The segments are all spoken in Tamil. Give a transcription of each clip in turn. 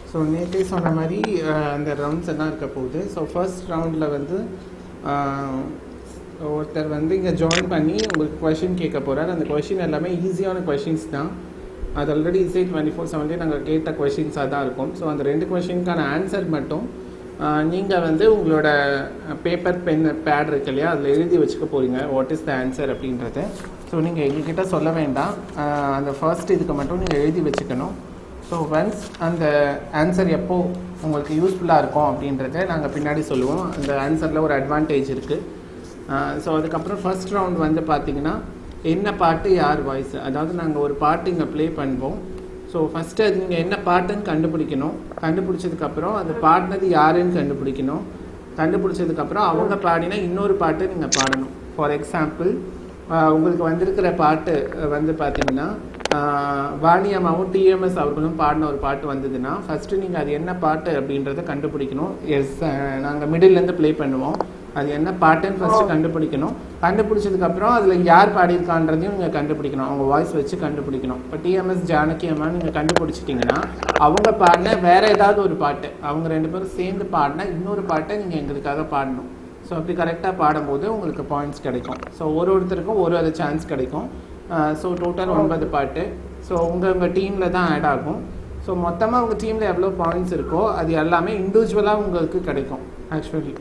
ஸோ நேற்றே சொன்ன மாதிரி அஹ், அந்த ரவுண்ட்ஸ் எல்லாம் இருக்க போகுது ஸோ ஃபர்ஸ்ட் ரவுண்டில் வந்து அஹ், ஒருத்தர் வந்து இங்கே ஜாயின் பண்ணி உங்களுக்கு கொஷின் கேட்க போகிறார் அந்த கொஷின் எல்லாமே ஈஸியான கொஷின்ஸ் தான் அது ஆல்ரெடி இசை டுவெண்ட்டி ஃபோர் செவன்லேயே நாங்கள் கேட்ட கொஷின்ஸாக தான் இருக்கும் ஸோ அந்த ரெண்டு கொஷினுக்கான ஆன்சர் மட்டும் நீங்கள் வந்து உங்களோட பேப்பர் பென் பேட் இருக்கு இல்லையா அதில் எழுதி வச்சுக்க போகிறீங்க வாட் இஸ் த ஆன்சர் அப்படின்றத ஸோ நீங்கள் எங்ககிட்ட சொல்ல வேண்டாம் அஹ், அந்த ஃபர்ஸ்ட் இதுக்கு மட்டும் நீங்கள் எழுதி வச்சுக்கணும் ஸோ ஒன்ஸ் அந்த ஆன்சர் எப்போ உங்களுக்கு யூஸ்ஃபுல்லாக இருக்கும் அப்படின்றத நாங்கள் பின்னாடி சொல்லுவோம் அந்த ஆன்சரில் ஒரு அட்வான்டேஜ் இருக்குது ஸோ அதுக்கப்புறம் ஃபர்ஸ்ட் ரவுண்ட் வந்து பார்த்தீங்கன்னா என்ன பாட்டு யார் வாய்ஸ் அதாவது நாங்கள் ஒரு பாட்டு இங்கே ப்ளே பண்ணுவோம் ஸோ ஃபஸ்ட்டு அது நீங்கள் என்ன பாட்டுன்னு கண்டுபிடிக்கணும் கண்டுபிடிச்சதுக்கப்புறம் அது பாடினது யாருன்னு கண்டுபிடிக்கணும் கண்டுபிடிச்சதுக்கப்புறம் அவங்க பாடினா இன்னொரு பாட்டு நீங்கள் பாடணும் ஃபார் எக்ஸாம்பிள் உங்களுக்கு வந்திருக்கிற பாட்டு அஹ், வந்து பார்த்தீங்கன்னா ஆஹ், வாணி அம்மாவும் டிஎம்எஸ் அவர்களும் பாடின ஒரு பாட்டு வந்ததுன்னா ஃபஸ்ட்டு நீங்கள் அது என்ன பாட்டு அப்படின்றத கண்டுபிடிக்கணும் எஸ் நாங்கள் மிடில்லேருந்து ப்ளே பண்ணுவோம் அது என்ன பாட்டுன்னு ஃபஸ்ட்டு கண்டுபிடிக்கணும் கண்டுபிடிச்சதுக்கப்புறம் அதில் யார் பாடியிருக்கான்றதையும் நீங்கள் கண்டுபிடிக்கணும் அவங்க வாய்ஸ் வச்சு கண்டுபிடிக்கணும் இப்போ டிஎம்எஸ் ஜானகி அம்மா நீங்கள் கண்டுபிடிச்சிட்டிங்கன்னா அவங்க பாடின வேற ஏதாவது ஒரு பாட்டு அவங்க ரெண்டு பேரும் சேர்ந்து பாடின இன்னொரு பாட்டை நீங்கள் எங்களுக்காக பாடணும் ஸோ அப்படி கரெக்டாக பாடும்போது உங்களுக்கு பாயிண்ட்ஸ் கிடைக்கும் ஸோ ஒரு ஒருத்தருக்கும் ஒரு ஒரு சான்ஸ் கிடைக்கும் ஸோ டோட்டல் ஒன்பது பாட்டு ஸோ உங்கள் உங்கள் டீமில் தான் ஆட் ஆகும் ஸோ மொத்தமாக உங்கள் டீமில் எவ்வளோ பாயிண்ட்ஸ் இருக்கோ அது எல்லாமே இண்டிவிஜுவலாக உங்களுக்கு கிடைக்கும் ஆக்சுவலி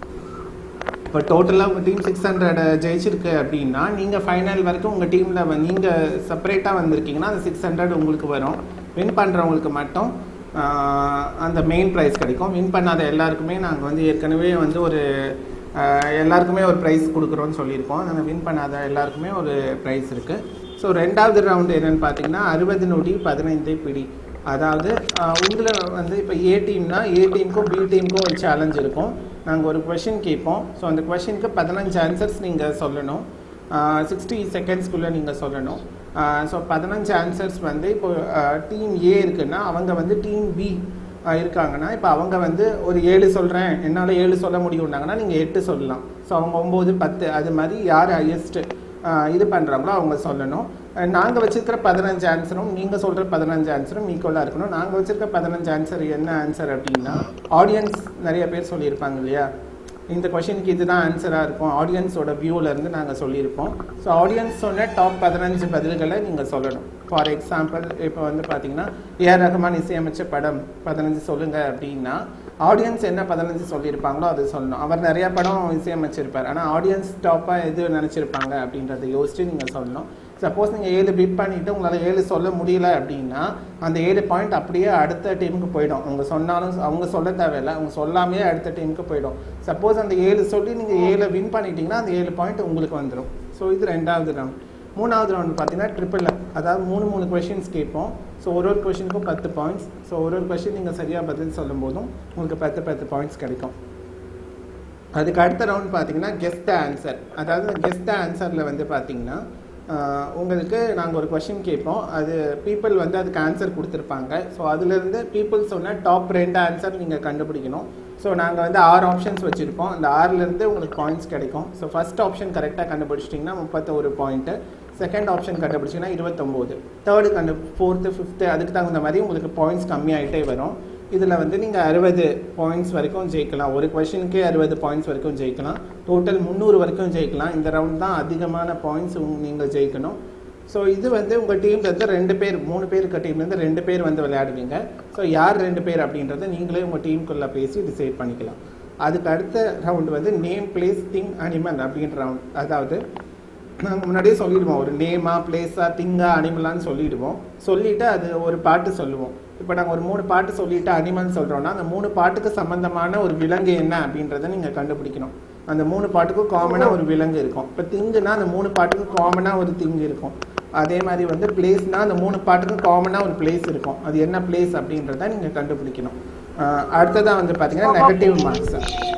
இப்போ டோட்டலாக உங்கள் டீம் சிக்ஸ் ஹண்ட்ரட் ஜெயிச்சிருக்கு அப்படின்னா நீங்கள் ஃபைனல் வரைக்கும் உங்கள் டீமில் நீங்கள் செப்பரேட்டாக வந்திருக்கீங்கன்னா அந்த சிக்ஸ் ஹண்ட்ரட் உங்களுக்கு வரும் வின் பண்ணுறவங்களுக்கு மட்டும் ஆஹ், அந்த மெயின் ப்ரைஸ் கிடைக்கும் வின் பண்ணாத எல்லாருக்குமே நாங்கள் வந்து ஏற்கனவே வந்து ஒரு ஆஹ், எல்லாருக்குமே ஒரு ப்ரைஸ் கொடுக்குறோன்னு சொல்லியிருக்கோம் அதனால் வின் பண்ணாத எல்லாருக்குமே ஒரு ப்ரைஸ் இருக்குது ஸோ ரெண்டாவது ரவுண்டு என்னென்னு பார்த்தீங்கன்னா அறுபது நொடி பதினைந்து பிடி அதாவது உங்களை வந்து இப்போ ஏ டீம்னா ஏ டீமுக்கும் பி டீமுக்கும் ஒரு சேலஞ்ச் இருக்கும் நாங்கள் ஒரு கொஷின் கேட்போம் ஸோ அந்த கொஷினுக்கு பதினஞ்சு ஆன்சர்ஸ் நீங்கள் சொல்லணும் சிக்ஸ்டி செகண்ட்ஸ்க்குள்ளே நீங்கள் சொல்லணும் ஸோ பதினஞ்சு ஆன்சர்ஸ் வந்து இப்போ டீம் ஏ இருக்குன்னா அவங்க வந்து டீம் பி இருக்காங்கன்னா இப்போ அவங்க வந்து ஒரு ஏழு சொல்கிறேன் என்னால் ஏழு சொல்ல முடியும்னாங்கன்னா நீங்கள் எட்டு சொல்லலாம் ஸோ அவங்க ஒம்பது பத்து அது மாதிரி யார் ஹையஸ்ட்டு இது பண்ணுறாங்களோ அவங்க சொல்லணும் நாங்கள் வச்சிருக்கிற பதினஞ்சு ஆன்சரும் நீங்கள் சொல்கிற பதினஞ்சு ஆன்சரும் ஈக்குவலாக இருக்கணும் நாங்கள் வச்சிருக்க பதினஞ்சு ஆன்சர் என்ன ஆன்சர் அப்படின்னா ஆடியன்ஸ் நிறைய பேர் சொல்லியிருப்பாங்க இல்லையா இந்த கொஷினுக்கு இதுதான் ஆன்சராக இருக்கும் ஆடியன்ஸோட வியூவிலேருந்து நாங்கள் சொல்லியிருப்போம் ஸோ ஆடியன்ஸ் சொன்ன டாப் பதினஞ்சு பதில்களை நீங்கள் சொல்லணும் ஃபார் எக்ஸாம்பிள் இப்போ வந்து பார்த்தீங்கன்னா ஏஆர் ரஹ்மான் இசையமைச்ச படம் பதினஞ்சு சொல்லுங்கள் அப்படின்னா ஆடியன்ஸ் என்ன பதினஞ்சு சொல்லியிருப்பாங்களோ அது சொல்லணும் அவர் நிறைய படம் இசையமைச்சிருப்பார் ஆனால் ஆடியன்ஸ் டாப்பாக எது நினச்சிருப்பாங்க அப்படின்றத யோசிச்சு நீங்கள் சொல்லணும் சப்போஸ் நீங்கள் ஏழு பிட் பண்ணிவிட்டு உங்களால் ஏழு சொல்ல முடியல அப்படின்னா அந்த ஏழு பாயிண்ட் அப்படியே அடுத்த டீமுக்கு போயிடும் அவங்க சொன்னாலும் அவங்க சொல்ல தேவையில்லை அவங்க சொல்லாமே அடுத்த டீமுக்கு போயிடும் சப்போஸ் அந்த ஏழு சொல்லி நீங்கள் ஏழு வின் பண்ணிட்டீங்கன்னா அந்த ஏழு பாயிண்ட் உங்களுக்கு வந்துடும் ஸோ இது ரெண்டாவது ரவுண்ட் மூணாவது ரவுண்ட் பார்த்தீங்கன்னா ட்ரிபிள் அதாவது மூணு மூணு கொஷின்ஸ் கேட்போம் ஸோ ஒரு ஒரு கொஷினுக்கும் பத்து பாயிண்ட்ஸ் ஸோ ஒரு ஒரு கொஷின் நீங்கள் சரியாக பதில் சொல்லும் போதும் உங்களுக்கு பத்து பத்து பாயிண்ட்ஸ் கிடைக்கும் அதுக்கு அடுத்த ரவுண்ட் பார்த்தீங்கன்னா கெஸ்ட் த ஆன்சர் அதாவது கெஸ்ட் த ஆன்சரில் வந்து பார்த்தீங்கன்னா ஆஹ், உங்களுக்கு நாங்கள் ஒரு கொஷின் கேட்போம் அது பீப்புள் வந்து அதுக்கு ஆன்சர் கொடுத்துருப்பாங்க ஸோ அதுலேருந்து பீப்புள் சொன்ன டாப் ரெண்டு ஆன்சர் நீங்கள் கண்டுபிடிக்கணும் ஸோ நாங்கள் வந்து ஆறு ஆப்ஷன்ஸ் வச்சுருப்போம் அந்த ஆறுலேருந்து உங்களுக்கு பாயிண்ட்ஸ் கிடைக்கும் ஸோ ஃபஸ்ட் ஆப்ஷன் கரெக்டாக கண்டுபிடிச்சிட்டிங்கன்னா முப்பத்தொரு பாயிண்ட்டு செகண்ட் ஆப்ஷன் கண்டுபிடிச்சிங்கன்னா இருபத்தொம்போது தேர்டு கண்டு ஃபோர்த்து ஃபிஃப்த்து அதுக்கு தகுந்த மாதிரி உங்களுக்கு பாயிண்ட்ஸ் கம்மியாகிட்டே வரும் இதில் வந்து நீங்கள் அறுபது பாயிண்ட்ஸ் வரைக்கும் ஜெயிக்கலாம் ஒரு கொஷினுக்கே அறுபது பாயிண்ட்ஸ் வரைக்கும் ஜெயிக்கலாம் டோட்டல் முந்நூறு வரைக்கும் ஜெயிக்கலாம் இந்த ரவுண்ட் தான் அதிகமான பாயிண்ட்ஸ் நீங்கள் ஜெயிக்கணும் ஸோ இது வந்து உங்கள் டீம்லேருந்து ரெண்டு பேர் மூணு பேர் இருக்க டீம்லேருந்து ரெண்டு பேர் வந்து விளையாடுவீங்க ஸோ யார் ரெண்டு பேர் அப்படின்றத நீங்களே உங்கள் டீமுக்குள்ளே பேசி டிசைட் பண்ணிக்கலாம் அதுக்கு அடுத்த ரவுண்ட் வந்து நேம் பிளேஸ் திங் அனிமல் அப்படின்ற ரவுண்ட் அதாவது நாங்கள் முன்னாடியே சொல்லிடுவோம் ஒரு நேமா பிளேஸா திங்கா அனிமலான்னு சொல்லிடுவோம் சொல்லிட்டு அது ஒரு பாட்டு சொல்லுவோம் இப்போ நாங்கள் ஒரு மூணு பாட்டு சொல்லிட்டு அனிமல் சொல்கிறோன்னா அந்த மூணு பாட்டுக்கு சம்மந்தமான ஒரு விலங்கு என்ன அப்படின்றத நீங்கள் கண்டுபிடிக்கணும் அந்த மூணு பாட்டுக்கும் காமனாக ஒரு விலங்கு இருக்கும் இப்போ திங்குனா அந்த மூணு பாட்டுக்கும் காமனாக ஒரு திங்கு இருக்கும் அதே மாதிரி வந்து பிளேஸ்னா அந்த மூணு பாட்டுக்கும் காமனாக ஒரு பிளேஸ் இருக்கும் அது என்ன பிளேஸ் அப்படின்றத நீங்கள் கண்டுபிடிக்கணும் ஆஹ் அடுத்ததா வந்து பார்த்தீங்கன்னா நெகட்டிவ் மார்க்ஸ்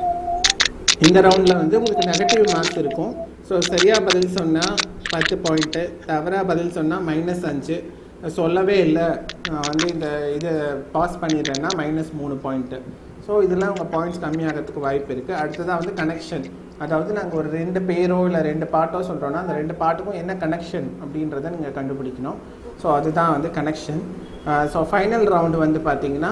இந்த ரவுண்டில் வந்து உங்களுக்கு நெகட்டிவ் மார்க்ஸ் இருக்கும் ஸோ சரியாக பதில் சொன்னால் பத்து பாயிண்ட்டு தவறாக பதில் சொன்னால் மைனஸ் அஞ்சு சொல்லவே இல்லை நான் வந்து இந்த இது பாஸ் பண்ணிடுறேன்னா மைனஸ் மூணு பாயிண்ட்டு ஸோ இதெல்லாம் உங்கள் பாயிண்ட்ஸ் கம்மியாகிறதுக்கு வாய்ப்பு இருக்குது அடுத்ததாக வந்து கனெக்ஷன் அதாவது நாங்கள் ஒரு ரெண்டு பேரோ இல்லை ரெண்டு பாட்டோ சொல்கிறோன்னா அந்த ரெண்டு பாட்டுக்கும் என்ன கனெக்ஷன் அப்படின்றத நீங்கள் கண்டுபிடிக்கணும் ஸோ அதுதான் வந்து கனெக்ஷன் ஸோ ஃபைனல் ரவுண்டு வந்து பார்த்தீங்கன்னா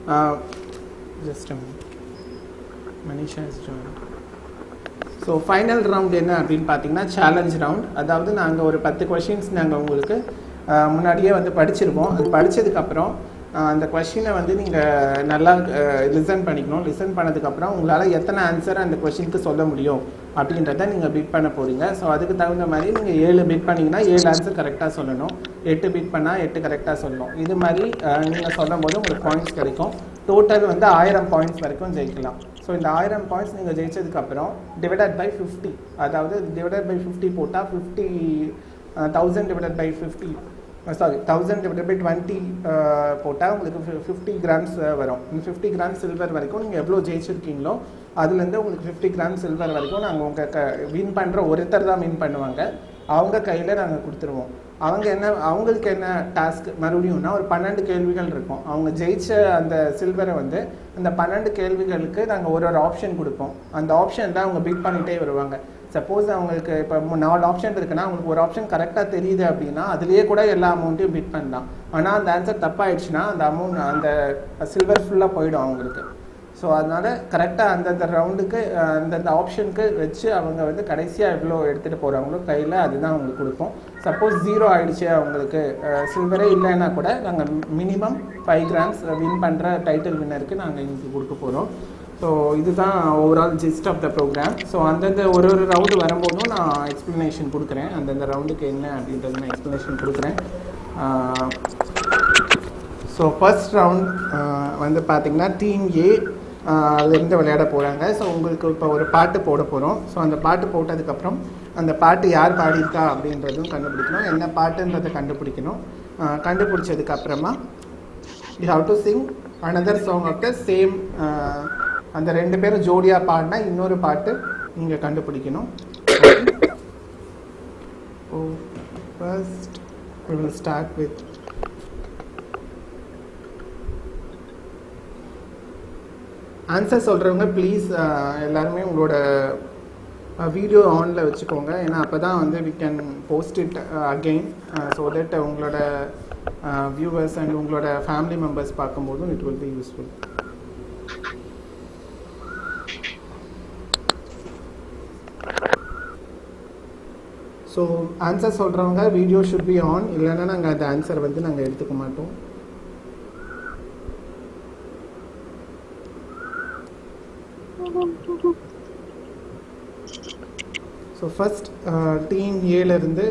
just Manisha is join so final round என்ன அப்படின்னு பார்த்தீங்கன்னா சேலஞ்ச் ரவுண்ட் அதாவது நாங்கள் ஒரு பத்து கொஷின்ஸ் நாங்கள் உங்களுக்கு ஆஹ், முன்னாடியே வந்து படிச்சிருப்போம் அது படித்ததுக்கப்புறம் அந்த கொஷினை வந்து நீங்கள் நல்லா லிசன் பண்ணிக்கணும் லிசன் பண்ணதுக்கப்புறம் உங்களால் எத்தனை ஆன்சர் அந்த கொஷினுக்கு சொல்ல முடியும் அப்படின்றத நீங்கள் பிட் பண்ண போகிறீங்க ஸோ அதுக்கு தகுந்த மாதிரி நீங்கள் ஏழு பிட் பண்ணிங்கன்னா ஏழு ஆன்சர் கரெக்டாக சொல்லணும் எட்டு பிட் பண்ணால் எட்டு கரெக்டாக சொல்லணும் இது மாதிரி நீங்கள் சொல்லும் போது உங்களுக்கு பாயிண்ட்ஸ் கிடைக்கும் டோட்டல் வந்து ஆயிரம் பாயிண்ட்ஸ் வரைக்கும் ஜெயிக்கலாம் ஸோ இந்த ஆயிரம் பாயிண்ட்ஸ் நீங்கள் ஜெயிச்சதுக்கப்புறம் டிவைடட் பை ஃபிஃப்டி அதாவது டிவைடட் பை ஃபிஃப்டி போட்டால் fifty thousand divided by fifty sorry thousand divided by twenty போட்டால் உங்களுக்கு ஃபிஃப்டி கிராம்ஸ் வரும் இந்த ஃபிஃப்டி கிராம் சில்வர் வரைக்கும் நீங்கள் எவ்வளோ ஜெயிச்சிருக்கீங்களோ அதுலேருந்து உங்களுக்கு ஃபிஃப்டி கிராம் சில்வர் வரைக்கும் நாங்கள் உங்கள் க வின் பண்ணுற ஒருத்தர் தான் வின் பண்ணுவாங்க அவங்க கையில் நாங்கள் கொடுத்துருவோம் அவங்க என்ன அவங்களுக்கு என்ன டாஸ்க் மறுபடியும்னா ஒரு பன்னெண்டு கேள்விகள் இருக்கும் அவங்க ஜெயிச்ச அந்த சில்வரை வந்து அந்த பன்னெண்டு கேள்விகளுக்கு நாங்கள் ஒரு ஒரு ஆப்ஷன் கொடுப்போம் அந்த ஆப்ஷன் தான் அவங்க பிட் பண்ணிகிட்டே வருவாங்க சப்போஸ் அவங்களுக்கு இப்போ மூ- நாலு ஆப்ஷன் இருக்குன்னா அவங்களுக்கு ஒரு ஆப்ஷன் கரெக்டாக தெரியுது அப்படின்னா அதுலேயே கூட எல்லா அமௌண்ட்டையும் பிட் பண்ணலாம் ஆனால் அந்த ஆன்சர் தப்பாயிடுச்சுன்னா அந்த அமௌண்ட் அந்த சில்வர் ஃபுல்லாக போயிடும் அவங்களுக்கு ஸோ அதனால கரெக்டாக அந்தந்த ரவுண்டுக்கு அந்தந்த ஆப்ஷனுக்கு வச்சு அவங்க வந்து கடைசியாக எவ்வளோ எடுத்துகிட்டு போகிறாங்களோ கையில் அதுதான் அவங்களுக்கு கொடுப்போம் சப்போஸ் ஜீரோ ஆயிடுச்சு அவங்களுக்கு சில்வரே இல்லைன்னா கூட நாங்கள் மினிமம் ஃபைவ் கிராம்ஸ் வின் பண்ணுற டைட்டில் வின்னருக்கு நாங்கள் இன்னைக்கு கொடுக்க போகிறோம் ஸோ இதுதான் overall gist of the programme so அந்தந்த ஒரு ஒரு ரவுண்டு வரும்போதும் நான் எக்ஸ்ப்ளனேஷன் கொடுக்குறேன் அந்தந்த ரவுண்டுக்கு என்ன அப்படின்றது நான் எக்ஸ்ப்ளனேஷன் கொடுக்குறேன் ஸோ ஃபர்ஸ்ட் ரவுண்ட் வந்து பார்த்தீங்கன்னா டீம் ஏ அதுலேருந்து விளையாட போகிறாங்க ஸோ உங்களுக்கு இப்போ ஒரு பாட்டு போட போகிறோம் ஸோ அந்த பாட்டு போட்டதுக்கப்புறம் அந்த பாட்டு யார் பாடியிருக்கா அப்படின்றதும் கண்டுபிடிக்கணும் என்ன பாட்டுன்றதை கண்டுபிடிக்கணும் ஆஹ் கண்டுபிடிச்சதுக்கு அப்புறமா you have to sing another song of the same அந்த ரெண்டு பேரும் ஜோடியாக பாடினா இன்னொரு பாட்டு நீங்கள் கண்டுபிடிக்கணும் oh first we will start with answer சொல்கிறவங்க ப்ளீஸ் எல்லாருமே உங்களோட வீடியோ ஆனில் வச்சுக்கோங்க ஏன்னா அப்போ தான் வந்து we can post it again so that உங்களோட வியூவர்ஸ் அண்ட் உங்களோட ஃபேமிலி மெம்பர்ஸ் பார்க்கும்போதும் it will be useful so answer சொல்கிறவங்க வீடியோ ஷுட் பி ஆன் இல்லைன்னா நாங்கள் அந்த ஆன்சர் வந்து நாங்கள் எடுத்துக்க மாட்டோம் ஸோ ஃபஸ்ட் டீம் ஏலேருந்து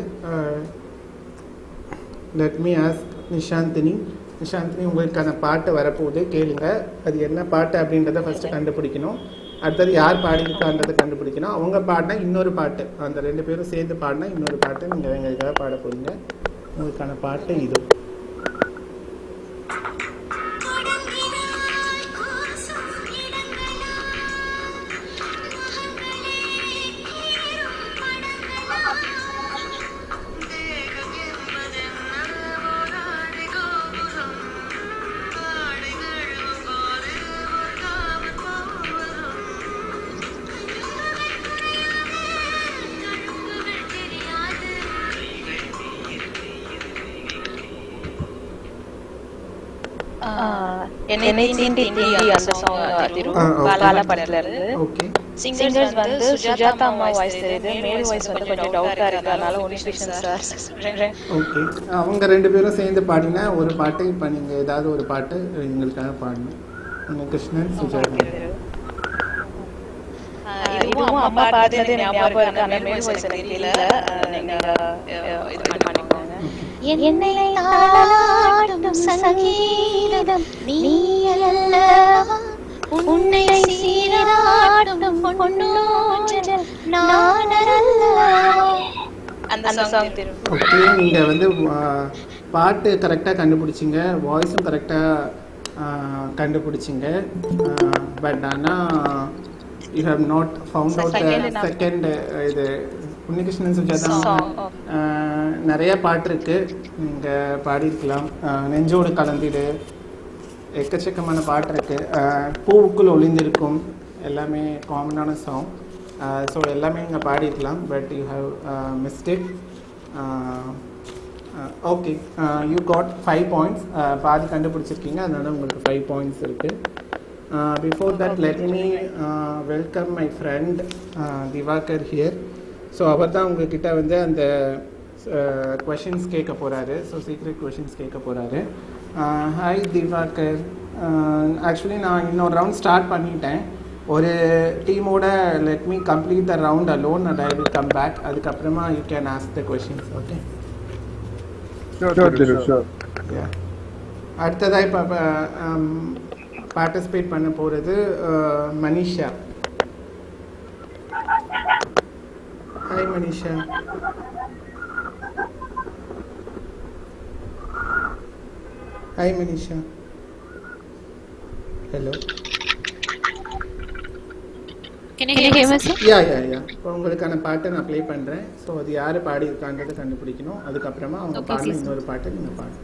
let me ask Nishanthini Nishanthini உங்களுக்கான பாட்டு வரப்போகுது கேளுங்க அது என்ன பாட்டு அப்படின்றத ஃபஸ்ட்டு கண்டுபிடிக்கணும் அடுத்தது யார் பாடியிருக்கான்றதை கண்டுபிடிக்கணும் அவங்க பாடினா இன்னொரு பாட்டு அந்த ரெண்டு பேரும் சேர்ந்து பாடினா இன்னொரு பாட்டு நீங்கள் எங்களுக்காக பாட போறீங்க உங்களுக்கான பாட்டு இது தொடங்கினாய் கோசம் இடங்களா மகங்களே கீரும் படங்களா தேகம் என்பதென்ன ஓராடி கோபுரம் ஆடைகள் பாரு காமன் பாவரம் கண்ணுகள் தெரியாது ஆஹ் என்னை தீண்டி தீண்டி அந்த சாங் திரு ஆ, okay. பாலா படத்துல இருந்து ஓகே சிங்கர்ஸ் வந்து சுஜாதா அம்மா வாய்ஸ் தெரியுது மேல் வாய்ஸ் வந்து கொஞ்சம் டவுட்டா இருக்கு அதனால உன்னிகிருஷ்ணன் சார் ஓகே அவங்க ரெண்டு பேரும் சேர்ந்து பாடினா ஒரு பாட்டு இப்போ நீங்கள் ஏதாவது ஒரு பாட்டு எங்களுக்காக பாடணும் உங்கள் கிருஷ்ணன் சுஜாதா இதுவும் அம்மா பாடுறது எனக்கு ஞாபகம் இருக்கு ஆனா மேல் வாய்ஸ் எனக்கு தெரியல ஆஹ் நீங்க ஆஹ் இது பண்ணி பண்ணிக்கோங்க என்னை தாளாட்டும் சங்கீதம் நீ அல்லவா உன்னை சீராட்டும் பொன்னூஞ்சல் நான் அல்லவா அந்த சாங் திரு ஓகே நீங்கள் வந்து ஆ, பாட்டு கரெக்டாக கண்டுபிடிச்சிங்க வாய்ஸும் கரெக்டாக கண்டுபிடிச்சிங்க பட் ஆனால் you have not found out Second number. Second இது உன்னிகிருஷ்ணன் சுஜாதா Song, ஆ, நிறைய பாட்டு இருக்கு நீங்கள் பாடியிருக்கலாம் ஆ, நெஞ்சோடு கலந்திடு எக்கச்சக்கமான பாட்டு இருக்கு ஆ, பூவுக்குள் ஒளிந்திருக்கும் எல்லாமே காமனான சாங் ஸோ எல்லாமே நீங்கள் பாடியிருக்கலாம் but you have mistake okay you got five points பாதி கண்டுபிடிச்சிருக்கீங்க அதனால உங்களுக்கு ஃபைவ் பாயிண்ட்ஸ் இருக்குது before that let me welcome my friend Divakar here so அவர் தான் உங்ககிட்ட வந்து அந்த கொஷின்ஸ் கேட்க போகிறாரு ஸோ சீக்ரெட் கொஷின்ஸ் கேட்க போகிறாரு ஹாய் திவாகர் ஆக்சுவலி நான் இன்னொரு ரவுண்ட் ஸ்டார்ட் பண்ணிட்டேன் ஒரு டீமோட let me complete the round alone and I will come back அதுக்கப்புறமா you can ask the questions okay Sure, Thiru, sure. Yeah. அடுத்ததாக இப்போ பார்ட்டிசிபேட் பண்ண போகிறது Manisha hi Manisha hi Manisha hello Can you hear me, sir? Yeah yeah yeah இப்போ உங்களுக்கான பாட்டை நான் ப்ளே பண்ணுறேன் ஸோ அது யார் பாடியிருக்கான்றதை கண்டுபிடிக்கணும் அதுக்கப்புறமா அவங்க Okay, பாடின please. இன்னொரு பாட்டை நீங்கள் பாடணும்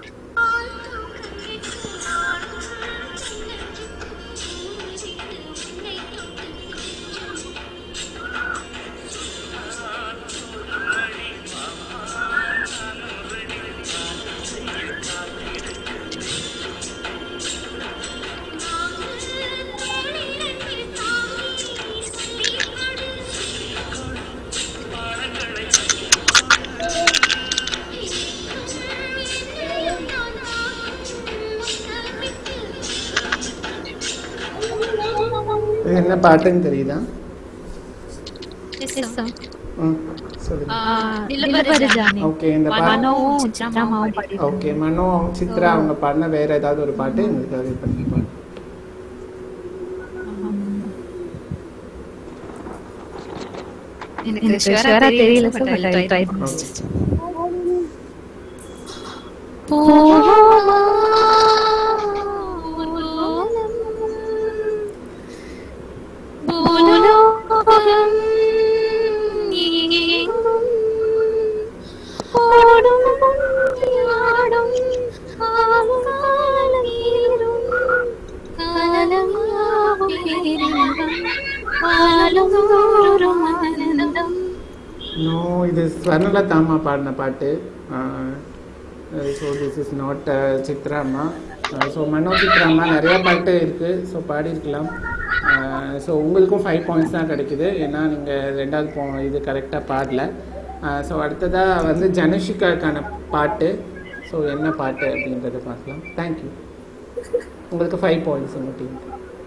இது என்ன பாட்டுன்னு தெரியுதா Yes, sir. ம் சொல்லுங்க நிலவர ஜானி. ஓகே இந்த பாட்டு மனோவும் சித்ராமாவும் பாடியிருக்காங்க. ஓகே மனோ சித்ரா அவங்க பாடின வேற ஏதாவது ஒரு பாட்டு எங்களுக்கு இது பண்ணிப்பாங்க எனக்கு ஷுவரா தெரியல sir, but I'll try. பூலோகம் எங்கும் ஓடும் ஆடும் காலம் ஈரும் காலம் யாவும் பேரின்பம் காலம் தோறும் ஆனந்தம் நோ இது ஸ்வர்ணலதாமா பாடின பாட்டு ஸோ திஸ் இஸ் நாட் சித்ராமா ஸோ மனோ சித்ராமா நிறைய பாட்டு இருக்குது ஸோ பாடியிருக்கலாம் ஸோ உங்களுக்கும் ஃபைவ் பாயிண்ட்ஸ் தான் கிடைக்குது ஏன்னா நீங்கள் ரெண்டாவது போ இது கரெக்டாக பாடல ஸோ அடுத்ததாக வந்து ஜனஷிகாக்கான பாட்டு ஸோ என்ன பாட்டு அப்படின்றத பார்க்கலாம் தேங்க்யூ உங்களுக்கு ஃபைவ் பாயிண்ட்ஸ் உங்கள் டீம்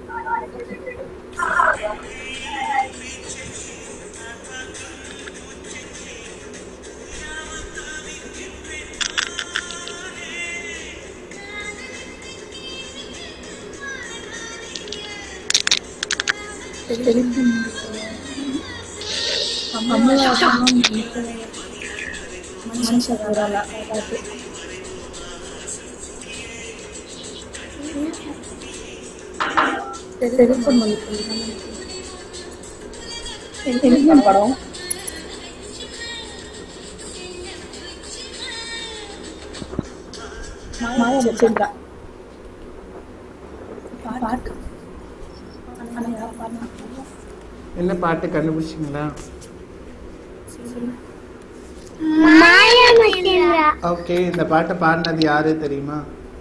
படம் மாயா வச்சிருந்தா பாட்டு ஆனா யார் பாடினா என்ன பாட்டு கண்டுபிடிச்சிங்களா ஓகே இந்த பாட்டை பாடினது யாரு தெரியுமா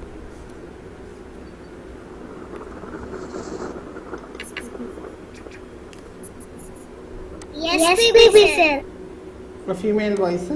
SPB sir female voice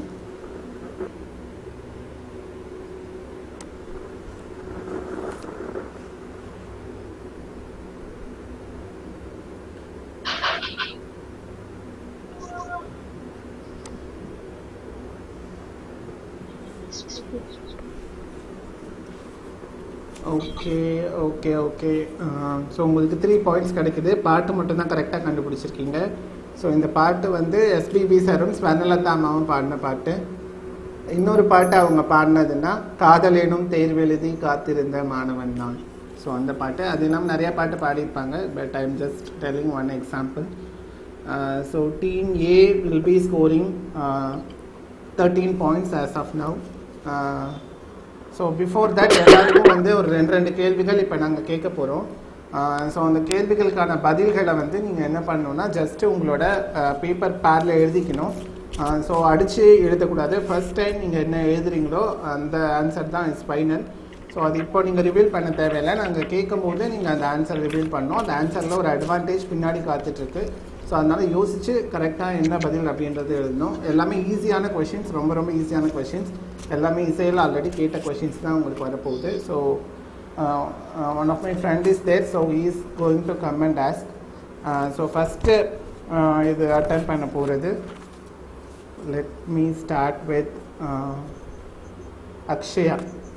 okay okay okay so உங்களுக்கு த்ரீ பாயிண்ட்ஸ் கிடைக்குது பாட்டு மட்டும் தான் கரெக்டாக கண்டுபிடிச்சிருக்கீங்க ஸோ இந்த பாட்டு வந்து எஸ்பிபி சாரும் ஸ்வர்ணலதா அம்மாவும் பாடின பாட்டு இன்னொரு பாட்டு அவங்க பாடினதுன்னா காதலேனும் தேர்வெழுதி காத்திருந்த மாணவன் நான் ஸோ அந்த பாட்டு அது இல்லாமல் நிறைய பாட்டு பாடியிருப்பாங்க but I am just telling one example so team A will be scoring thirteen points as of now so before that எல்லாருக்கும் வந்து ஒரு ரெண்டு ரெண்டு கேள்விகள் இப்போ நாங்கள் கேட்க போகிறோம் ஸோ அந்த கேள்விகளுக்கான பதில்களை வந்து நீங்கள் என்ன பண்ணணும்னா ஜஸ்ட்டு உங்களோட பேப்பர் பேரில் எழுதிக்கணும் ஸோ அடித்து எழுதக்கூடாது ஃபர்ஸ்ட் டைம் நீங்கள் என்ன எழுதுறீங்களோ அந்த ஆன்சர் தான் இஸ் ஃபைனல் ஸோ அது இப்போ நீங்கள் ரிவீல் பண்ண தேவையில்லை நாங்கள் கேட்கும் போது நீங்கள் அந்த ஆன்சர் ரிவீல் பண்ணோம் அந்த ஆன்சரில் ஒரு அட்வான்டேஜ் பின்னாடி காத்துட்ருக்கு ஸோ அதனால் யோசித்து கரெக்டாக என்ன பதில் அப்படின்றது எழுதணும் எல்லாமே ஈஸியான கொஷின்ஸ் ரொம்ப ரொம்ப ஈஸியான கொஷின்ஸ் எல்லாமே இசையில் ஆல்ரெடி கேட்ட கொஷின்ஸ் தான் உங்களுக்கு வரப்போகுது so one of my friend is there so is going to come and ask so first இது அட்டன் பண்ண போகிறது let me start with uh, Akshaya.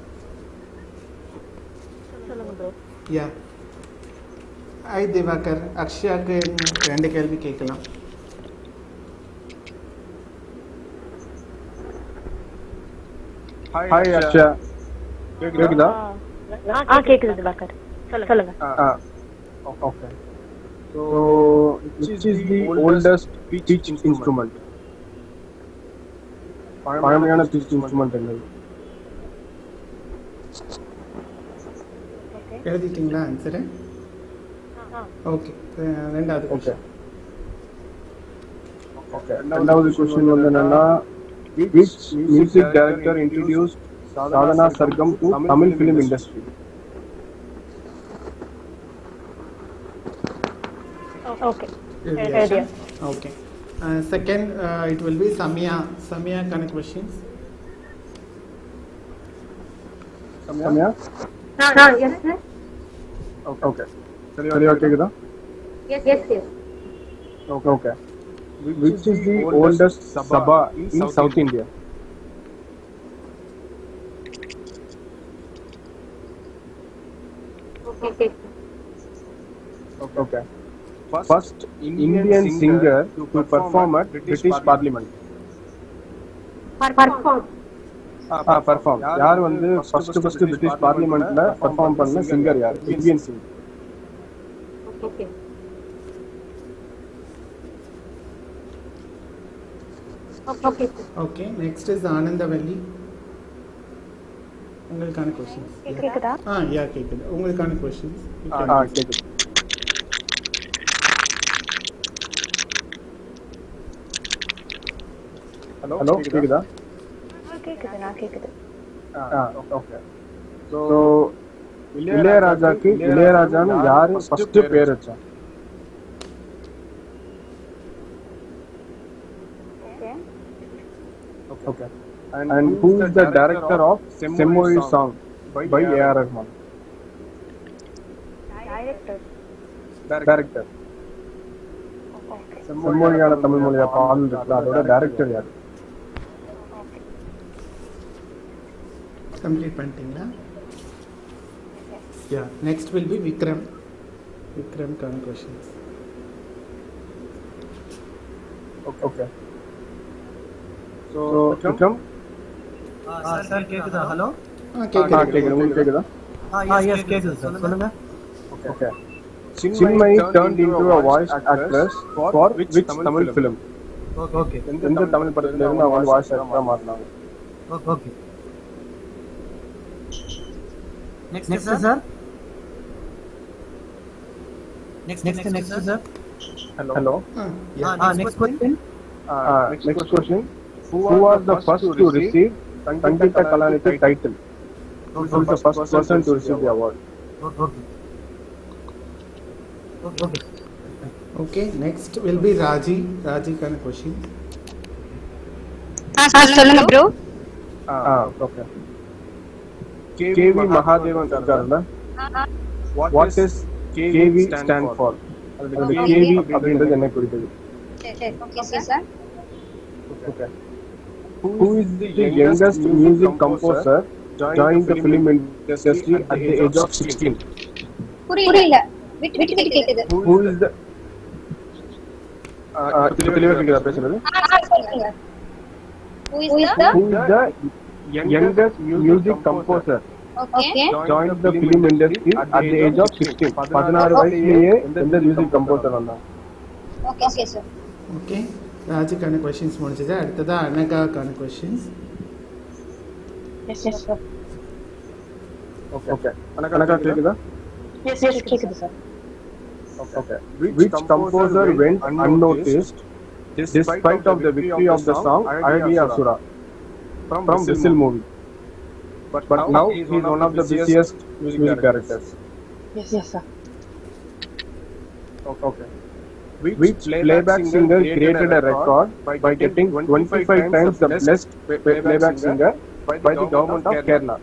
Yeah. ஐ திவாகர் அக்ஷயாக்கு ரெண்டு கேள்வி கேட்கலாம் ஹாய் அக்ஷயா கேக்குதா ஆ கேக்குது திவாகர் சொல்லுங்க சொல்லுங்க ஆ okay so which is the oldest beach instrument பழமையான பீச் இன்ஸ்ட்ருமெண்ட் என்னது எழுதிட்டீங்களா ஆன்சரு ஓகே ரெண்டாவது ஓகே ஓகே ரெண்டாவது கொஸ்டின் வந்து என்னன்னா which music director introduce Sadhana Sargam to Tamil film industry okay எழுதியாச்சா okay second it will be Samiya சமியாக்கான கொஷின்ஸ் சமயா எஸ் சார் ஓகே சரியா கேக்குதா yes yes yes okay okay which is the oldest sabha in south india okay okay first indian singer to perform at british parliament perform ஆ பெர்ஃபார்ம் யார் வந்து ஃபர்ஸ்ட் ஃபர்ஸ்ட் பிரிட்டிஷ் பார்லிமெண்ட்ல பெர்ஃபார்ம் பண்ண சிங்கர் யார் Indian sing okay okay okay next is Anandavalli உங்களுக்கான கொஷின்ஸ் கேக்குதா ஆ யா கேட்குது உங்களுக்கான கொஷின்ஸ் ஆ கேக்குது ஹலோ கேக்குதா கேக்குது நான் கேக்குது ஆ ஓகே ஸோ இளையராஜாக்கு இளையராஜான்னு யாரு ஃபர்ஸ்ட் பேர் வச்சா okay Okay. And, and who is the director of Semmoyi song by A.R. Rahman? Director Director. Okay செம்மொழியான தமிழ் மொழியா பாடல் இருக்குல்ல அதோட டைரக்டர் யாரு கம்ப்ளீட் பண்ணிட்டீங்களா yeah next will be Vikram விக்ரம்கான questions okay so Vikram sir கேக்குதா ஹலோ ஆ ஆ கேட்குது கேக்குது உங்களுக்கு கேக்குதா ஆ எஸ் கேக்குது சார் சொல்லுங்க okay Chinmayi turned into a voice actress for which Tamil film okay okay எந்த தமிழ் படத்துல இருந்து அவங்க வந்து வாய்ஸ் ஆக்டரா மாறினாங்க okay next sir next next next sir hello ஆ next question next question who was the first to receive Sangeetha Kalanidhi title who is the first person to receive the award okay okay okay next will be Raji ராஜிக்கான கொஷின் சொல்லுங்க ப்ரோ ஆ ஓகே கேவி மகாதேவன் இருக்காருல்ல what is KV stand for அதோட கேவி அப்படின்றது என்ன குறிக்குது okay sir okay who is the youngest music composer joined the film industry at the age of 16 புரியல விட்டு விட்டு விட்டு கேக்குது who is the ஆ, தெளிவா தெளிவா கேக்குதா பேசுறது ஆ, சொல்லுங்க who is the who is the youngest music composer okay joined the film industry at the age of 16 பதினாறு வயசுலயே எந்த மியூசிக் கம்போசர் வந்தாங்க okay okay sir ஓகே ராஜுக்கான கொஷின்ஸ் முடிஞ்சது அடுத்ததா அனகாக்கான questions yes yes sir okay okay கணக்கா கேக்குதா எஸ் எஸ் கேக்குது sir Okay. Which composer went unnoticed despite of the victory of the song Ayadi Asura from Whistle movie. But now he is one of the busiest music directors. Yes, yes, sir. Okay. Which playback singer created a record by getting 25 times the best play- playback singer by the government of Kerala?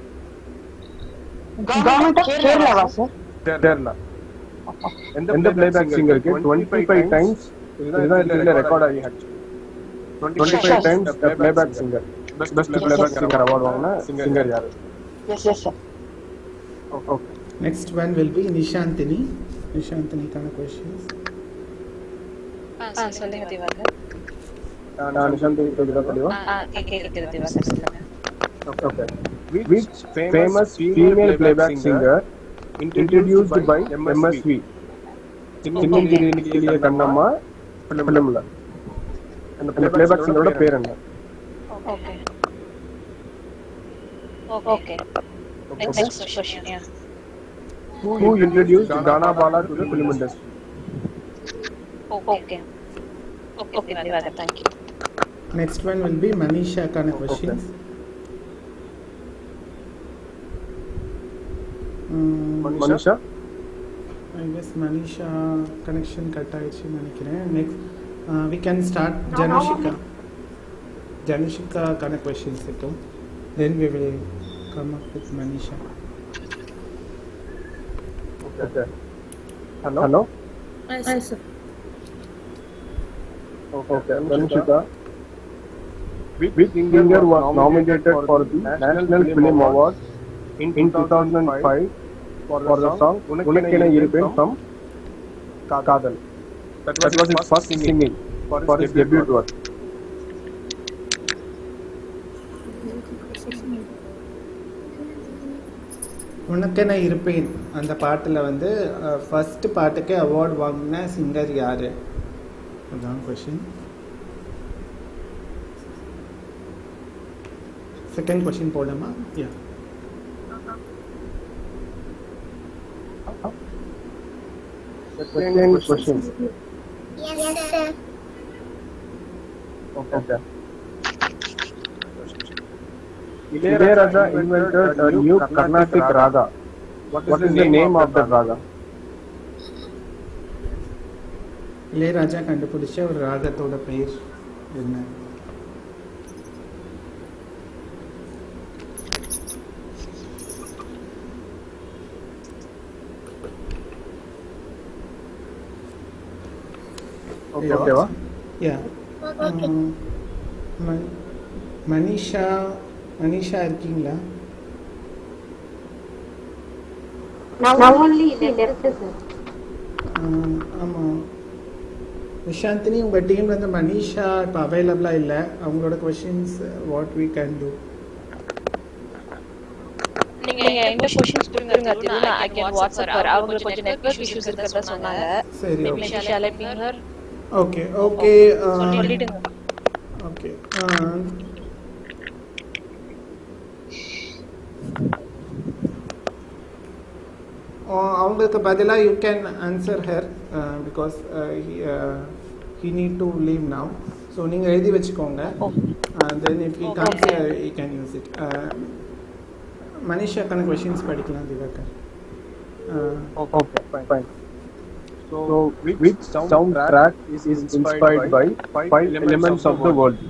Government of Kerala, was, sir. Kerala. எந்த பிளேபேக் சிங்கருக்கு 25 டைம்ஸ் இதுதான் இதுல ரெக்கார்ட் ஆகி ஆச்சு 25 times playback singer best playback singer award வாங்கின சிங்கர் யாரு Yes, yes, sir. Okay next one will be Nishanthini நிஷாந்தினிக்கான கொஷின்ஸ் ஆ சொல்லுங்க திவாகர் நான் நிஷாந்த் கேக்குதா தெளிவா ஆ கேக்குது திவாகர் சொல்லுங்க Okay. Which famous female playback singer introduced by MSV? சின்னஞ்சிறு நிக்கிலிய கண்ணம்மா ஃபிலிம்ல அந்த பிளேபேக் சிங்கரோட பேர் என்ன okay okay next question yeah Who introduced Gana Bala to the film industry? Okay okay Divakar thank you next one will be மனிஷாக்கான questions Manisha I guess Manisha connection cut ஆயிடுச்சுன்னு நினைக்கிறேன் next we can start Janushika ஜனுஷிகாக்கான கொஷின்ஸ் இருக்கும் then we will come up with Manisha Okay. Hello. Hello. Yes, sir. Okay. Manishika. Which singer was nominated for the National Film Award in 2005 for the song Unakkena Irupin from Kadal? That was his first singing for his debut work. உனக்கென இருப்பேன் அந்த பாட்டில் வந்து ஃபர்ஸ்ட் பாட்டுக்கு அவார்ட் வாங்கின சிங்கர் யார் அதான் கொஷின் செகண்ட் கொஷின் போடலாமா யா Second question. Okay. Ilayaraja invented a new Carnatic raga. What is the name of that raga? Ilaiyaraaja கண்டுபிடிச்ச ஒரு ராகத்தோட பெயர் என்ன Okay, okay, வா? யா மனிஷா மனிஷா இருக்கீங்களா Now only left, sir. ஆஹ் ஆமா நிஷாந்தினி உங்கள் டீம்ல இருந்து மனிஷா இப்போ அவைலபிளாக இல்லை அவங்களோட questions what we can do நீங்க இந்த கொஸ்டின்ஸ் கொடுங்க திரும்ப ஐ கேன் வாட்ஸ்அப் ஹர் அவங்களுக்கு கொஞ்சம் நெட்வொர்க் இஷ்யூஸ் இருக்கிறதா சொன்னாங்க சரி maybe shall I ping her okay okay சொல்லிடுங்க ஓகே அவங்களுக்கு பதிலாக you can answer her because he need to leave now so நீங்கள் எழுதி வச்சுக்கோங்க then if you comes you can use it மனிஷாக்கான கொஷின்ஸ் படிக்கலாம் Divakar Okay, fine, fine. So, which soundtrack is inspired by five elements of the world?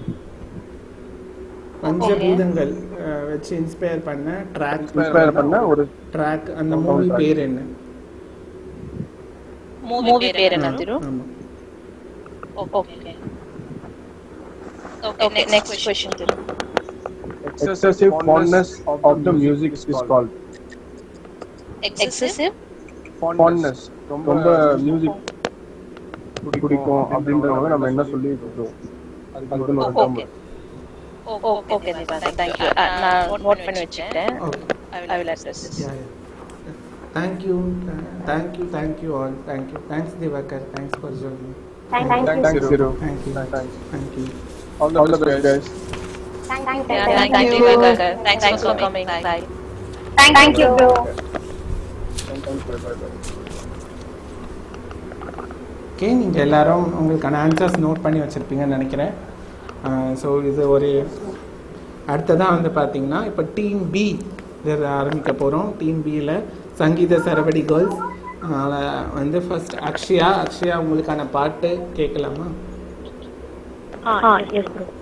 பஞ்சபூதங்கள் அஹ், வச்சு இன்ஸ்பயர் பண்ண ட்ராக் Inspire பண்ண ஒரு ட்ராக் அந்த மூவி பேர் என்ன மூவி பேர் என்ன திரு ஆமா okay okay next question Thiru excessive fondness of the music is called excessive fondness. ரொம்ப மியூசிக் பிடிக்கும் அப்படின்றவங்க நம்ம என்ன சொல்லி கூப்பிடுவோம் அதுக்குன்னு ஒரு term. Okay okay Divakar thank you நான் நோட் பண்ணி வச்சிட்டேன் okay I will address Yeah, yeah. Thank you, uh, thank you, thank you all. Thank you. Thanks, Divakar. Thanks for joining. Thank, thank you. Thanks, Siru. Thank you. Thanks. Thank you. All the best, guys. Thank, thank, Yeah, thank, thank you, Divakar. Thanks for coming. Bye. thank, thank you, bro. Thank you. Bye, bye. Okay நீங்கள் எல்லாரும் உங்களுக்கான ஆன்சர்ஸ் நோட் பண்ணி வச்சுருப்பீங்கன்னு நினைக்கிறேன் ஸோ இது ஒரு அடுத்ததாக வந்து பார்த்தீங்கன்னா இப்போ டீம் பி இது ஆரம்பிக்க போகிறோம் டீம் பியில் சங்கீத சரவடி கேர்ள்ஸ் வந்து ஃபர்ஸ்ட் அக்ஷயா அக்ஷயா உங்களுக்கான பாட்டு கேட்கலாமா ஆ எஸ் ப்ரோ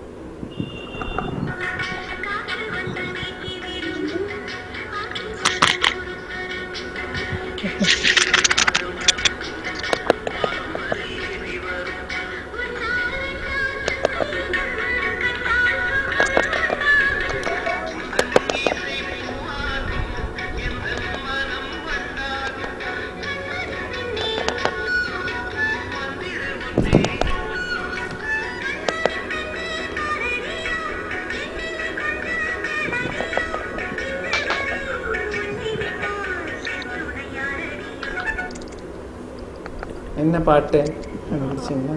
என்ன பாட்டு கண்டுபிடிச்சிங்களா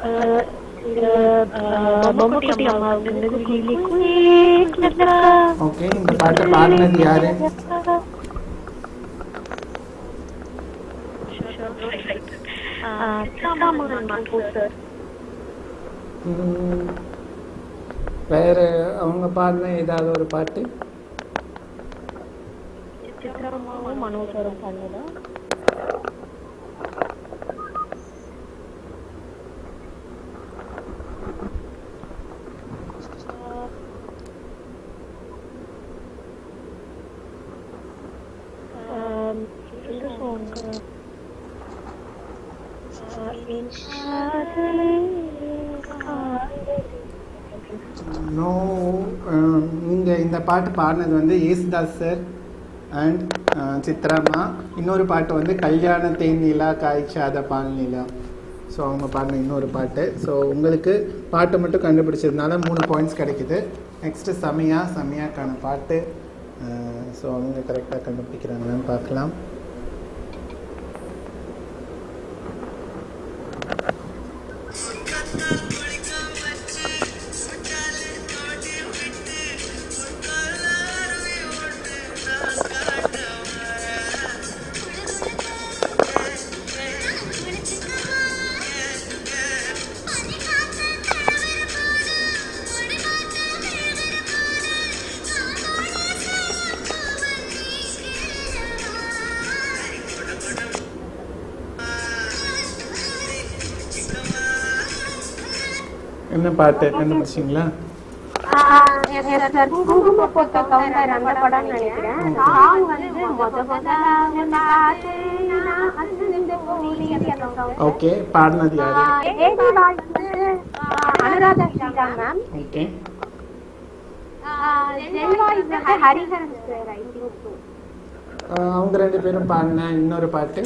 மம்முட்டி அம்மா வந்து குயிலி ஓகே இந்த பாட்டை பாடினது யாரு சார் ம், வேற அவங்க பாடின ஏதாவது ஒரு பாட்டு சித்ராமாவும் மனோகரும் பண்ணதா இந்த சாங் நோ நீங்கள் இந்த பாட்டு பாடினது வந்து ஏசுதாஸ் சார் அண்ட் சித்ராமா இன்னொரு பாட்டு வந்து கல்யாண தேனிலா காய்ச்சாத பால் நிலா ஸோ அவங்க பாடின இன்னொரு பாட்டு ஸோ உங்களுக்கு பாட்டு மட்டும் கண்டுபிடிச்சதுனால மூணு பாயிண்ட்ஸ் கிடைக்குது நெக்ஸ்ட்டு சமியா சமியாக்கான பாட்டு ஸோ அவங்க கரெக்டாக கண்டுபிடிக்கிறாங்களான்னு பார்க்கலாம் என்ன பாட்டு கண்டுபிடிச்சிங்களா சார் குங்கும பொத்த கவுண்டர் அந்த படம் நினைக்கிறேன் சாங் வந்து மொத முதலாக பார்த்தேனா அந்த கோழி அந்த song. ஓகே பாடினது யாரு ஆ, ஏடி voice Anuradha Sriram ma'am okay gents voice வந்து Hariharan sir I think so அவங்க ரெண்டு பேரும் பாடின இன்னொரு பாட்டு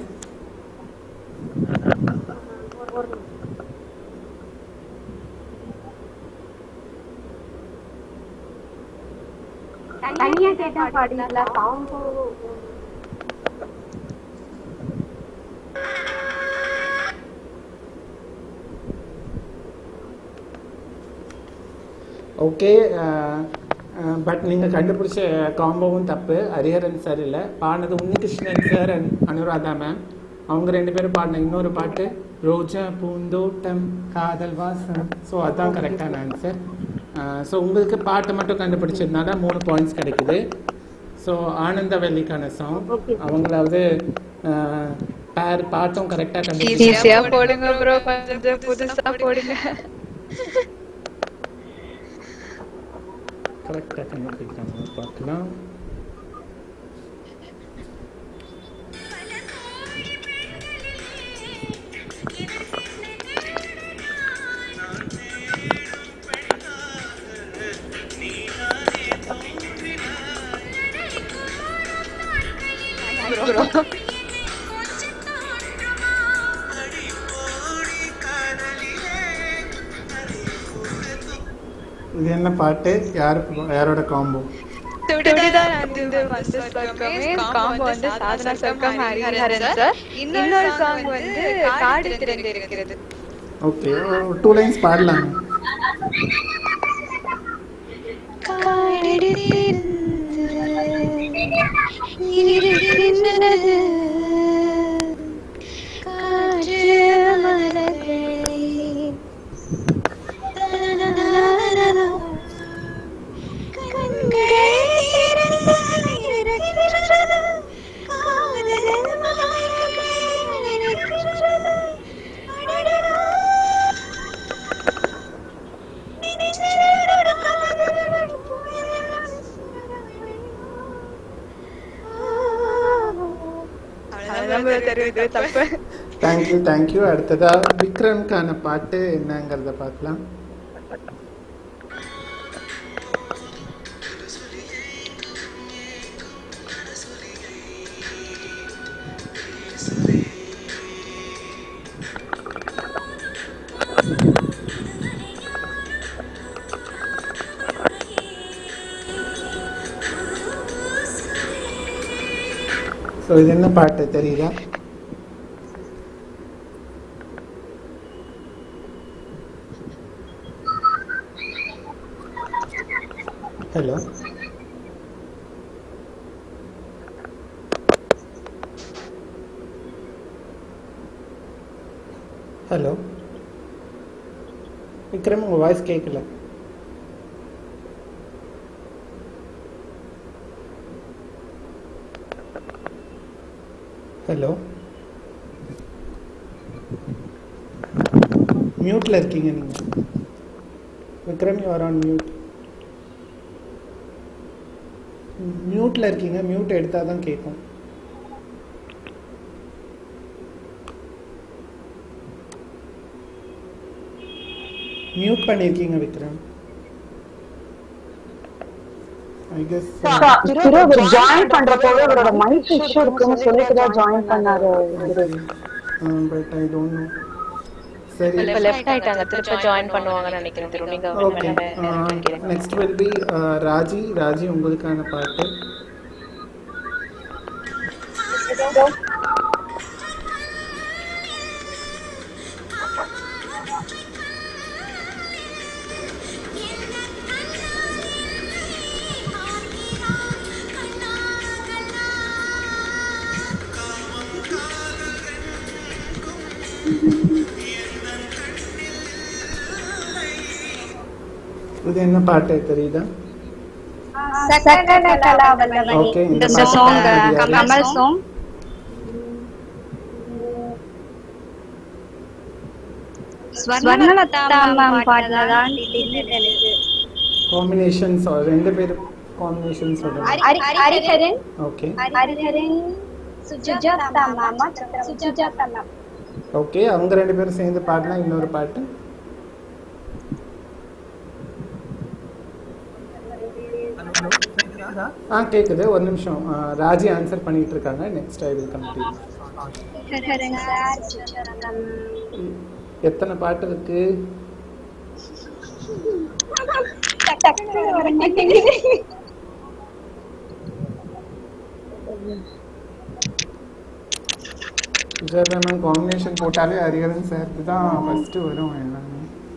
தனியா கேட்டா பாடினால காம்போ ஓகே பட் நீங்கள் கண்டுபிடிச்ச காம்போவும் தப்பு ஹரிஹரன் சார் இல்லை பாடினது Unnikrishnan sir and Anuradha ma'am அவங்க ரெண்டு பேரும் பாடின இன்னொரு பாட்டு ரோஜா பூந்தோட்டம் காதல் வாசம் ஸோ அதான் கரெக்டான ஆன்சர் ஸோ உங்களுக்கு பாட்டு மட்டும் கண்டுபிடிச்சதுனால மூணு பாயிண்ட்ஸ் கிடைக்குது ஸோ ஆனந்தவல்லிக்கான சாங் அவங்களாவது பேர் பாட்டும் கரெக்டாக கண்டுபிடிச்சு ஈஸியா போடுங்க ப்ரோ கொஞ்சம் புதுசா போடுங்க கரெக்டாக கண்டுபிடிக்கிறாங்க பார்க்கலாம் இது என்ன பாட்டு யாருக்கு யாரோட காம்போ சுடிதார் வந்து ஃபர்ஸ்ட் சொர்க்கமே காம்போ வந்து சாதனா சொர்க்கம் ஹரிஹரன் சார் இன்னொரு சாங் வந்து காடு திறந்து இருக்கிறது ஓகே டூ லைன்ஸ் பாடலாம் காற்று மலர் தரும் இது தப்பு தேங்க்யூ தேங்க்யூ அடுத்ததா விக்ரம்கான பாட்டு என்னங்கிறத பார்க்கலாம் ஸோ இது என்ன பாட்டு தெரியுதா ஹலோ ஹலோ விக்ரம் உங்கள் வாய்ஸ் கேட்கல ஹலோ மியூட்டில் இருக்கீங்க நீங்கள் Vikram you are on mute மியூட்டில் இருக்கீங்க மியூட் எடுத்தால் தான் கேட்கும் மியூட் பண்ணியிருக்கீங்க விக்ரம் ஐ கெஸ் திரு அவர் ஜாயின் பண்றப்போவே அவரோட மைக் இஷ்யூ இருக்குன்னு சொல்லிட்டு தான் ஜாயின் பண்ணாரு பட் ஐ டோன்ட் நோ சரி இப்ப லெஃப்ட் ஆயிட்டாங்க திருப்ப ஜாயின் பண்ணுவாங்கன்னு நினைக்கிறேன் திரு நீங்க okay next will be Raji Raji உங்களுக்கான பாட்டு இது என்ன பாட்டு தெரியுதா சக்கர கலாவல்லவனே ஓகே இந்த இந்த சாங் பாட்டு கமல் சாங் ஸ்வர்ணலதாமம் பாடினதான் தெரியுது எனக்கு காம்பினேஷன்ஸ் ரெண்டு பேரும் காம்பினேஷன் சொல்லுங்க ஹரி- ஹரிஹரன் ஓகே ஹரிஹரன் சுஜாதா மாமா சுஜாதா மாமா ஓகே அவங்க ரெண்டு பேரும் சேர்ந்து பாடினா இன்னொரு பாட்டு ஆ கேக்குது ஒரு நிமிஷம் ஆ, ராஜி ஆன்சர் பண்ணிட்டு இருக்காங்க next I will complete Hariharan sir Sujatha மாமா. எத்தனை பாட்டு இருக்கு டக்குனு வர மாட்டேங்குது. சார் நம்ம காம்பினேஷன் போட்டாலே ஹரிஹரன் சாருக்கு தான் ஃபர்ஸ்ட் வரும் எல்லாமே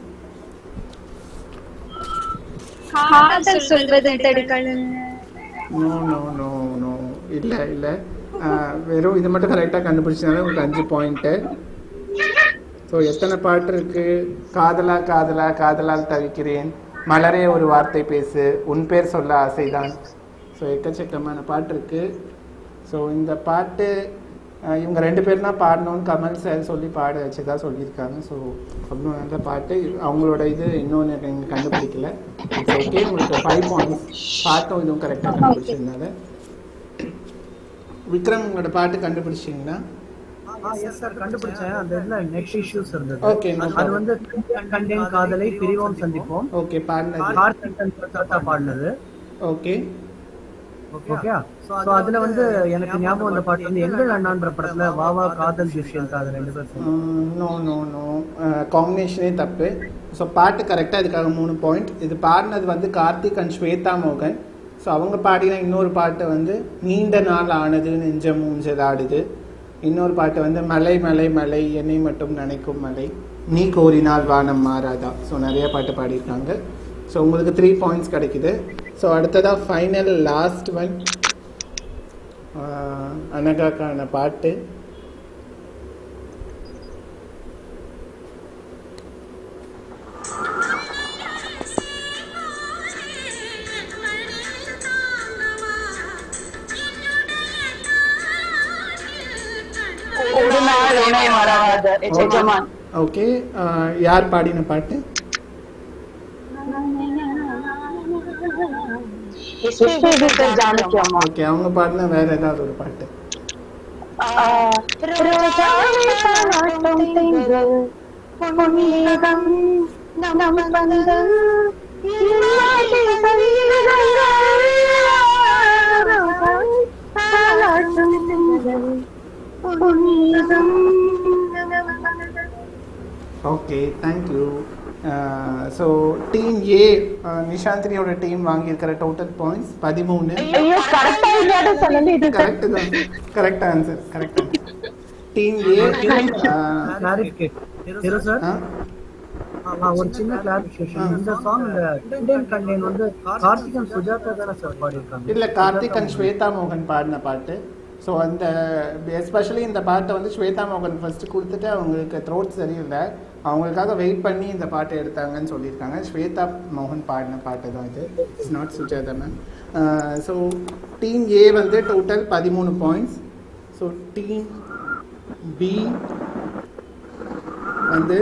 காதல் சொல்வது தடுக்கணும் நோ நோ நோ நோ இல்லை இல்லை வெறும் இது மட்டும் கரெக்டாக கண்டுபிடிச்சனால உங்களுக்கு அஞ்சு பாயிண்ட்டு ஸோ எத்தனை பாட்டு இருக்கு காதலா காதலா காதலால் தவிக்கிறேன் மலரே ஒரு வார்த்தை பேசு உன் பேர் சொல்ல ஆசைதான் ஸோ எக்கச்சக்கமான பாட்டு இருக்கு ஸோ இந்த பாட்டு அஹ், இவங்க ரெண்டு பேரும் தான் பாடணும்னு கமல் சார் சொல்லி பாட வச்சதா சொல்லியிருக்காங்க ஸோ அவ்வளோ நல்ல பாட்டு அவங்களோட இது இன்னொன்று நீங்கள் கண்டுபிடிக்கல இட்ஸ் ஓகே உங்களுக்கு ஃபைவ் பாயிண்ட்ஸ் பாட்டும் இதுவும் கரெக்டாக கண்டுபிடிச்சிருந்தாங்க விக்ரம் உங்களோட பாட்டு கண்டுபிடிச்சிங்கன்னா எஸ் சார் கண்டுபிடிச்சேன் அந்த இதுல நெக்ஸ்ட் இஷ்யூஸ் இருந்தது Okay, no அது problem. வந்து கண்டேன் காதலை பிரிவோம் சந்திப்போம் ஓகே பாடினது கார்த்திகன் தாத்தா பாடினது ஓகே ஓகே சோ அதுல வந்து எனக்கு ஞாபகம் வந்த பாட்டு வந்து எங்கள் அண்ணான்ற படத்துல வாவா காதல் துஷ்யந்தா அது ரெண்டு பேரும் நோ நோ நோ காம்பினேஷனே தப்பு ஸோ பாட்டு கரெக்டாக இதுக்காக மூணு பாயிண்ட் இது பாடினது வந்து கார்த்திக் அண்ட் ஸ்வேதா மோகன் ஸோ அவங்க பாடின இன்னொரு பாட்டு வந்து நீண்ட நாள் ஆனது நெஞ்சம் ஊஞ்சலாடுது இன்னொரு பாட்டு வந்து மலை மலை மலை என்னை மட்டும் நினைக்கும் மலை நீ கோரினால் வானம் மாறாதா ஸோ நிறைய பாட்டு பாடியிருக்காங்க ஸோ உங்களுக்கு த்ரீ பாயிண்ட்ஸ் கிடைக்குது ஸோ அடுத்ததாக ஃபைனல் லாஸ்ட் ஒன் அனகாக்கான பாட்டு ஒரு நாள் உணவு வராது எஜமான் ஓகே யார் பாடின பாட்டு எஸ்பிபி சார் ஜானகி அம்மா ஓகே அவங்க பாடின வேற ஏதாவது ஒரு பாட்டு ரோஜாவை பாராட்டும் பெண்கள் பொன்னியகம் நம் பந்தல் இல்லாத சங்கீதங்கள் ரோஜாவை பாராட்டும் பெண்கள் பொன்னியகம் okay thank you so team A நிஷாந்தினியோட டீம் வாங்கியிருக்கிற டோட்டல் பாயிண்ட்ஸ் பதிமூணு ஐயோ கரெக்டா இல்லையாட சொல்லல இது கரெக்ட் தான் correct answer correct team A clarification sir ஒரு சின்ன கிளாரிஃபிகேஷன் இந்த சாங் இந்த இந்தியன் கண்டெயின் வந்து கார்த்திகன் சுஜாதா தானே சார் பாடியிருக்காங்க இல்ல கார்த்திக் அண்ட் ஸ்வேதா மோகன் பாடின பாட்டு ஸோ அந்த எஸ்பெஷலி இந்த பாட்டை வந்து ஸ்வேதா மோகன் ஃபர்ஸ்ட் கொடுத்துட்டு அவங்களுக்கு த்ரோட் சரியில்லை அவங்களுக்காக வெயிட் பண்ணி இந்த பாட்டை எடுத்தாங்கன்னு சொல்லியிருக்காங்க ஸ்வேதா மோகன் பாடின பாட்டு தான் இது it's not Sujatha ma'am so team A வந்து டோட்டல் பதிமூணு பாயிண்ட்ஸ் ஸோ டீம் பி வந்து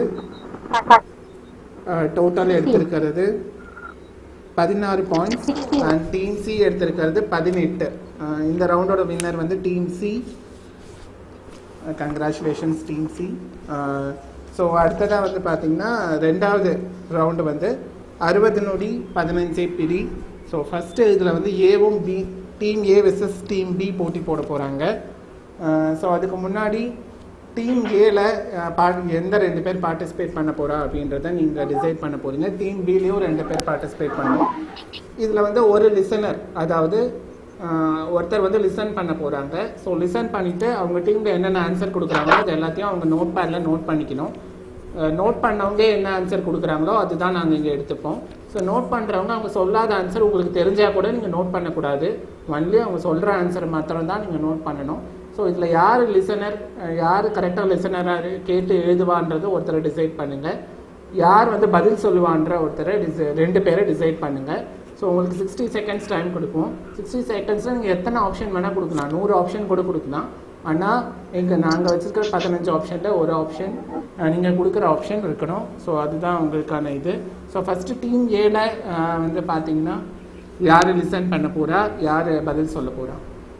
டோட்டல் எடுத்திருக்கிறது பதினாறு பாயிண்ட்ஸ் அண்ட் டீம் சி எடுத்திருக்கிறது பதினெட்டு அஹ் இந்த ரவுண்டோட வின்னர் வந்து team C congratulations team C so அடுத்ததாக வந்து பார்த்தீங்கன்னா ரெண்டாவது ரவுண்டு வந்து அறுபது நொடி பதினஞ்சே பிரி ஸோ ஃபஸ்ட்டு இதில் வந்து ஏவும் B team A versus team B போட்டி போட போகிறாங்க ஸோ அதுக்கு முன்னாடி டீம் ஏல எந்த ரெண்டு பேர் பார்ட்டிசிபேட் பண்ண போகிறா அப்படின்றத நீங்கள் டிசைட் பண்ண போகிறீங்க டீம் பிலேயும் ரெண்டு பேர் பார்ட்டிசிபேட் பண்ணணும் இதில் வந்து ஒரு லிசனர் அதாவது ஆஹ், ஒருத்தர் வந்து லிசன் பண்ண போகிறாங்க ஸோ லிசன் பண்ணிவிட்டு அவங்க டீமில் என்னென்ன ஆன்சர் கொடுக்குறாங்களோ அது எல்லாத்தையும் அவங்க நோட் பேடில் நோட் பண்ணிக்கணும் நோட் பண்ணவங்க என்ன ஆன்சர் கொடுக்குறாங்களோ அதுதான் நாங்கள் இங்கே எடுத்துப்போம் ஸோ நோட் பண்ணுறவங்க அவங்க சொல்லாத ஆன்சர் உங்களுக்கு தெரிஞ்சால் கூட நீங்கள் நோட் பண்ணக்கூடாது ஒன்லி அவங்க சொல்கிற ஆன்சர் மாத்திரம் தான் நீங்கள் நோட் பண்ணணும் ஸோ இதில் யார் லிசனர் யார் கரெக்டாக லிசனராக கேட்டு எழுதுவான்றது ஒருத்தரை டிசைட் பண்ணுங்கள் யார் வந்து பதில் சொல்லுவான்ற ஒருத்தரை டிசை ரெண்டு பேரை டிசைட் பண்ணுங்கள் ஸோ உங்களுக்கு சிக்ஸ்டி செகண்ட்ஸ் டைம் கொடுப்போம் சிக்ஸ்டி செகண்ட்ஸில் நீங்கள் எத்தனை ஆப்ஷன் வேணால் கொடுக்கலாம் நூறு ஆப்ஷன் கூட கொடுக்கலாம் ஆனால் எங்கள் நாங்கள் வச்சுருக்கிற பதினஞ்சு ஆப்ஷனில் ஒரு ஆப்ஷன் நீங்கள் கொடுக்குற ஆப்ஷன் இருக்கணும் ஸோ அதுதான் உங்களுக்கான இது ஸோ ஃபஸ்ட்டு டீம் ஏல வந்து பார்த்தீங்கன்னா யார் லிசன் பண்ண போகிறா யார் பதில் சொல்ல போகிறா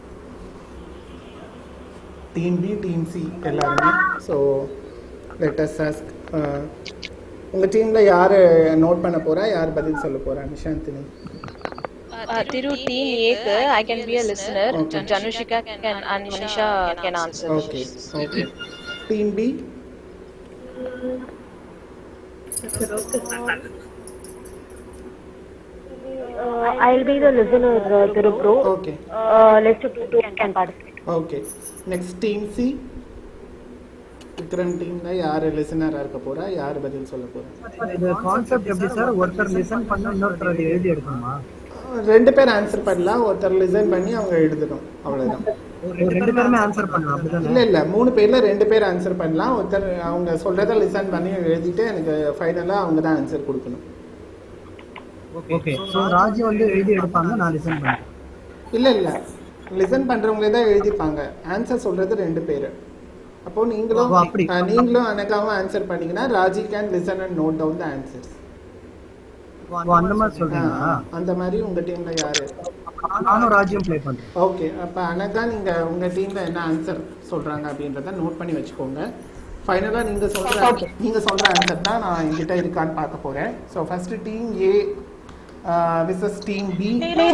டீம் பி டீம் சி எல்லாருமே ஸோ லெட்டஸ் ஆஸ்க் உங்கள் டீமில் யார் நோட் பண்ண போகிறா யார் பதில் சொல்ல போகிறா Nishanthini Uh, Thiru team A க்கு I can be a listener. Okay. Janushika can and Manisha can answer. Okay okay team B Uh, I'll be the listener, uh, Tirupro. ஓகே Uh, let's two two can participate. Okay next team C Vikram டீமில் யார் லிசனராக இருக்க போகிறா யார் பதில் சொல்ல போகிறா இது கான்செப்ட் எப்படி சார் ஒருத்தர் லிசன் பண்ணா இன்னொருத்தர் அதை எழுதி எடுக்கணுமா ரெண்டு பேர் ஆன்சர் பண்ணலாம் ஒருத்தர் லிசன் பண்ணி அவங்க எழுதணும் அவ்வளோதான் ஒரு ரெண்டு பேருமே ஆன்சர் பண்ணலாம் அப்படிதானே இல்லை இல்லை மூணு பேரில் ரெண்டு பேர் ஆன்சர் பண்ணலாம் ஒருத்தர் அவங்க சொல்கிறத லிசன் பண்ணி எழுதிட்டு எனக்கு ஃபைனலாக அவங்க தான் ஆன்சர் கொடுக்கணும் ஓகே சோ ராஜி வந்து எழுதி எடுப்பாங்க நான் லிசன் பண்ணேன் இல்லை இல்லை லிசன் பண்ணுறவங்களே தான் எழுதிப்பாங்க ஆன்சர் சொல்கிறது ரெண்டு பேர் அப்போ நீங்களும் ஓ, அப்படி. ஆ, நீங்களும் அனகாவும் ஆன்சர் பண்ணீங்கன்னா Raji can listen and note down the answers ஓ, அந்த மாதிரி சொல்றீங்களா அந்த மாதிரி உங்கள் டீமில் யார் நானும் ராஜ்யம் ப்ளே பண்றேன் ஓகே அப்போ அனகா நீங்கள் உங்கள் டீமில் என்ன ஆன்சர் சொல்கிறாங்க அப்படின்றத நோட் பண்ணி வச்சுக்கோங்க ஃபைனலாக நீங்கள் சொல்கிற நீங்கள் சொல்கிற ஆன்சர் தான் நான் என்கிட்ட இருக்கான்னு பார்க்க போகிறேன் so first team A versus team B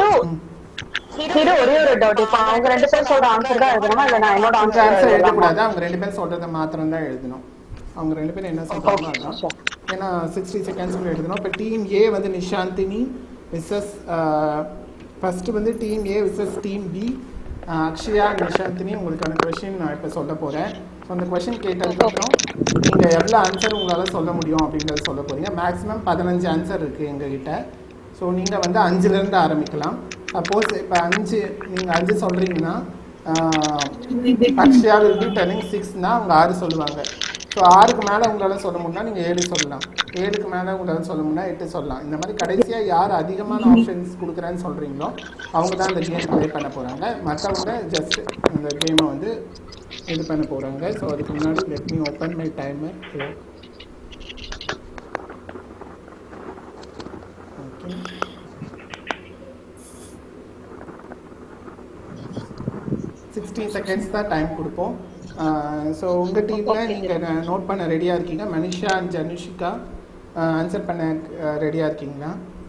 இது ஒரே ஒரு டவுட் இப்போ அவங்க ரெண்டு பேரும் சொல்ற ஆன்சர் தான் எழுதணுமா இல்ல நான் என்னோட அவங்க ஆன்சர் ஆன்சர் எழுதலாமா எழுதக்கூடாது அவங்க ரெண்டு பேரும் சொல்கிறத மாத்திரம் தான் எழுதணும் அவங்க ரெண்டு பேரும் என்ன சொல்கிறாங்களோ அதான் ஏன்னா சிக்ஸ்டி செகண்ட்ஸ்க்குள்ள எழுதணும் இப்போ டீம் ஏ வந்து நிஷாந்தினி விசஸ் ஃபஸ்ட்டு வந்து team A versus team B Akshaya Nishanthini உங்களுக்கான கொஷின் நான் இப்போ சொல்ல போகிறேன் ஸோ அந்த கொஷின் கேட்டதுக்கப்புறம் நீங்கள் எவ்வளோ ஆன்சர் உங்களால் சொல்ல முடியும் அப்படின்றத சொல்ல போகிறீங்க மேக்ஸிமம் பதினஞ்சு ஆன்சர் இருக்குது எங்ககிட்ட ஸோ நீங்கள் வந்து அஞ்சுலேருந்து ஆரம்பிக்கலாம் சப்போஸ் இப்போ அஞ்சு நீங்கள் அஞ்சு சொல்கிறீங்கன்னா அக்ஷயா வில் பி டெல்லிங் சிக்ஸ்னா அவங்க ஆறு சொல்லுவாங்க ஸோ ஆறுக்கு மேலே உங்களால் சொல்ல முடியும்னா நீங்கள் ஏழு சொல்லலாம் ஏழுக்கு மேலே உங்களால் சொல்ல முடியும்னா எட்டு சொல்லலாம் இந்த மாதிரி கடைசியாக யார் அதிகமான ஆப்ஷன்ஸ் கொடுக்குறேன்னு சொல்கிறீங்களோ அவங்க தான் இந்த கேம் ப்ளே பண்ண போகிறாங்க மற்றவங்க ஜஸ்ட் இந்த கேமை வந்து இது பண்ண போகிறாங்க ஸோ அதுக்கு முன்னாடி let me open my timer okay sixteen seconds தான் டைம் கொடுப்போம் ஸோ உங்கள் டீமில் நீங்கள் நோட் பண்ண ரெடியாக இருக்கீங்க மனிஷா அண்ட் ஜனுஷிகா ஆன்சர் பண்ண ரெடியாக இருக்கீங்களா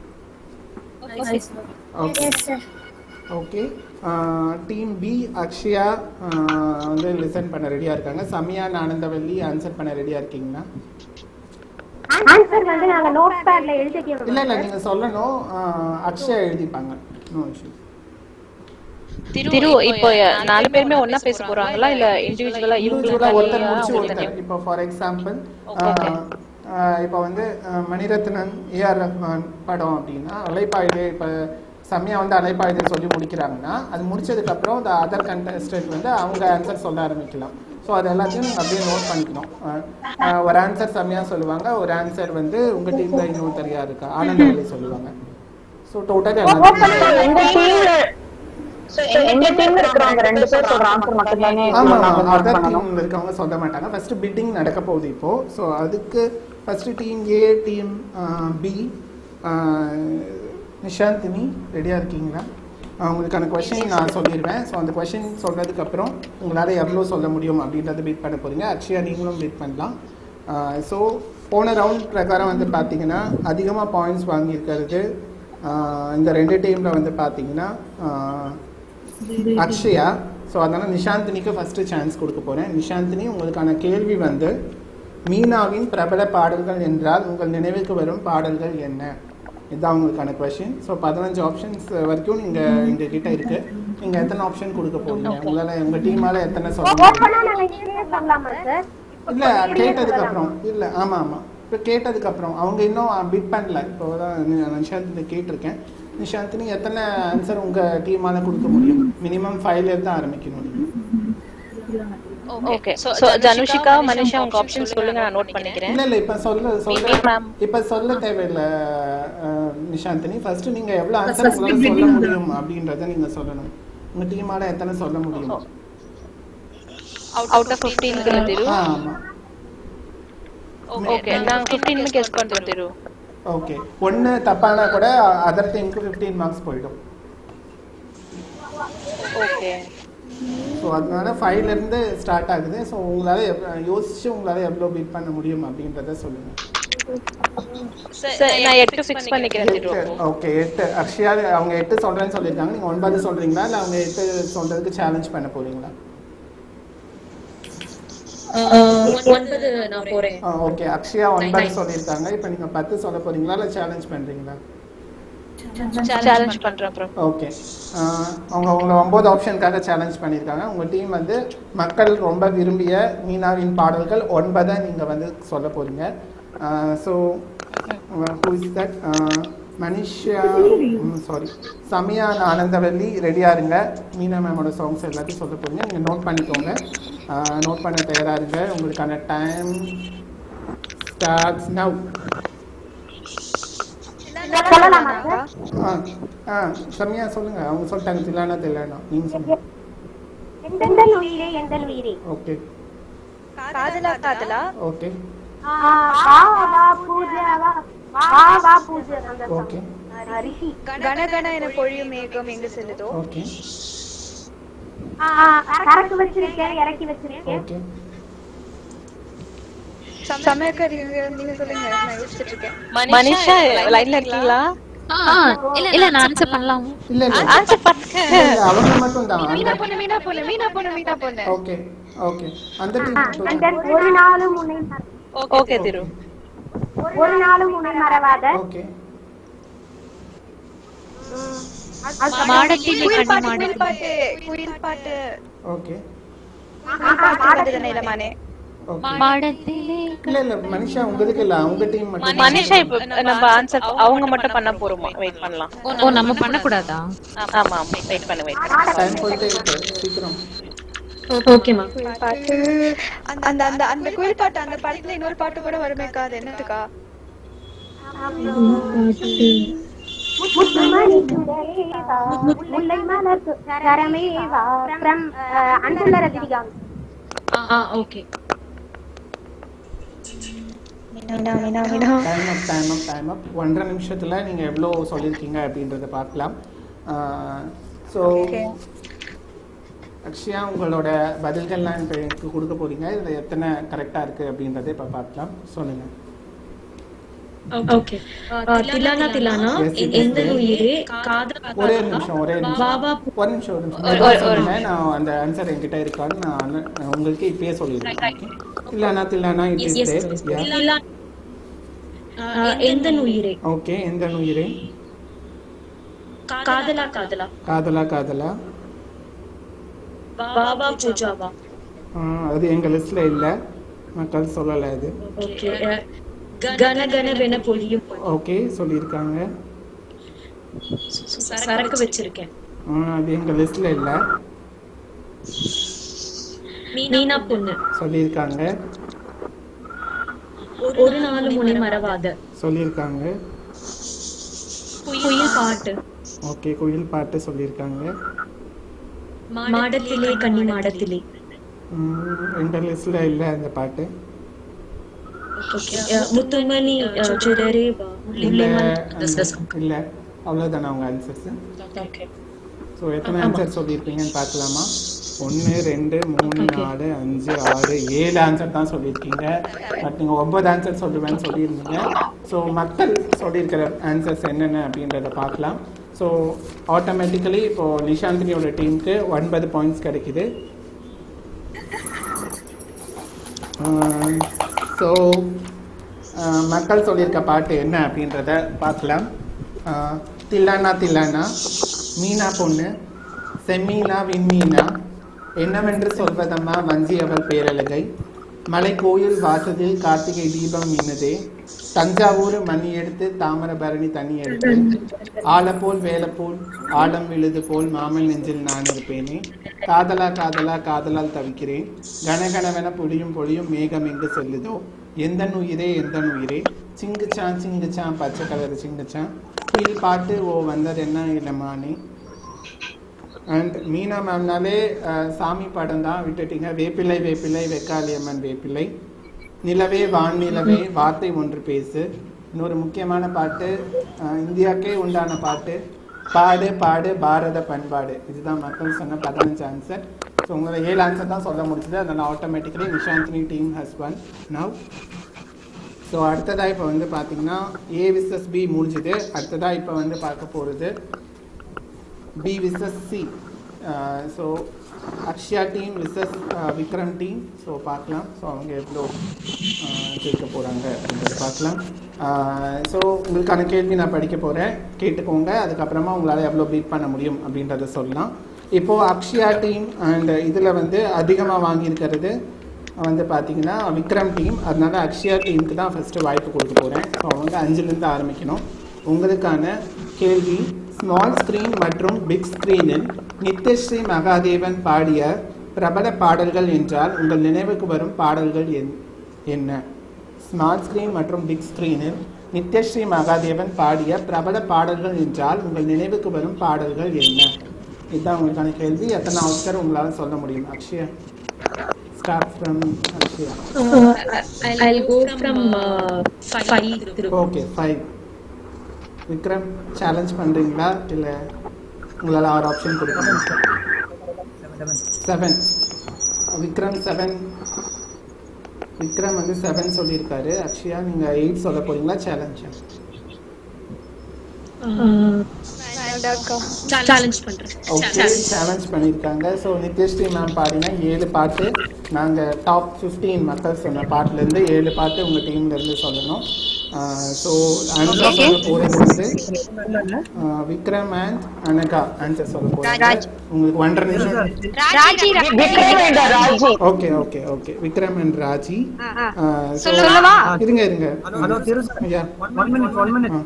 okay okay team B Akshaya ஆஹ், வந்து லிசன் பண்ண ரெடியாக இருக்காங்க சமியா and ஆனந்தவல்லி ஆன்சர் பண்ண ரெடியாக இருக்கீங்களா ஆன்சர் வந்து நாங்க நோட் பேட்ல எழுதிக்கணும் இல்லை இல்லை நீங்கள் சொல்லணும் ஆஹ், அக்ஷயா எழுதிப்பாங்க நோ இஷ்யூ திரு இப்போ நாலு பேருமே ஒண்ணா பேச போறாங்களா இல்ல இண்டிவிஜுவலா இண்டிவிஜுவலா ஒருத்தர் முடிச்சு இவங்க ஒருத்தர் இப்போ ஃபார் எக்ஸாம்பிள் இப்போ வந்து அஹ், மணிரத்னன் ஏஆர் ரஹ்மான் படம் அப்படின்னா அலைப்பாயுதே இப்போ சமயா வந்து அலைப்பாயுதே சொல்லி முடிக்கிறாங்கன்னா அது முடிச்சதுக்கு அப்புறம் இந்த அதர் கண்டஸ்டன்ட் வந்து அவங்க ஆன்சர் சொல்ல ஆரம்பிக்கலாம் ஸோ அது எல்லாத்தையும் நீங்க அப்படியே நோட் பண்ணிக்கணும் அஹ், அஹ், ஒரு ஆன்சர் சமயா சொல்லுவாங்க ஒரு ஆன்சர் வந்து உங்க டீம்ல இன்னொருத்தர் யார் இருக்கா ஆனந்தவல்லி சொல்லுவாங்க ஸோ டோட்டல் எங்க டீம்ல எங்க டீம்ல இருக்கிறவங்க ரெண்டு பேர் சொல்ற ஆன்சர் மட்டும் தானே ஆமா நாங்க note அதர் பண்ணணும் டீம்ல இருக்கவங்க சொல்ல மாட்டாங்க ஃபர்ஸ்ட் பிட்டிங் நடக்க போகுது இப்போ ஸோ அதுக்கு first team A team B Nishanthini ரெடியா இருக்கீங்களா ஆஹ் உங்களுக்கான கொஷின் நான் சொல்லிடுவேன் ஸோ அந்த கொஷின் சொல்றதுக்கு அப்புறம் உங்களால் எவ்வளோ சொல்ல முடியும் அப்படின்றத பீட் பண்ண போறீங்க அக்ஷயா நீங்களும் பீட் பண்ணலாம் ஸோ போன ரவுண்ட் பிரகாரம் வந்து பார்த்தீங்கன்னா அதிகமாக பாயிண்ட்ஸ் வாங்கியிருக்கிறது ஆஹ் இந்த ரெண்டு டீமில் வந்து பார்த்தீங்கன்னா ஆஹ் அக்ஷயா ஸோ அதனால் நிஷாந்தினிக்கு ஃபஸ்ட்டு சான்ஸ் கொடுக்க போகிறேன் நிஷாந்தினி உங்களுக்கான கேள்வி வந்து மீனாவின் பிரபல பாடல்கள் என்றால் உங்கள் நினைவுக்கு வரும் பாடல்கள் என்ன இதுதான் உங்களுக்கான கொஷின் ஸோ பதினஞ்சு ஆப்ஷன்ஸ் வரைக்கும் நீங்கள் எங்கள் கிட்ட இருக்கு நீங்கள் எத்தனை ஆப்ஷன் கொடுக்க போறீங்க உங்களால் உங்கள் டீமால் எத்தனை சொல்ல ஓட் பண்ணா நாங்க ஈஸியா சொல்லலாமா சார் இல்லை கேட்டதுக்கு அப்புறம் இல்லை ஆமாம் ஆமாம் இப்போ கேட்டதுக்கு அப்புறம் அவங்க இன்னும் பிட் பண்ணல இப்போ தான் நி- நிஷாந்தினி கேட்டிருக்கேன் நிஷாந்தினி எத்தனை ஆன்சர் உங்கள் டீமால் கொடுக்க முடியும் மினிமம் ஃபைவ்ல இருந்து ஆரம்பிக்கணும் நீங்க. ஓகே சோ ஜனுஷிகா மனிஷா உங்க ஆப்ஷன் சொல்லுங்க நான் நோட் பண்ணிக்கிறேன் இல்ல இல்ல இப்ப சொல்ல சொல்ல ma'am. இப்ப சொல்ல தேவையில்ல அஹ், நிஷாந்தினி ஃபர்ஸ்ட் நீங்க எவ்வளவு ஆன்சர் உங்களால சொல்ல முடியும் அப்படின்றத நீங்க சொல்லணும் உங்க டீமால எத்தனை சொல்ல முடியும் அவுட் ஆஃப் 15 திரு ஆ, ஆமா ஓகே நான் 15 கெஸ் பண்றேன் திரு ஓகே ஒன்னு தப்பானா கூட அதர் டீமுக்கு 15 மார்க்ஸ் போயிடும் ஓகே ஸோ அதனால ஃபைவ்ல இருந்து ஸ்டார்ட் ஆகுது ஸோ உங்களால எவ்வ- யோசிச்சு உங்களால எவ்வளவு பீட் பண்ண முடியும் அப்படின்றத சொல்லுங்க சரி நான் எட்டு ஃபிக்ஸ் பண்ணிக்கிறேன் திரு ஓகே எட்டு அக்ஷயா அவங்க எட்டு சொல்றேன்னு சொல்லியிருக்காங்க நீங்க ஒன்பது சொல்றீங்களா இல்ல அவங்க எட்டு சொல்றதுக்கு சேலஞ்ச் பண்ண போறீங்களா ஒன்பது நான் போறேன் ஓகே அக்ஷயா ஒன்பது சொல்லியிருக்காங்க இப்போ நீங்க பத்து சொல்ல போறீங்களா இல்ல சேலஞ்ச் பண்றீங்களா சேலஞ்ச் பண்றேன் அப்புறம் ஓகே அவங்க அவங்க ஒன்பது ஆப்ஷனுக்காக சேலஞ்ச் பண்ணியிருக்காங்க உங்க டீம் வந்து மக்கள் ரொம்ப விரும்பிய மீனாவின் பாடல்கள் ஒன்பதை நீங்க வந்து சொல்ல போறீங்க so who is that Manisha sorry Samiya and Anandavalli ரெடியா இருங்க மீனா மேமோட சாங்ஸ் எல்லாத்தையும் சொல்ல போறீங்க நீங்க நோட் பண்ணிக்கோங்க நோட் பண்ண தயாரா இருங்க உங்களுக்கான டைம் ஸ்டார்ட்ஸ் நவ் சொல்லலாமா சார் ஆ ஆ சமியா சொல்லுங்க அவங்க சொல்லிட்டாங்க தில்லானா தில்லானா நீங்க சொல்லுங்க எந்தல் உயிரே எந்தல் உயிரே ஓகே காதலா காதலா ஓகே ஆ, வா வா பூஜா வா வா வா பூஜா அந்த song. ஓகே ஆ, ரிஷி கனகன என பொழியும் மேகம் எங்கு செல்லுதோ ஓகே ஆ, கறக்கு வச்சிருக்கேன் இறக்கி வச்சிருக்கேன் ஓகே சமயக்கர் நீங்க சொல்லுங்க நான் யோசிச்சுட்டு இருக்கேன் மனிஷா லைன்ல இருக்கீங்களா இல்ல நான் ஆன்சர் பண்ணலாம் இல்ல இல்ல ஆன்சர் பண்ணுங்க இல்ல, இல்ல, அவங்க மட்டும் தான் மீனா பொண்ணு மீனா பொண்ணு மீனா பொண்ணு மீனா பொண்ணு ஓகே ஓகே அந்த டீம் மட்டும் And then ஒரு நாளும் உன்னை மற- ஓகே திரு ஒரு நாளும் உன்னை மறவாத ஓகே மாடத்திலே குயில் கண்ணி பாட்டு குயில் மாடத்திலே பாட்டு குயில் பாட்டு ஓகே குயில் பாட்டு வந்தது நிலமானே ஓகே மாடத்திலே இல்ல இல்ல மனிஷா உங்களுக்கு இல்ல அவங்க டீம் மட்டும் மனிஷா இப்ப நம்ம ஆன்சர் அவங்க மட்டும் பண்ண போறோமா வெயிட் பண்ணலாம் ஓ நம்ம பண்ண கூடாதா ஆமா ஆமா வெயிட் பண்ணு வெயிட் பண்ணு டைம் போயிட்டே இருக்கு சீக்கிரம் ஓகேமா குயில் பாட்டு அந்த அந்த அந்த அந்த குயில் பாட்டு அந்த படத்துல இன்னொரு பாட்டு கூட வருமேக்கா அது என்னதுக்கா முத்துமணி சுடரேவா, முல்லை மலர் கரமேவா from uh, அன்புள்ள ரஜினிகாந்த் ஆ okay Meena Meena Meena time up time up time up ஒன்றரை நிமிஷத்துல நீங்க எவ்வளவு சொல்லியிருக்கீங்க அப்படின்றத பார்க்கலாம் ஸோ Okay. அக்ஷயா உங்களோட பதில்கள்லாம் இப்போ எனக்கு கொடுக்க போறீங்க இதில் எத்தனை கரெக்டாக இருக்குது அப்படின்றத இப்போ பார்க்கலாம் சொல்லுங்கள் okay Thillana Thillana Yes, yes, எந்த yes. உயிரே காதல் ஒரே ஒரு நிமிஷம் ஒரே நிமிஷம் வாவா ஒரு நிமிஷம் ஒரு நிமிஷம் ஒரு- நான் ஒரு- சொல்றேன். நான் அந்த ஆன்சர் என்கிட்ட இருக்கான்னு நான் நான் உங்களுக்கு இப்பயே சொல்லிடுறேன் okay? Thillana Thillana it is Yes, there yes. Thillana ஆஹ், எந்த உயிரே ஓகே எந்த உயிரே காதலா காதலா காதலா காதலா பாபா பூஜாவா ஆ, அது எங்க லிஸ்ட்ல இல்ல மக்கள் சொல்லல அது ஓகே கன கனவென பொழியும் ஓகே சொல்லியிருக்காங்க சரக்கு வச்சிருக்கேன் ஆ, அது எங்க லிஸ்ட்ல இல்ல மீனா பொண்ணு சொல்லியிருக்காங்க ஒரு நாலு முனை மறவாத சொல்லியிருக்காங்க குயில் பாட்டு ஓகே குயில் பாட்டு சொல்லியிருக்காங்க மாடத்திலே கன்னி மாடத்திலே ம், எங்க லிஸ்ட்ல இல்ல அந்த பாட்டு ஓகே முத்துமணி சுடரே இல்ல அந்த- இல்ல அவ்வளவுதானா உங்க ஆன்சர்ஸ் ஓகே ஸோ எத்தனை ஆன்சர் சொல்லியிருப்பீங்கன்னு பார்க்கலாமா ஒன்று ரெண்டு மூணு நாலு அஞ்சு ஆறு ஏழு ஆன்சர் தான் சொல்லியிருக்கீங்க பட் நீங்கள் ஒன்பது ஆன்சர் சொல்லுவேன்னு சொல்லியிருந்தீங்க ஸோ மக்கள் சொல்லியிருக்கிற ஆன்சர்ஸ் என்னென்ன அப்படின்றத பார்க்கலாம் ஸோ ஆட்டோமேட்டிக்கலி இப்போது நிஷாந்தினியோட டீமுக்கு ஒன்பது பாயிண்ட்ஸ் கிடைக்குது ஸோ மக்கள் சொல்லியிருக்க பாட்டு என்ன அப்படின்றத பார்க்கலாம் ஆஹ் தில்லானா தில்லானா மீனா பொண்ணு செம்மீனா விண்மீனா என்னவென்று சொல்வதம்மா வஞ்சி அவள் பேரழகை மலை கோயில் வாசலில் கார்த்திகை தீபம் மீனதே தஞ்சாவூர் மணி எடுத்து தாமிரபரணி தண்ணி எடுத்து ஆலப்போல் வேலப்போல் ஆழம் விழுது போல் மாமல் நெஞ்சில் நான் இருப்பேனே காதலா காதலா காதலால் தவிக்கிறேன் கனகனவென பொழியும் பொழியும் மேகம் எங்கு செல்லுதோ எந்த உயிரே எந்த உயிரே சிங்குச்சான் சிங்குச்சான் பச்சை கலர் சிங்குச்சான் குயில் பாட்டு ஓ வந்தது என்ன இளமானே அண்ட் மீனா மேம்னாலே அஹ், சாமி படம் தான் விட்டுட்டீங்க வேப்பிலை வேப்பிலை வெக்காளியம்மன் வேப்பிலை நிலவே வான் நிலவே வார்த்தை ஒன்று பேசு இன்னொரு முக்கியமான பாட்டு அஹ், இந்தியாக்கே உண்டான பாட்டு பாடு பாடு பாரத பண்பாடு இதுதான் மக்கள் சொன்ன பதினஞ்சு ஆன்சர் ஸோ உங்களை ஏழு ஆன்சர் தான் சொல்ல முடிஞ்சது அதனால் automatically Nishanthini team has won now so அடுத்ததாக இப்போ வந்து பார்த்தீங்கன்னா ஏ விசஸ் பி முடிஞ்சுது அடுத்ததாக இப்போ வந்து பார்க்க போகிறது B versus C so Akshaya team versus Vikram team so பார்க்கலாம் ஸோ அவங்க எவ்வளோ uh, ஜெயிக்க போகிறாங்க அப்படின்றத பார்க்கலாம் ஸோ உங்களுக்கான கேள்வி நான் படிக்க போகிறேன் கேட்டுக்கோங்க அதுக்கப்புறமா உங்களால் எவ்வளோ பீட் பண்ண முடியும் அப்படின்றத சொல்லலாம் இப்போது அக்ஷயா டீம் அண்ட் இதில் வந்து அதிகமாக வாங்கியிருக்கிறது வந்து பார்த்தீங்கன்னா விக்ரம் டீம் அதனால அக்ஷயா டீமுக்கு தான் ஃபஸ்ட்டு வாய்ப்பு கொடுக்க போகிறேன் ஸோ அவங்க அஞ்சுலேருந்து ஆரம்பிக்கணும் உங்களுக்கான கேள்வி ஸ்மால் ஸ்க்ரீன் மற்றும் பிக் ஸ்க்ரீனில் நித்யஸ்ரீ மகாதேவன் பாடிய பிரபல பாடல்கள் என்றால் உங்கள் நினைவுக்கு வரும் பாடல்கள் என் என்ன ஸ்மால் ஸ்க்ரீன் மற்றும் பிக் ஸ்க்ரீனில் நித்யஸ்ரீ மகாதேவன் பாடிய பிரபல பாடல்கள் என்றால் உங்கள் நினைவுக்கு வரும் பாடல்கள் என்ன இதுதான் உங்களுக்கான கேள்வி எத்தனை அவசரம் உங்களால் சொல்ல முடியும் Akshaya start from Akshaya I'll go from uh, five through. Okay five Vikram challenge பண்ணுறீங்களா இல்லை உங்களால் ஆறு ஆப்ஷன் கொடுக்கணும் செவன் விக்ரம் செவன் விக்ரம் வந்து செவன் சொல்லியிருக்காரு அக்ஷயா நீங்கள் எயிட் சொல்ல போறீங்களா சேலஞ்ச் Uh, challenge பண்றேன் ஓகே சேலஞ்ச் பண்ணியிருக்காங்க ஸோ நித்யஸ்ரீ மேம் பாடின ஏழு பாட்டு நாங்கள் டாப் ஃபிஃப்டீன் மக்கள் சொன்ன பாட்டுலேருந்து ஏழு பாட்டு உங்கள் டீம்லேருந்து சொல்லணும் ஸோ ஆன்சர் சொல்ல போகிறது வந்து ஆஹ், விக்ரம் அண்ட் அனகா ஆன்சர் சொல்ல போகிறாங்க உங்களுக்கு ஒன்றரை நிமிஷம் Raji Vikram and Raji okay okay okay Vikram and Raji ஆ. ஆஹ், so- சொல்லவா? இருங்க இருங்க ஹலோ திரு சார் ஐயா ஒன் மினிட் ஒன் மினிட்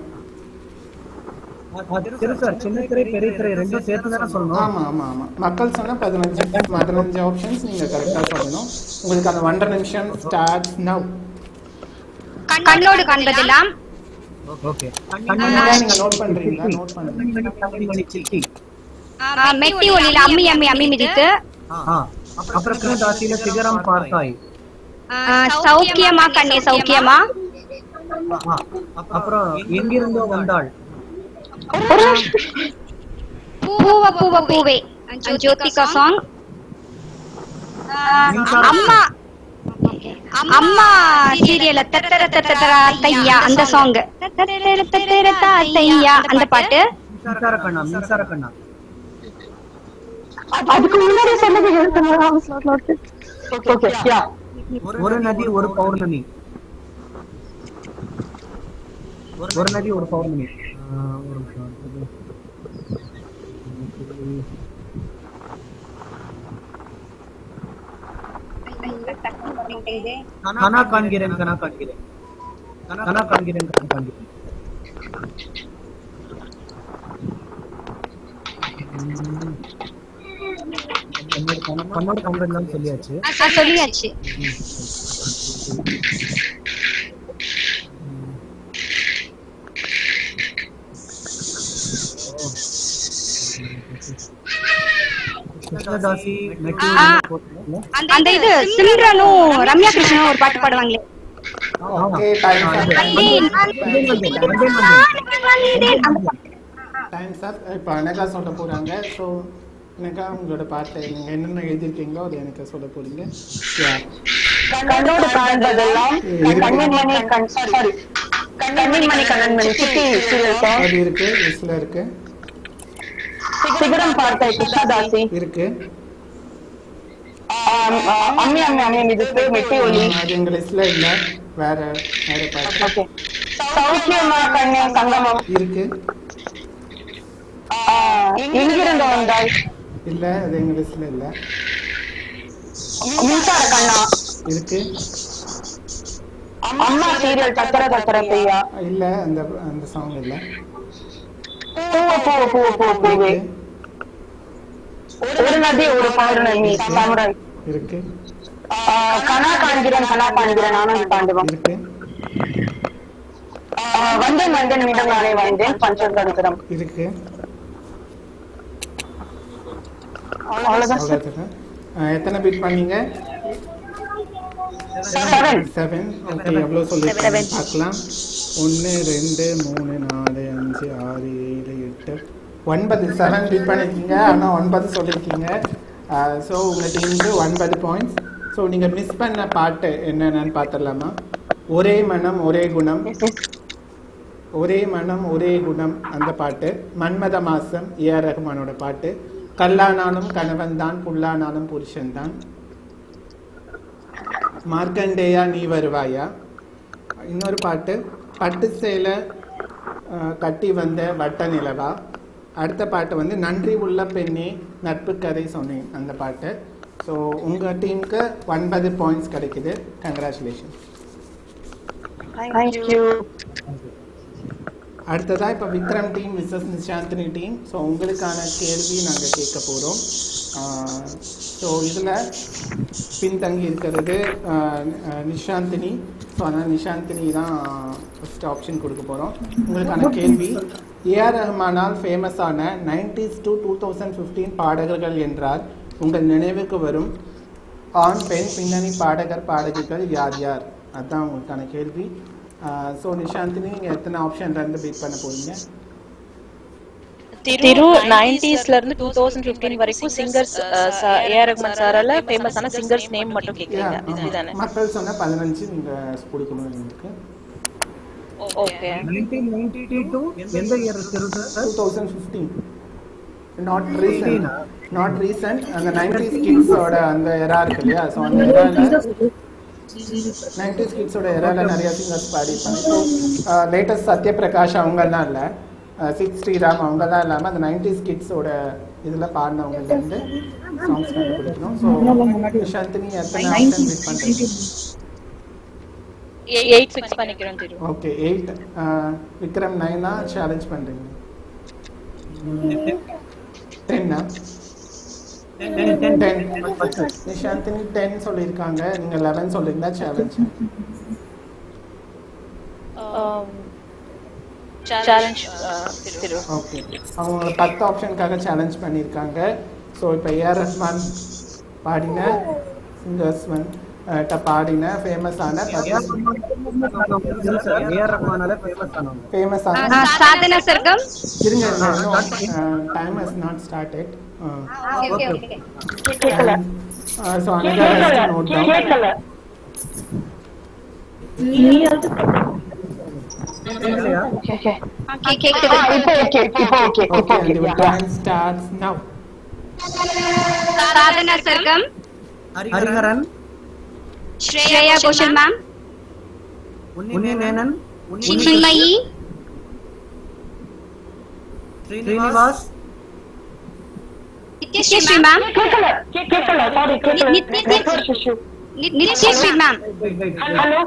ஆ. திரு சார் சின்ன திரை பெரிய திரை ரெண்டும் சேர்த்து தானே சொல்லணும் ஆமா ஆமா ஆமா மக்கள் சொன்ன பதினஞ்சு பதினஞ்சு ஆப்ஷன்ஸ் நீங்க கரெக்டா சொல்லணும் உங்களுக்கு அந்த ஒன்றரை நிமிஷம் ஸ்டார்ட் நவ் கண்ணோடு காண்பதெல்லாம் ஓகே நீங்க நோட் பண்றீங்களா நோட் பண்ணுங்க சிட்டி ஆ, மெட்டி ஒளியில் அம்மி அம்மி அம்மி மிதித்து ஆ அப்புறம் பூதாசியில சிகரம் பார்த்தாய் ஆ, சௌக்கியமா கண்ணே சௌக்கியமா ஆ, அப்புறம் எங்கிருந்தோ வந்தாள் பூவ பூவ பூவே ஜோதிகா சாங் அம்மா அம்மா சீரியல்ல தத்தர தத்தர தையா அந்த சாங் தத்தர தத்தர தையா அந்த பாட்டு மின்சார கண்ணா மின்சார கண்ணா அதுக்கு முன்னாடி சொன்னது எழுத்து ஓகே யா ஒரு நதி ஒரு பௌர்ணமி ஒரு நதி ஒரு பௌர்ணமி ஆ, ஒரு நிமிஷம். கனா காண்கிறேன் கனா காண்கிறேன் கனா காண்கிறேன் கனா காண்கிறேன் உம். கண்ணோட கண்ண- கண்ணோட கம்பெல்லாம் சொல்லியாச்சு ஆ, சொல்லியாச்சு கிருஷ்ணதாசி மெட்டி ஆ. அந்த இது சிம்ரனும் ரம்யா கிருஷ்ணனும் ஒரு பாட்டு பாடுவாங்களே ஓகே டைம் டைம் சார் இப்போ அனகா சொல்ல போறாங்க ஸோ அனகா உங்களோட பாட்டை நீங்க என்னென்ன எழுதியிருக்கீங்களோ அதை எனக்கு சொல்ல போறீங்க Yeah. கண்ணோடு காண்பதெல்லாம் கண்ணின் மணி கண் சாரி கண்ணின் மணி கண்ணன் மணி சிட்டி சீரியல் சாங் அது இருக்கு லிஸ்ட்ல இருக்கு சிகரம் பார்த்த கிருஷ்ணதாசி இருக்கு ஆம், ஆ, அம்மி அம்மி அம்மி மிதிப்பு மெட்டி ஒலி அது எங்க லிஸ்ட்ல இல்ல வேற வேற பாட்டு ஓகே சௌக்கியமா கண்ணே சங்கமம் இருக்கு ஆ, எங்கிருந்து வந்தாய் இல்ல அது எங்க லிஸ்ட்ல இல்ல மின்சார கண்ணா இருக்கு அம்மா சீரியல் தத்தர தத்தர பெய்யா இல்ல அந்த அந்த சாங் இல்ல பூவ பூவ பூவ பூவ பூவே ஒரு நதி ஒரு பௌர்ணமி சாமுராய் இருக்கு ஆ, கனா காண்கிறேன் கனா காண்கிறேன் ஆனந்த் பாண்டவம் இருக்கு ஆ, வந்தேன் வந்தேன் மீண்டும் நானே வந்தேன் பஞ்சதந்திரம் இருக்கு அவ்வளவுதான் சார் அவ்வளவுதானே? அஹ், எத்தனை பீட் பண்ணீங்க செவன் செவன் ஓகே எவ்வளோ சொல்லிருக்கீங்க பார்க்கலாம் ஒன்று ரெண்டு மூணு நாலு அஞ்சு ஆறு ஏழு எட்டு ஒன்பது செவன் பீட் பண்ணிருக்கீங்க ஆனால் ஒன்பது சொல்லியிருக்கீங்க ஸோ உங்கள் டீமுக்கு ஒன்பது பாயிண்ட்ஸ் ஸோ நீங்கள் மிஸ் பண்ண பாட்டு என்னென்னு பார்த்துடலாமா ஒரே மனம் ஒரே குணம் ஒரே மனம் ஒரே குணம் அந்த பாட்டு மன்மத மாசம் ஏஆர் ரஹ்மானோட பாட்டு கல்லானாலும் கணவன் தான் புல்லானாலும் புருஷன் தான் மார்க்கண்டேயா நீ வருவாயா இன்னொரு பாட்டு பட்டு சேலை அஹ், கட்டி வந்த வட்ட நிலவா அடுத்த பாட்டு வந்து நன்றி உள்ள பெண்ணே நட்பு கதை சொன்னேன் அந்த பாட்டு ஸோ உங்கள் டீமுக்கு ஒன்பது பாயிண்ட்ஸ் கிடைக்குது கங்க்ராச்சுலேஷன் தேங்க்யூ அடுத்ததா இப்போ Vikram team versus Nishanthini team so உங்களுக்கான கேள்வி நாங்கள் கேட்க போகிறோம் ஸோ இதில் பின்தங்கி இருக்கிறது ஆஹ், ஆஹ், நிஷாந்தினி ஸோ அதனால் நிஷாந்தினி தான் ஃபஸ்ட் ஆப்ஷன் கொடுக்க போகிறோம் உங்களுக்கான கேள்வி ஏஆர் ரஹ்மானால் ஃபேமஸான nineties to two thousand fifteen பாடகர்கள் என்றால் உங்கள் நினைவுக்கு வரும் ஆண் பெண் பின்னணி பாடகர் பாடகிகள் யார் யார் அதுதான் உங்களுக்கான கேள்வி ஸோ நிஷாந்தினி நீங்கள் எத்தனை ஆப்ஷன்ல இருந்து பீட் பண்ண போறீங்க திரு நைன்டிஸ்ல இருந்து டூ தௌசண்ட் பிப்டீன் வரைக்கும் சிங்கர்ஸ் ஏஆர் ரஹ்மான் சாரால ஃபேமஸான சிங்கர்ஸ் நேம் மட்டும் கேக்குறீங்க இது- இதுதானே மக்கள் சொன்ன பதினஞ்சு நீங்கள் கொடுக்கணும் எங்களுக்கு ஓகே நைன்டீன் நைன்டி டூ எந்த year two thousand fifteen not recent not recent அந்த நைன்டிஸ் கிட்ஸோட அந்த எரா இருக்கு இல்லையா ஸோ அந்த எரால நைன்டிஸ் கிட்ஸோட எரால நிறைய சிங்கர்ஸ் பாடிருப்பாங்க லேட்டஸ்ட் சத்யபிரகாஷ் அவங்கெல்லாம் இல்லை சிக்ஸ் ஸ்ரீராம் அவங்கெல்லாம் இல்லாமல் அந்த நைன்டிஸ் கிட்ஸோட இதில் பாடினவங்கலேருந்து சாங்ஸ் கண்டுபிடிக்கணும் ஸோ நிஷாந்தினி எத்தனை ஆப்ஷன் பிக் பண்ணுறீங்க எயிட் ஃபிக்ஸ் பண்ணிக்கிறோம் திரு ஓகே எயிட் விக்ரம் நைனா சேலஞ்ச் பண்ணுறீங்க டென்னா டென் நிஷாந்தினி டென் சொல்லியிருக்காங்க நீங்கள் லெவன் சொல்லியிருந்தா சேலஞ்ச் சேலஞ்ச் திரு ஓகே அவங்க பத்து ஆப்ஷனுக்காக சேலஞ்ச் பண்ணியிருக்காங்க ஸோ இப்போ ஏஆர் ரஹ்மான் பாடின சிங்கர்ஸ் வந்து பாடின ஃபேமஸான ஏஆர் ரஹ்மானால ஃபேமஸ் ஆனவங்க ஃபேமஸான சாதனா சர்க்கம் இருங்க time has not started okay okay so another note down கேட்கல கேட்கலையா ஓகே ஓகே Okay, கேக்குது இப்போ ஓகே இப்போ ஓகே இப்போ Okay, okay and the time starts now. Sadhana Sargam Hariharan Shreya Ghoshal ma'am Unni Menon Chinmayi Srinivas Nithyasree ma'am கேட்கல கேட்கல சாரி கேட்கல Nithya- network issue Nithyasree ma'am hello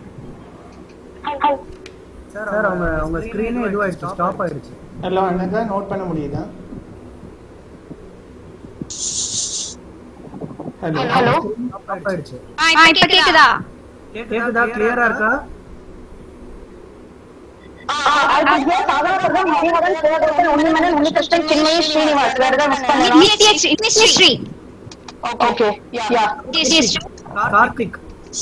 sir அவங்க அவங்க ஸ்கிரீனே இதுவாயிடுச்சு ஸ்டாப் ஆயிடுச்சு ஹலோ அண்ணா நோட் பண்ண முடியுதா ஹலோ ஹலோ ஸ்டாப் ஆயிடுச்சு ஆ இப்ப கேக்குதா கேக்குதா கிளியரா இருக்கா சாதாரண ஹரிஹரன் சிவகோசன் உன்னிமனன் உன்னிகிருஷ்ணன் சின்மயி ஸ்ரீனிவாஸ் வேற ஏதாவது மிஸ் பண்ணலாம் Nithyasree Nithyasree okay yeah Nithyasree Karthik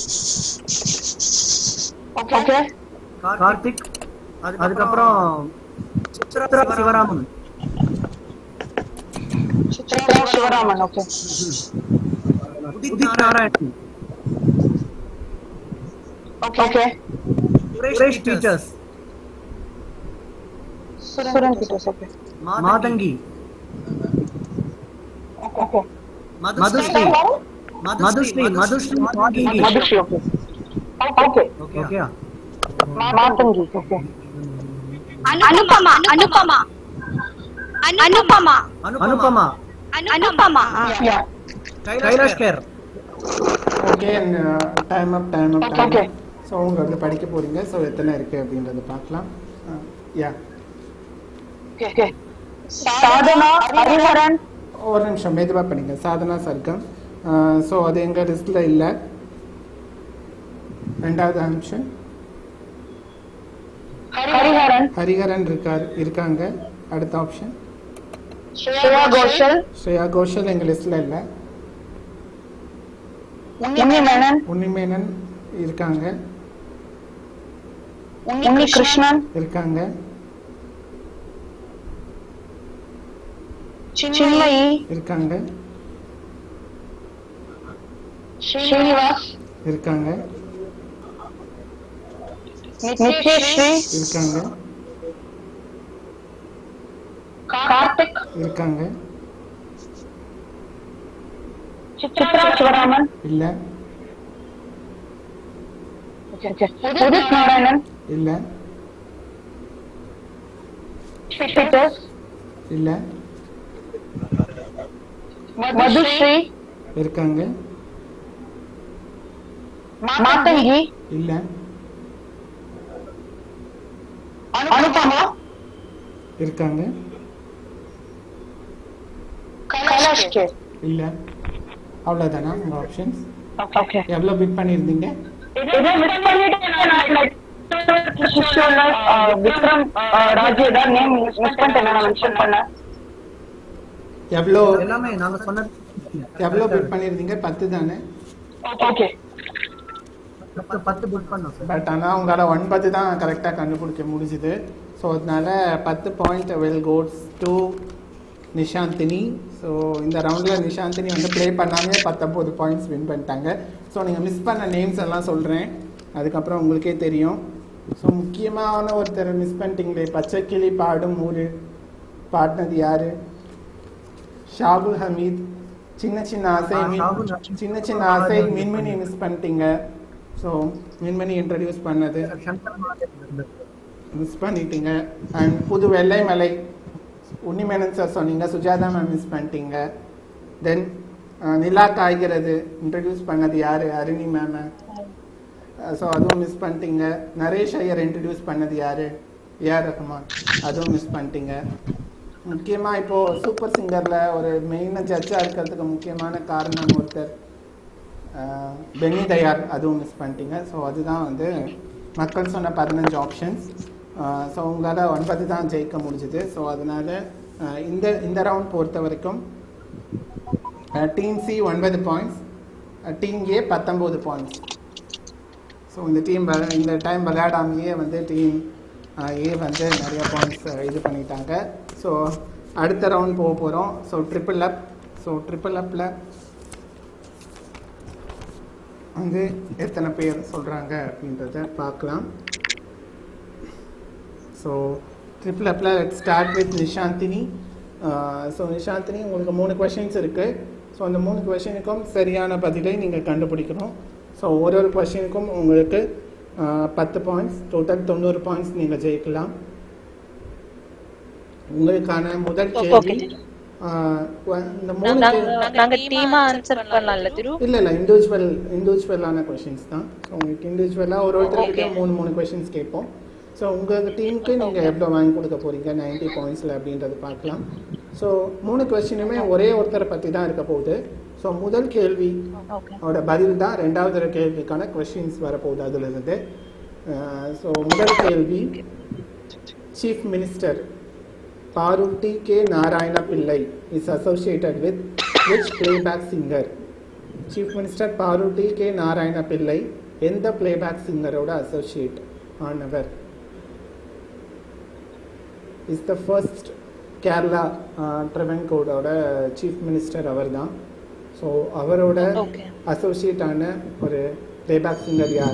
okay Karthik அதுக்கப்புறம் சித்ரா சிவராமன் சித்ரா சிவராமன் ஓகே உதித் நாராயணன் ஓகே சுரேஷ் டீச்சர்ஸ் சுரன் Peters okay Mathangi okay Madhushree Madhushree Madhushree Mathangi Madhushree okay okay ஓகேயா Mathangi okay Anupama Anupama Anupama Anupama Anupama yeah Kailash Kher okay time up time up time Okay. So உங்க வந்து படிக்க போறீங்க ஸோ எத்தனை இருக்கு அப்படின்றத பார்க்கலாம் யா ஓகே சாதனா ஹரிஹரன் ஒரு நிமிஷம் மெதுவாக படிங்க சாதனா சர்க்கம் ஸோ அது எங்கள் லிஸ்ட்டில் இல்லை ரெண்டாவது ஆப்ஷன் ஹரிஹரன் ஹரிஹரன் இருக்கார் இருக்காங்க அடுத்த ஆப்ஷன் ஸ்ரேயா கோஷல் ஸ்ரேயா கோஷல் எங்கள் லிஸ்ட்டில் இல்லை உன்னிமேனன் உன்னிமேனன் இருக்காங்க உன்னி கிருஷ்ணன் இருக்காங்க சின்மயி இருக்காங்க ஸ்ரீனிவாஸ் இருக்காங்க நித்யஸ்ரீ இருக்காங்க கார்த்திக் இருக்காங்க சித்ரா சிவராமன் இல்லை உதித் நாராயணன் இல்லை பீட்டர்ஸ் இல்லை மதுஸ்ரீ இருக்காங்க மாத்தங்கி இல்லை அனுபமா இருக்காங்க கைலாஷ் கேர் இல்லை அவ்வளோதானா உங்கள் ஆப்ஷன்ஸ் ஓகே எவ்வளோ பிட் பண்ணியிருந்தீங்க இதை மிஸ் பண்ணிட்டு நான் like சிஷ்யூல விக்ரம் ராஜு ஏதாவது நேம் மிஸ் பண்ணிட்டு நான் மென்ஷன் பண்ணேன் எவ்வளோ எல்லாமே நாங்க சொன்னது எவ்வளோ பிட் பண்ணியிருந்தீங்க பத்து தானே ஓகே பத்து பத்து புக் பண்ணோம் சார் பட் ஆனால் உங்களால் ஒன்பது தான் கரெக்டாக கண்டுபிடிக்க முடிஞ்சுது ஸோ அதனால பத்து point well goes to Nishanthini so இந்த ரவுண்டில் நிஷாந்தினி வந்து ப்ளே பண்ணாமே பத்தொம்போது பாயிண்ட்ஸ் வின் பண்ணிட்டாங்க ஸோ நீங்கள் மிஸ் பண்ண நேம்ஸ் எல்லாம் சொல்கிறேன் அதுக்கப்புறம் உங்களுக்கே தெரியும் ஸோ முக்கியமான ஒருத்தர் மிஸ் பண்ணிட்டீங்களே பச்சை கிளி பாடும் ஊர் பாடினது யாரு ஷாகுல் ஹமீத் சின்ன சின்ன ஆசை ஆ, மீன்- ஷாகுல் ஹமீத். சின்ன சின்ன ஆசை மின்மினி மிஸ் பண்ணிட்டீங்க ஸோ மின்மினி இன்ட்ரடியூஸ் பண்ணது சங்கர் மகாதேவன் மிஸ் பண்ணிட்டீங்க அண்ட் புது வெள்ளை மலை உன்னிமேனன் சார் சொன்னீங்க சுஜாதா மேம் மிஸ் பண்ணிட்டீங்க தென் நிலா காய்கிறது இன்ட்ரடியூஸ் பண்ணது யார் அருணி மேம் ஸோ அதுவும் மிஸ் பண்ணிட்டீங்க நரேஷ் ஐயர் இன்ட்ரடியூஸ் பண்ணது யார் ஏஆர் ரஹ்மான் அதுவும் மிஸ் பண்ணிட்டீங்க முக்கியமாக இப்போது சூப்பர் சிங்கரில் ஒரு மெயினாக ஜட்ஜாக இருக்கிறதுக்கு முக்கியமான காரணம் ஒருத்தர் அஹ், பென்னி தயார் அதுவும் மிஸ் பண்ணிட்டீங்க ஸோ அதுதான் வந்து மக்கள் சொன்ன பதினஞ்சு ஆப்ஷன்ஸ் ஸோ உங்களால் ஒன்பது தான் ஜெயிக்க முடிஞ்சுது ஸோ அதனால் இந்த இந்த ரவுண்ட் பொறுத்த வரைக்கும் டீம் சி ஒன்பது பாயிண்ட்ஸ் டீம் ஏ பத்தொம்போது பாயிண்ட்ஸ் ஸோ இந்த டீம் இந்த டைம் விளையாடாமையே வந்து டீம் ஏ வந்து நிறைய பாயிண்ட்ஸ் இது பண்ணிட்டாங்க ஸோ அடுத்த ரவுண்ட் போக போகிறோம் so triple up so triple அப்பில் வந்து எத்தனை பேர் சொல்கிறாங்க அப்படின்றத பார்க்கலாம் ஸோ ட்ரிபிள் அப்பில் start with Nishanthini so Nishanthini உங்களுக்கு மூணு கொஷின்ஸ் இருக்குது ஸோ அந்த மூணு கொஷினுக்கும் சரியான பதிலை நீங்கள் கண்டுபிடிக்கணும் ஸோ ஒரு ஒரு கொஷினுக்கும் உங்களுக்கு ஆஹ், பத்து பாயிண்ட்ஸ் டோட்டல் தொண்ணூறு பாயிண்ட்ஸ் நீங்கள் ஜெயிக்கலாம் உங்களுக்கான முதல் கேள்வி ஆஹ், வ- இந்த மூணு நாங்க கேள்வி- நாங்க டீமா ஆன்சர் பண்ணலாம்ல திரு இல்ல இல்ல இண்டிவிஜுவல் இண்டிவிஜுவலான கொஷின்ஸ் தான் ஸோ உங்களுக்கு இண்டிவிஜுவலாக ஒரு ஒருத்தர்கிட்டயும் மூணு மூணு கொஷின்ஸ் கேட்போம் ஸோ உங்கள் டீமுக்கு நீங்கள் எவ்வளோ வாங்கி கொடுக்க போறீங்க 90 பாயிண்ட்ஸில் அப்படின்றது பார்க்கலாம் ஸோ மூணு கொஸ்டினுமே ஒரே ஒருத்தரை பற்றி தான் இருக்க போகுது ஸோ முதல் கேள்வி அவரோட பதில் தான் ரெண்டாவது கேள்விக்கான கொஷின்ஸ் வரப்போகுது அதுலேருந்து ஸோ முதல் கேள்வி chief minister Parur T K Narayana Pillai is associated with which playback singer chief minister Parur T K Narayana Pillai எந்த பிளேபேக் சிங்கரோட அசோசியேட் ஆனவர் இஸ் த ஃபர்ஸ்ட் கேரளா ட்ரெவன்கோடோட சீஃப் மினிஸ்டர் அவர் தான் ஸோ அவரோட அசோசியேட் ஆன ஒரு பிளேபேக் சிங்கர் யார்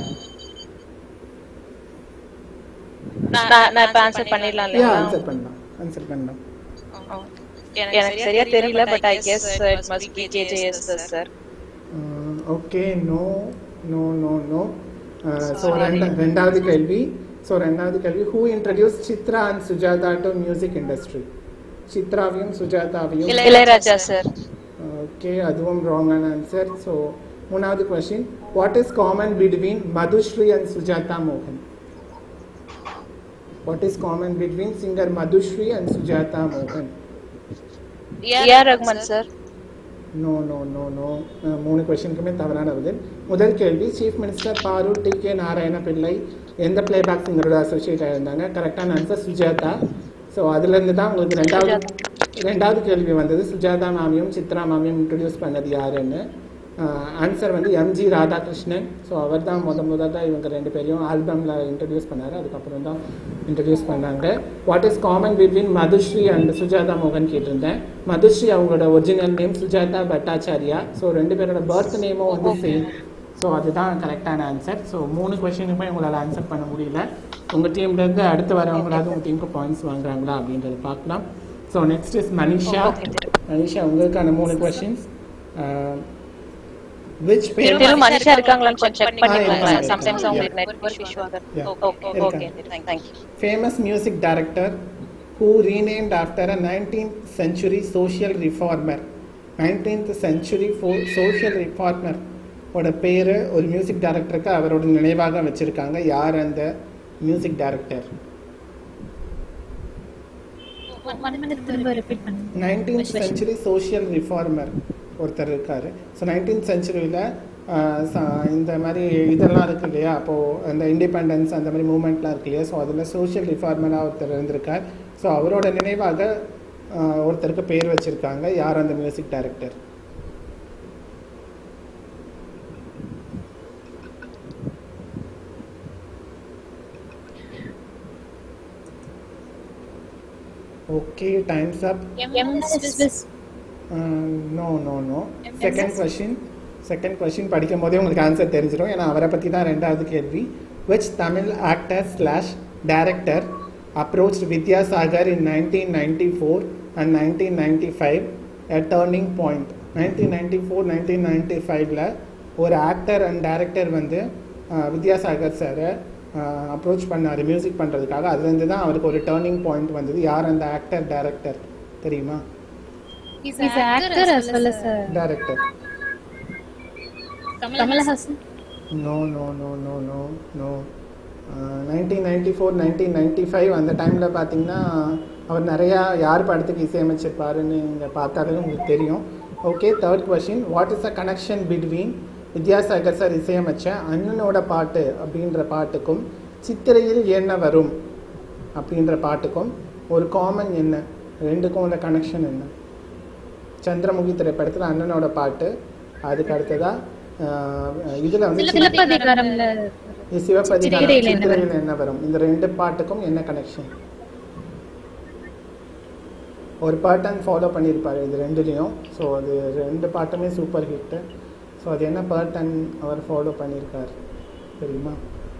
நான் நான் இப்ப ஆன்சர் பண்ணிடலாம் யா இல்லையா ஆன்சர் பண்ணலாம் ஆன்சர் பண்ணலாம் எனக்கு சரியா தெரியல but I guess it must be KJS sir okay no no no no so ரெண்டாவது கேள்வி ஸோ ரெண்டாவது கேள்வி who introduce Chitra and Sujatha to music industry சித்ராவையும் சுஜாதாவையும் Ilaiyaraaja sir okay அதுவும் ராங்கான ஆன்சர் ஸோ மூணாவது question what is common between Madhushree and Sujatha மோகன் what is common between singer Madhushree and Sujatha மோகன் AR Rahman sir no no no no மூணு கொஸ்டினுக்குமே தவறான பதில் முதல் கேள்வி chief minister Parur T K Narayana Pillai எந்த பிளேபேக் சிங்கரோட அசோசியேட் ஆயிருந்தாங்க கரெக்டான ஆன்சர் சுஜாதா ஸோ அதுலேருந்து தான் உங்களுக்கு ரெண்டாவது ரெண்டாவது கேள்வி வந்தது சுஜாதா மேமையும் சித்ரா மேமையும் இன்ட்ரடியூஸ் பண்ணது யாருன்னு ஆன்சர் வந்து எம்ஜி ராதாகிருஷ்ணன் ஸோ அவர் தான் முத முதல்ல இவங்க ரெண்டு பேரையும் ஆல்பமில் இன்ட்ரடியூஸ் பண்ணார் அதுக்கப்புறம் தான் இன்ட்ரடியூஸ் பண்ணாங்க what is common between Madhushree and Sujatha மோகன் கேட்டிருந்தேன் மதுஸ்ரீ அவங்களோட original name Sujatha Bhattacharya so ரெண்டு பேரோட பர்த் நேமும் வந்து சேம் ஸோ அதுதான் கரெக்டான ஆன்சர் ஸோ மூணு கொஷினுக்குமே உங்களால் ஆன்சர் பண்ண முடியல உங்கள் டீம்லேருந்து அடுத்து வரவங்களாவது உங்கள் டீமுக்கு பாயிண்ட்ஸ் வாங்குறாங்களா அப்படின்றத பார்க்கலாம் so next is Manisha Manisha உங்களுக்கான மூணு கொஷின்ஸ் விச் பேர் திரு மனிஷா இருக்காங்களான்னு கொஞ்சம் செக் பண்ணிக்கோங்களேன் இருக்காங்க. Sometimes Yeah. அவங்களுக்கு நெட்வொர்க் இஷ்யூ ஆகுது Yeah. Okay okay thank you famous music director who renamed after a 19th century social reformer 19th century fo- social reformer ஓட பேர் ஒரு மியூசிக் டைரக்டருக்கு அவரோட நினைவாக வச்சிருக்காங்க யார் அந்த மியூசிக் டைரக்டர் திரும்ப ரிப்பீட் பண்ணுங்க நைன்டீன்த் செஞ்சுரி சோஷியல் ரிஃபார்மர் ஒருத்தர் இருக்காரு ஸோ நைன்டீன்த் செஞ்சுரியில் இந்த மாதிரி இதெல்லாம் இருக்கு இல்லையா அப்போது அந்த இண்டிபெண்டன்ஸ் அந்த மாதிரி மூமெண்ட்லாம் இருக்கு இல்லையா ஸோ அதில் சோஷியல் ரிஃபார்மராக ஒருத்தர் இருந்திருக்கார் ஸோ அவரோட நினைவாக ஆஹ், ஒருத்தருக்கு பேர் வச்சிருக்காங்க யார் அந்த music director okay times up எம் ஸ்விஸ் no no no second question second question படிக்கும் போதே உங்களுக்கு ஆன்சர் தெரிஞ்சிடும் ஏன்னா அவரை பற்றி தான் ரெண்டாவது கேள்வி which Tamil actor slash director approach Vidyasagar in nineteen ninety four and nineteen ninety five a turning point nineteen ninety four nineteen ninety ஃபைவ்ல ஒரு ஆக்டர் அண்ட் டைரக்டர் வந்து அஹ், வித்யாசாகர் சாரை அப்ரோச் பண்ணார் மியூசிக் பண்ணுறதுக்காக அதுலேருந்து தான் அவருக்கு ஒரு டேர்னிங் பாயிண்ட் வந்தது யார் அந்த ஆக்டர் டைரக்டர் தெரியுமா is actor as well as a director Kamal Haasan no no no no no no nineteen ninety four nineteen ninety five அந்த டைமில் பார்த்தீங்கன்னா அவர் நிறையா யார் படத்துக்கு இசையமைச்சிருப்பாருன்னு இங்கே பார்த்தாலே உங்களுக்கு தெரியும் okay third question what is a connection between Vidyasagar sir இசையமைச்ச அண்ணனோட பாட்டு அப்படின்ற பாட்டுக்கும் சித்திரையில் என்ன வரும் அப்படின்ற பாட்டுக்கும் ஒரு காமன் என்ன ரெண்டுக்கும் உள்ள கனெக்ஷன் என்ன சந்திரமுகி திரைப்படத்தில் அண்ணனோட பாட்டு அதுக்கு அடுத்ததா ஆஹ் இதுல வந்து சிலப்பதிகாரம்ல இது சிவப்பதிகாரம் சித்திரையில் என்ன சித்திரையில் என்ன வரும் இந்த ரெண்டு பாட்டுக்கும் என்ன கனெக்ஷன் ஒரு பாட்டன் ஃபாலோ பண்ணியிருப்பாரு இது ரெண்டுலேயும் ஸோ அது ரெண்டு பாட்டுமே சூப்பர் ஹிட்டு ஸோ ஸோ அது என்ன பேர்டன் அவர் ஃபாலோ பண்ணியிருக்கார் தெரியுமா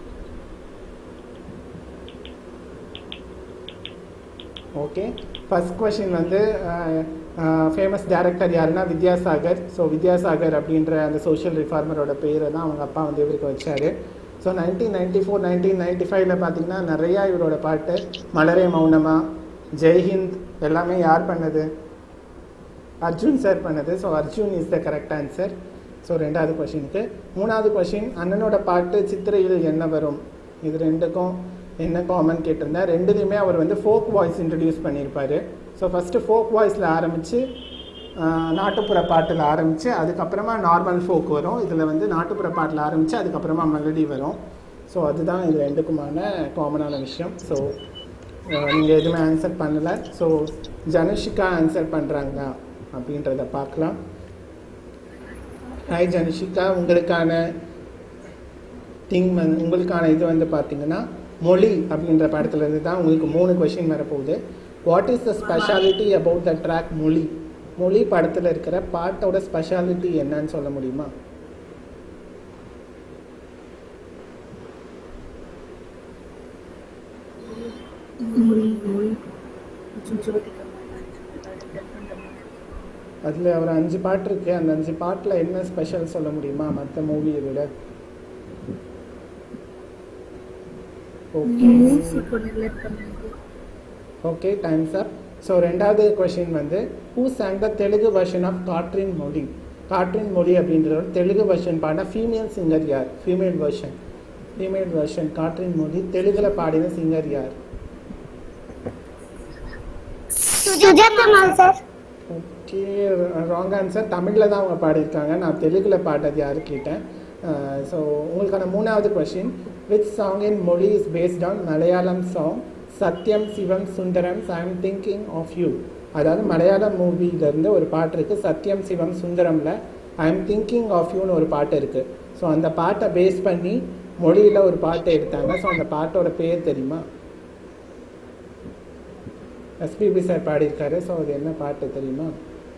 ஓகே ஃபர்ஸ்ட் கொஷின் வந்து ஃபேமஸ் டேரக்டர் யாருன்னா வித்யாசாகர் ஸோ வித்யாசாகர் அப்படின்ற அந்த சோஷியல் ரிஃபார்மரோட பேரை தான் அவங்க அப்பா வந்து இவருக்கு வச்சார் so nineteen ninety four nineteen ninety ஃபைவ்ல பார்த்தீங்கன்னா நிறையா இவரோட பாட்டு மலரே மௌனமா ஜெய்ஹிந்த் எல்லாமே யார் பண்ணது அர்ஜுன் சார் பண்ணது so Arjun is the correct answer so ரெண்டாவது கொஷினுக்கு மூணாவது கொஷின் அண்ணனோட பாட்டு சித்திரையில் என்ன வரும் இது ரெண்டுக்கும் என்ன காமன் கேட்டிருந்தேன் ரெண்டுலையுமே அவர் வந்து ஃபோக் வாய்ஸ் இன்ட்ரடியூஸ் பண்ணியிருப்பார் ஸோ ஃபஸ்ட்டு ஃபோக் வாய்ஸில் ஆரம்பித்து நாட்டுப்புற பாட்டில் ஆரம்பித்து அதுக்கப்புறமா நார்மல் ஃபோக் வரும் இதில் வந்து நாட்டுப்புற பாட்டில் ஆரம்பித்து அதுக்கப்புறமா மெலடி வரும் ஸோ அதுதான் இது ரெண்டுக்குமான காமனான விஷயம் ஸோ நீங்கள் எதுவுமே ஆன்சர் பண்ணலை ஸோ ஜனுஷிகா ஆன்சர் பண்ணுறாங்களா அப்படின்றத பார்க்கலாம் ஹாய் ஜனுஷிகா உங்களுக்கான திங் வந்து உங்களுக்கான இது வந்து பார்த்தீங்கன்னா மொழி அப்படின்ற படத்துலேருந்து தான் உங்களுக்கு மூணு கொஷின் வரப்போகுது what is the speciality about the track Mozhi Mozhi படத்தில் இருக்கிற பாட்டோட ஸ்பெஷாலிட்டி என்னன்னு சொல்ல முடியுமா அதில் ஒரு அஞ்சு பாட்டு இருக்கு அந்த அஞ்சு பாட்டில் என்ன ஸ்பெஷல் சொல்ல முடியுமா மற்ற மூவியை விட okay okay times up so ரெண்டாவது கொஷின் வந்து who sang the Telugu version of Kaatrin Mozhi Kaatrin Mozhi அப்படின்ற ஒரு தெலுங்கு வெர்ஷன் பாடின ஃபீமேல் சிங்கர் யார் female version female version Kaatrin Mozhi தெலுங்குல பாடின சிங்கர் யார் சார் ஓகே ராங் ஆன்சர் தமிழில் தான் அவங்க பாடியிருக்காங்க நான் தெலுங்கில் பாட்டது யாரு கேட்டேன் ஸோ உங்களுக்கான மூணாவது question which song in Mozhi is based on Malayalam song Sathyam Sivam Sundaram I am thinking of you அதாவது மலையாளம் மூவிலேருந்து ஒரு பாட்டு இருக்குது சத்யம் சிவம் சுந்தரமில் ஐ எம் திங்கிங் ஆஃப் யூன்னு ஒரு பாட்டு இருக்குது ஸோ அந்த பாட்டை பேஸ் பண்ணி மொழியில் ஒரு பாட்டை எடுத்தாங்க ஸோ அந்த பாட்டோட பேர் தெரியுமா எஸ்பிபி சார் பாடியிருக்காரு ஸோ அது என்ன பாட்டு தெரியுமா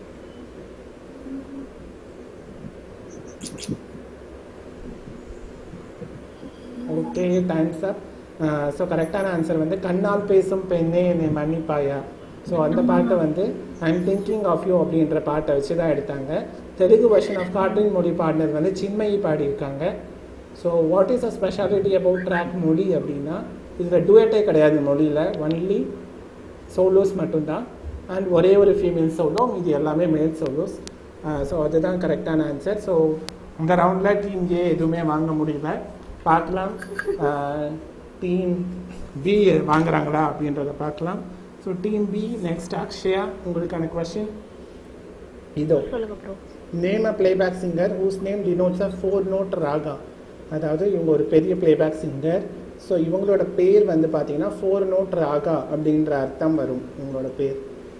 ஓகே டைம்ஸ் அப் ஸோ கரெக்டான ஆன்சர் வந்து கண்ணால் பேசும் பெண்ணே என்னை மன்னிப்பாயா ஸோ அந்த பாட்டை வந்து I am thinking of you அப்படின்ற பாட்டை வச்சு தான் எடுத்தாங்க தெலுங்கு வெர்ஷன் ஆஃப் கார்ட்டூன் மொழி பாடினது வந்து சின்மயி பாடியிருக்காங்க so what is a speciality about track Mozhi அப்படின்னா இதில் டுவேட்டே கிடையாது மொழியில் ஒன்லி சோலோஸ் மட்டும்தான் அண்ட் ஒரே ஒரு ஃபீமேல் சோலோ இது எல்லாமே மேல் சோலோஸ் ஸோ அதுதான் கரெக்டான ஆன்சர் ஸோ இந்த ரவுண்டில் டீம் ஏ எதுவுமே வாங்க முடியல பார்க்கலாம் டீம் பி வாங்குறாங்களா அப்படின்றத பார்க்கலாம் so team B next Akshaya உங்களுக்கான கொஷின் இதோ சொல்லுங்க bro name a playback singer whose name denotes a four note raga அதாவது இவங்க ஒரு பெரிய பிளேபேக் சிங்கர் ஸோ இவங்களோட பேர் வந்து பார்த்தீங்கன்னா ஃபோர் நோட் ராகா அப்படின்ற அர்த்தம் வரும் இவங்களோட பேர்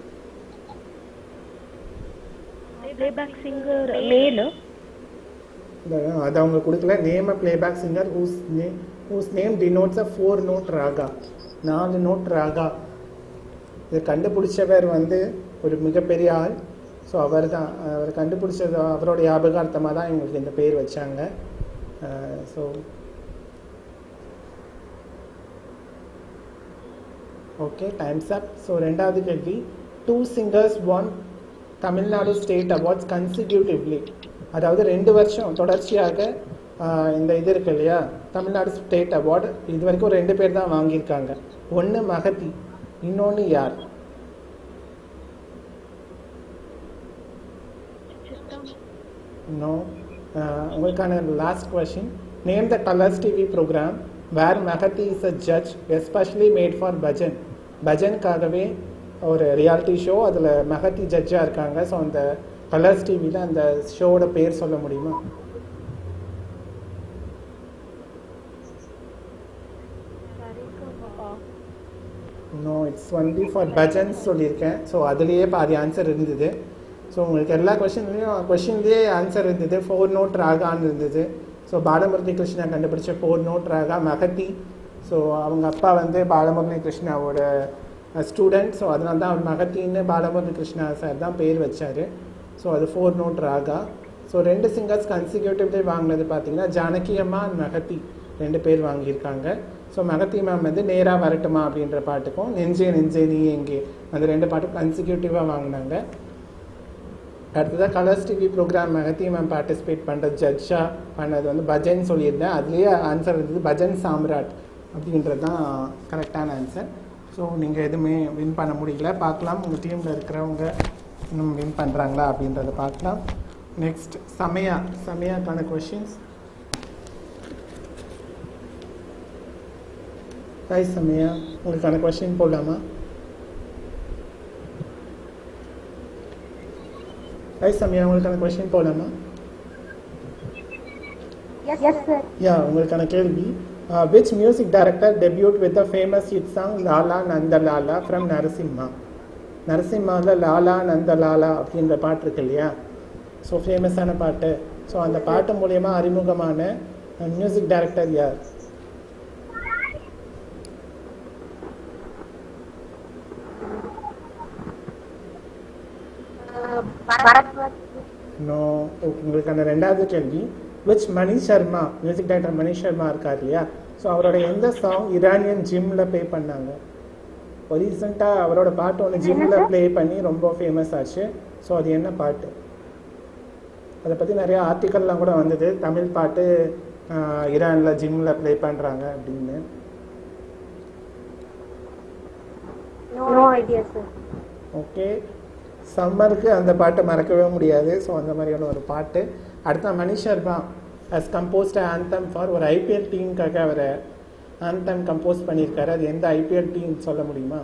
பிளேபேக் சிங்கர் மேலு அது அவங்க கொடுக்கல name a playback singer whose name whose name denotes a four note raga நாலு நோட் ராகா இதை கண்டுபிடிச்சவர் வந்து ஒரு மிகப்பெரிய ஆள் ஸோ அவர் தான் அவர் கண்டுபிடிச்சது அவரோட ஞாபகார்த்தமாக தான் இவங்களுக்கு இந்த பேர் வச்சாங்க so okay times up so ரெண்டாவது கேள்வி two singers won Tamil Nadu state awards consecutively அதாவது ரெண்டு வருஷம் தொடர்ச்சியாக ஆஹ், இந்த இது இருக்கு இல்லையா தமிழ்நாடு ஸ்டேட் அவார்டு இது வரைக்கும் ரெண்டு பேர் தான் வாங்கியிருக்காங்க ஒன்று மகதி இன்னொன்று யார் நோ உங்களுக்கான last question name the Colors TV program where Mahathi is a judge especially made for bhajan பஜனுக்காகவே ஒரு ரியாலிட்டி ஷோ அதில் மெஹதி ஜட்ஜாக இருக்காங்க ஸோ அந்த கலர்ஸ் டிவியில் அந்த ஷோவோட பேர் சொல்ல முடியுமா no it's only for bhajans சொல்லியிருக்கேன் ஸோ அதுலேயே பாதி ஆன்சர் இருந்தது ஸோ உங்களுக்கு எல்லா கொஷின்லேயும் கொஷின்லேயே ஆன்சர் இருந்தது ஃபோர் நோட் ராகான்னு இருந்தது ஸோ பாலமுரளி கிருஷ்ணா கண்டுபிடிச்ச four note raga Mahathi so அவங்க அப்பா வந்து பாலமுரளி கிருஷ்ணாவோட ஸ்டூடெண்ட் ஸோ அதனால தான் அவர் மகத்தின்னு பாலமுரளி கிருஷ்ணா சார் தான் பேர் வச்சார் ஸோ அது ஃபோர் நோட் ராகா ஸோ ரெண்டு சிங்கர்ஸ் கன்சிக்யூட்டிவ்லி வாங்கினது பார்த்தீங்கன்னா ஜானகி அம்மா and மெஹதி ரெண்டு பேர் வாங்கியிருக்காங்க ஸோ மெஹதி மேம் வந்து நேராக வரட்டுமா அப்படின்ற பாட்டுக்கும் நெஞ்சே நெஞ்சே நீ எங்கே அந்த ரெண்டு பாட்டும் கன்சிக்யூட்டிவாக வாங்கினாங்க அடுத்ததாக Colors TV program Mahathi ma'am participate பண்ணுற ஜட்ஜாக பண்ணது வந்து பஜன் சொல்லியிருந்தேன் அதுலேயே ஆன்சர் இருந்தது பஜன் சாம்ராட் அப்படின்றது தான் கரெக்டான ஆன்சர் ஸோ நீங்கள் எதுவுமே வின் பண்ண முடியல பார்க்கலாம் உங்கள் டீமில் இருக்கிறவங்க இன்னும் வின் பண்ணுறாங்களா அப்படின்றத பார்க்கலாம் நெக்ஸ்ட் சமயா சமயாக்கான கொஷின்ஸ் ஹாய் சமயா உங்களுக்கான கொஷின் போடலாமா ஹாய் சமயா உங்களுக்கான கொஷின் போடலாமா எஸ் எஸ் சார் யா உங்களுக்கான கேள்வி which music director debut with the famous hit song Lala Nanda Lala from Narasimha நரசிம்மாவில் லாலா நந்த லாலா அப்படின்ற பாட்டு இருக்கு இல்லையா ஸோ ஃபேமஸான பாட்டு ஸோ அந்த பாட்டு மூலயமா அறிமுகமான மியூசிக் டைரக்டர் யார் நோ உங்களுக்கான ரெண்டாவது கேள்வி which Mani Sharma music director Mani Sharma இருக்கார் இல்லையா ஸோ அவரோட எந்த சாங் இரானியன் ஜிம்ல ப்ளே பண்ணாங்க ஒரு ரீசெண்டாக அவரோட பாட்டு ஒன்று ஜிம்ல ப்ளே பண்ணி ரொம்ப ஃபேமஸ் ஆச்சு ஸோ அது என்ன பாட்டு அதை பற்றி நிறைய ஆர்டிக்கல்லாம் கூட வந்தது தமிழ் பாட்டு ஆஹ், ஈரான்ல ஜிம்ல ப்ளே பண்ணுறாங்க அப்படின்னு நோ ஐடியா சார் ஓகே சம்மருக்கு அந்த பாட்டை மறக்கவே முடியாது ஸோ அந்த மாதிரியான ஒரு பாட்டு அடுத்த Mani Sharma has composed anthem for ஒரு ஐபிஎல் டீமுக்காக அவர் ஆந்தம் கம்போஸ் பண்ணியிருக்காரு அது எந்த ஐபிஎல் டீம் சொல்ல முடியுமா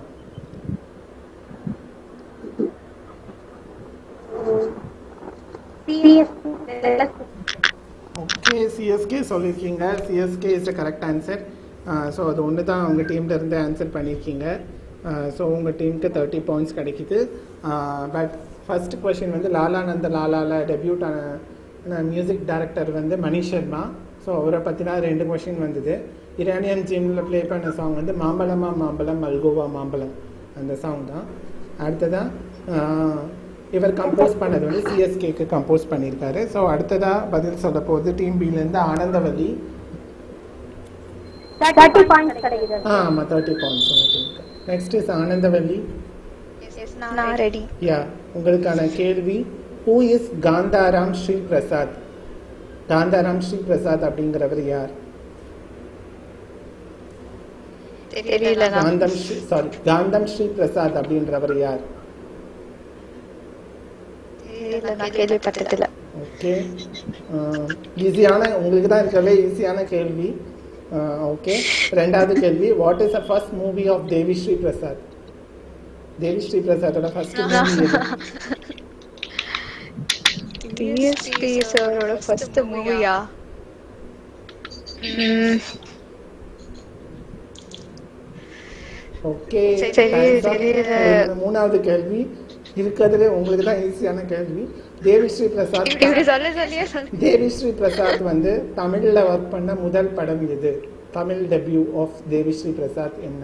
ஓகே சிஎஸ்கே சொல்லியிருக்கீங்க CSK is the correct answer so அது ஒன்று தான் உங்கள் டீம்ல இருந்து ஆன்சர் பண்ணியிருக்கீங்க ஸோ உங்கள் டீமுக்கு தேர்ட்டி பாயிண்ட்ஸ் கிடைக்குது பட் ஃபர்ஸ்ட் கொஷின் வந்து லாலானந்த லாலால டெபியூட் ஆன மியூசிக் டைரக்டர் வந்து மணி சர்மா ஸோ அவரை பற்றினா ரெண்டு கொஷின் வந்தது இரானியன் ஜிம்மில் ப்ளே பண்ண சாங் வந்து மாம்பழமா மாம்பழம் மல்கோவா மாம்பழம் அந்த சாங் தான் அடுத்ததாக இவர் கம்போஸ் பண்ணது வந்து சிஎஸ்கேக்கு கம்போஸ் பண்ணியிருக்காரு ஸோ அடுத்ததாக பதில் சொல்ல போகுது டீம் பிலேருந்து ஆனந்தவல்லி தேர்ட்டி பாயிண்ட்ஸ் கிடைக்குது ஆ ஆமாம் தேர்ட்டி பாயிண்ட்ஸ் உங்கள் டீமுக்கு நெக்ஸ்ட் இஸ் ஆனந்தவல்லி நான் ரெடி யா உங்களுக்கான கேள்வி ஹூ இஸ் காந்தாராம் ஸ்ரீ பிரசாத் காந்தாராம் ஸ்ரீ பிரசாத் அப்படிங்கிறவர் யார் தெரியல நான் காந்தம் ஸ்ரீ சாரி காந்தம் ஸ்ரீ பிரசாத் அப்படின்றவர் யார் தெரியல நான் கேள்விப்பட்டதில்ல ஓகே ஈஸியான உங்களுக்கு தான் இருக்கவே ஈஸியான கேள்வி ஓகே ரெண்டாவது கேள்வி what is the first movie of Devi Sri Prasad Devi Sri பிரசாத்தோட ஃபர்ஸ்ட் மூவி டிஎஸ்பி சாரோட ஃபர்ஸ்ட் மூவியா ஓகே சரி, தெரியல. மூணாவது கேள்வி இருக்கிறதுலே உங்களுக்கு தான் ஈஸியான கேள்வி தேவி ஸ்ரீ பிரசாத் இப்படி சொல்ல சொல்லியே சொல்ல தேவி ஸ்ரீ பிரசாத் வந்து தமிழ்ல ஒர்க் பண்ண முதல் படம் இது தமிழ் டெபியூ ஆஃப் தேவி ஸ்ரீ பிரசாத் என்ன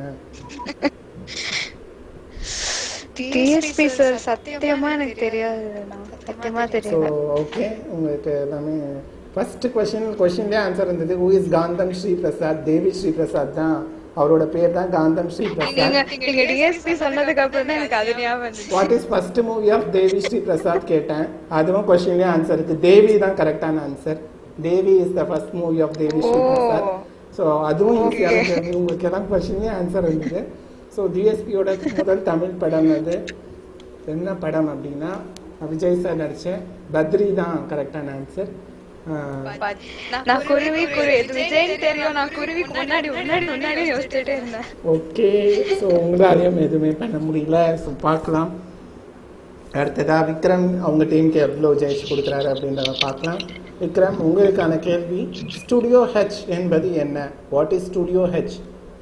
டிஎஸ்பி சார் சத்தியமா எனக்கு தெரியாது நான் சத்தியமா ஸோ தெரியல ஓகே உங்களுக்கு எல்லாமே ஃபர்ஸ்ட் கொஷின் கொஷின்லேயே ஆன்சர் இருந்தது ஹூ இஸ் காந்தம் ஸ்ரீ பிரசாத் தேவி ஸ்ரீ பிரசாத் தான் அவரோட பேர் தான் காந்தம் ஸ்ரீ நீங்க பிரசாத் நீங்க டிஎஸ்பி சொன்னதுக்கு அப்புறம் தான் எனக்கு அது ஞாபகம் வந்துச்சு what is first movie of Devi Sri Prasad கேட்டேன் அதுவும் கொஸ்டின்லேயே ஆன்சர் இருக்கு தேவி தான் கரெக்டான answer Devi is the first movie of Devi Sri oh. Prasad so அதுவும் ஈஸியான கேள்வி உங்களுக்கு எல்லாம் கொஸ்டின்லேயே ஆன்சர் இருந்தது ஸோ டிஎஸ்பியோட முதல் தமிழ் படம் அது என்ன படம் அப்படின்னா விஜய் சார் நடிச்ச பத்ரி தான் கரெக்டான ஆன்சர் நான் குருவி குருவி இது விஜய்னு தெரியும் நான் குருவிக்கு முன்னாடி முன்னாடி முன்னாடி யோசிச்சுட்டே இருந்தேன் ஓகே ஸோ உங்களாலையும் எதுவுமே பண்ண முடியல ஸோ பார்க்கலாம் அடுத்ததா விக்ரம் அவங்க டீமுக்கு எவ்வளோ ஜெயிச்சு கொடுக்குறாரு அப்படின்றத பார்க்கலாம் விக்ரம் உங்களுக்கான கேள்வி ஸ்டுடியோ ஹெச் என்பது என்ன வாட் இஸ் ஸ்டுடியோ ஹெச்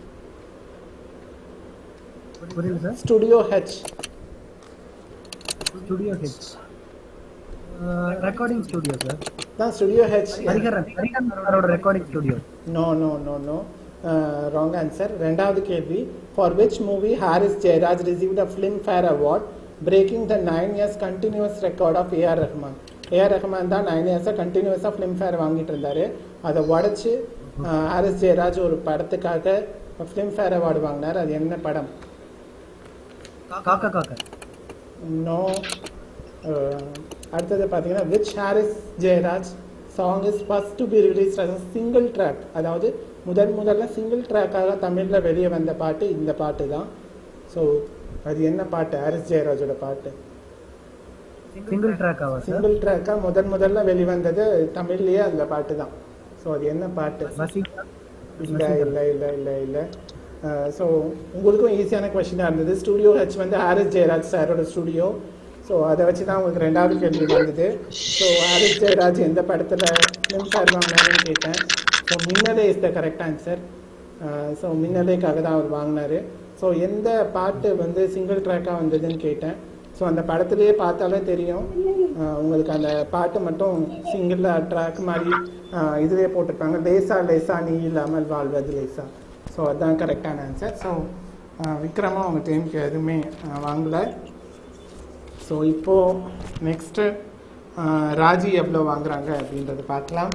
புரியல sir studio H studio H recording studio sir தான் ஸ்டுடியோ ஹெச் ஹரிகரன் ஹரிகரன் சாரோட recording studio no no no no wrong answer ரெண்டாவது கேள்வி for which movie Harris Jayaraj received a Filmfare award breaking the nine years continuous record of A R Rahman A R Rahman தான் நைன் இயர்ஸாக கண்டினியூஸாக ஃபிலிம்ஃபேர் வாங்கிட்டு இருந்தார் அதை உடச்சி ஆர்எஸ் ஜெயராஜ் ஒரு படத்துக்காக ஃபிலிம்ஃபேர் அவார்டு வாங்கினார் அது என்ன படம் காக்கா காக்கா நோ அடுத்தது பார்த்தீங்கன்னா which Harris Jayaraj song is first to be release as a single track அதாவது முதல் முதல்ல சிங்கிள் ட்ராக்காக தமிழில் வெளியே வந்த பாட்டு இந்த பாட்டு தான் ஸோ அது என்ன பாட்டு ஹாரிஸ் ஜெயராஜோட பாட்டு சிங்கிள் ட்ராக் ஆவா சார் சிங்கிள் ட்ராக்காக முதல் முதல்ல வெளிவந்தது தமிழ்லேயே அந்த பாட்டு தான் ஸோ அது என்ன பாட்டு வசீகரா இல்லை இல்லை இல்லை இல்லை இல்லை ஸோ உங்களுக்கும் ஈஸியான கொஷினாக இருந்தது ஸ்டூடியோ ஹெச் வந்து ஹாரிஸ் ஜெயராஜ் சாரோட ஸ்டூடியோ ஸோ அதை வச்சு தான் உங்களுக்கு ரெண்டாவது கேள்வி வந்தது ஸோ ஹாரிஸ் ஜெயராஜ் எந்த படத்தில் ஃபிலிம் சார் வாங்கினாருன்னு கேட்டேன் so Minnale is the correct answer so மின்னலேக்காக தான் அவர் வாங்கினாரு ஸோ எந்த பாட்டு வந்து சிங்கிள் ட்ராக்காக வந்ததுன்னு கேட்டேன் ஸோ அந்த படத்துலேயே பார்த்தாலே தெரியும் அஹ் உங்களுக்கு அந்த பாட்டு மட்டும் சிங்கிள் ட்ராக் மாதிரி அஹ் இதுவே போட்டிருப்பாங்க லேசா லேசா நீ இல்லாமல் வாழ்வது லேசா ஸோ அதுதான் கரெக்டான ஆன்சர் ஸோ விக்ரமும் அவங்க டைமுக்கு எதுவுமே அஹ் வாங்கலை ஸோ இப்போது நெக்ஸ்ட்டு ராஜி எவ்வளோ வாங்குறாங்க அப்படின்றத பார்க்கலாம்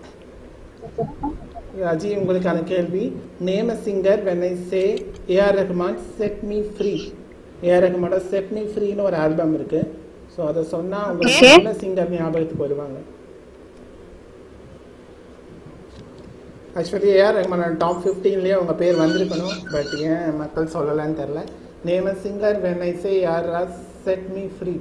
ராஜி உங்களுக்கான கேள்வி name a singer when I say A R Rahman set me free A R ரஹ்மானோட செட் மீ ஃப்ரீன்னு ஒரு ஆல்பம் இருக்கு ஸோ அதை சொன்னால் உங்களுக்கு Okay. என்ன சிங்கர் ஞாபகத்துக்கு வருவாங்க ஆக்சுவலி ஏஆர் ரஹ்மானோட டாப் ஃபிஃப்டீன்லேயே உங்கள் பேர் வந்திருக்கணும் பட் ஏன் மக்கள் சொல்லலைன்னு தெரில name a singer when I say யார் செட் மீ ஃப்ரீ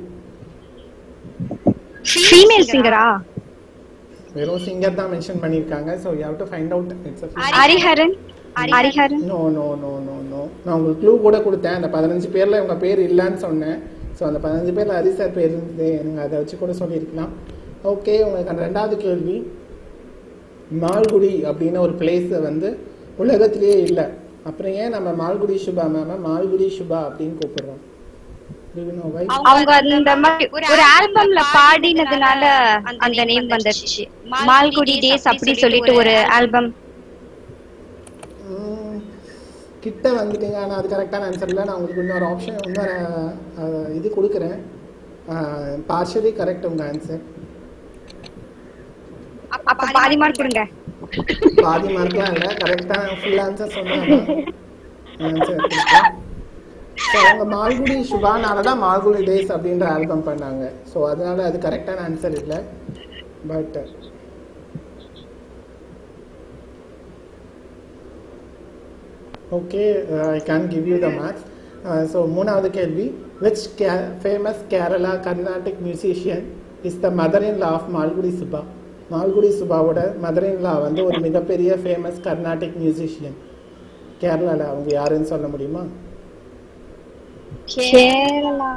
ஃபீமேல் சிங்கரா வெறும் சிங்கர் தான் மென்ஷன் பண்ணியிருக்காங்க so you have to find out it's Hariharan Hariharan no no no no no நான் உங்களுக்கு க்ளூ கூட கொடுத்தேன் அந்த பதினஞ்சு பேரில் உங்கள் பேர் இல்லைன்னு சொன்னேன் ஸோ அந்த பதினஞ்சு பேரில் ஹரி சார் பேர் இருந்தது நீங்கள் அதை வச்சு கூட சொல்லியிருக்கலாம் ஓகே உங்களுக்கு அந்த ரெண்டாவது கேள்வி மால்குடி அப்படின்னு ஒரு பிளேஸ் வந்து உலகத்திலேயே இல்லை அப்புறம் ஏன் நம்ம மால்குடி சுபா மேம மால்குடி சுபா அப்படின்னு கூப்பிடுறோம் Do you know why? அவங்க அந்த மாதிரி ஒரு ஆல்பம்ல பாடினதுனால அந்த நேம் வந்துருச்சு மால்குடி டேஸ் அப்படி சொல்லிட்டு ஒரு ஆல்பம் ம், கிட்ட வந்துட்டீங்க ஆனால் அது கரெக்டான ஆன்சர் இல்லை நான் உங்களுக்கு இன்னொரு ஆப்ஷன் இன்னொரு அஹ், இது கொடுக்குறேன் பார்ஷலி கரெக்ட் உங்கள் ஆன்சர் அப்ப பாதி மார்க் கொடுங்க பாதி மார்க்லாம் இல்லை கரெக்டாக ஃபுல் ஆன்சர் சொன்னாங்க ஆன்சர் கொடுத்தேன் ஸோ அவங்க மால்குடி சுபானால தான் மால்குடி டேஸ் அப்படின்ற ஆல்பம் பண்ணாங்க ஸோ அதனால அது கரெக்டான ஆன்சர் இல்லை but okay I can give you the marks so மூணாவது கேள்வி which K famous Kerala Carnatic musician is the mother in law of Malgudi Subha Malgudi சுபாவோட மதர் இன் லா வந்து ஒரு மிகப்பெரிய ஃபேமஸ் கர்நாடிக் மியூசிஷியன் கேரளாவில் அவங்க யாருன்னு சொல்ல முடியுமா கேரளா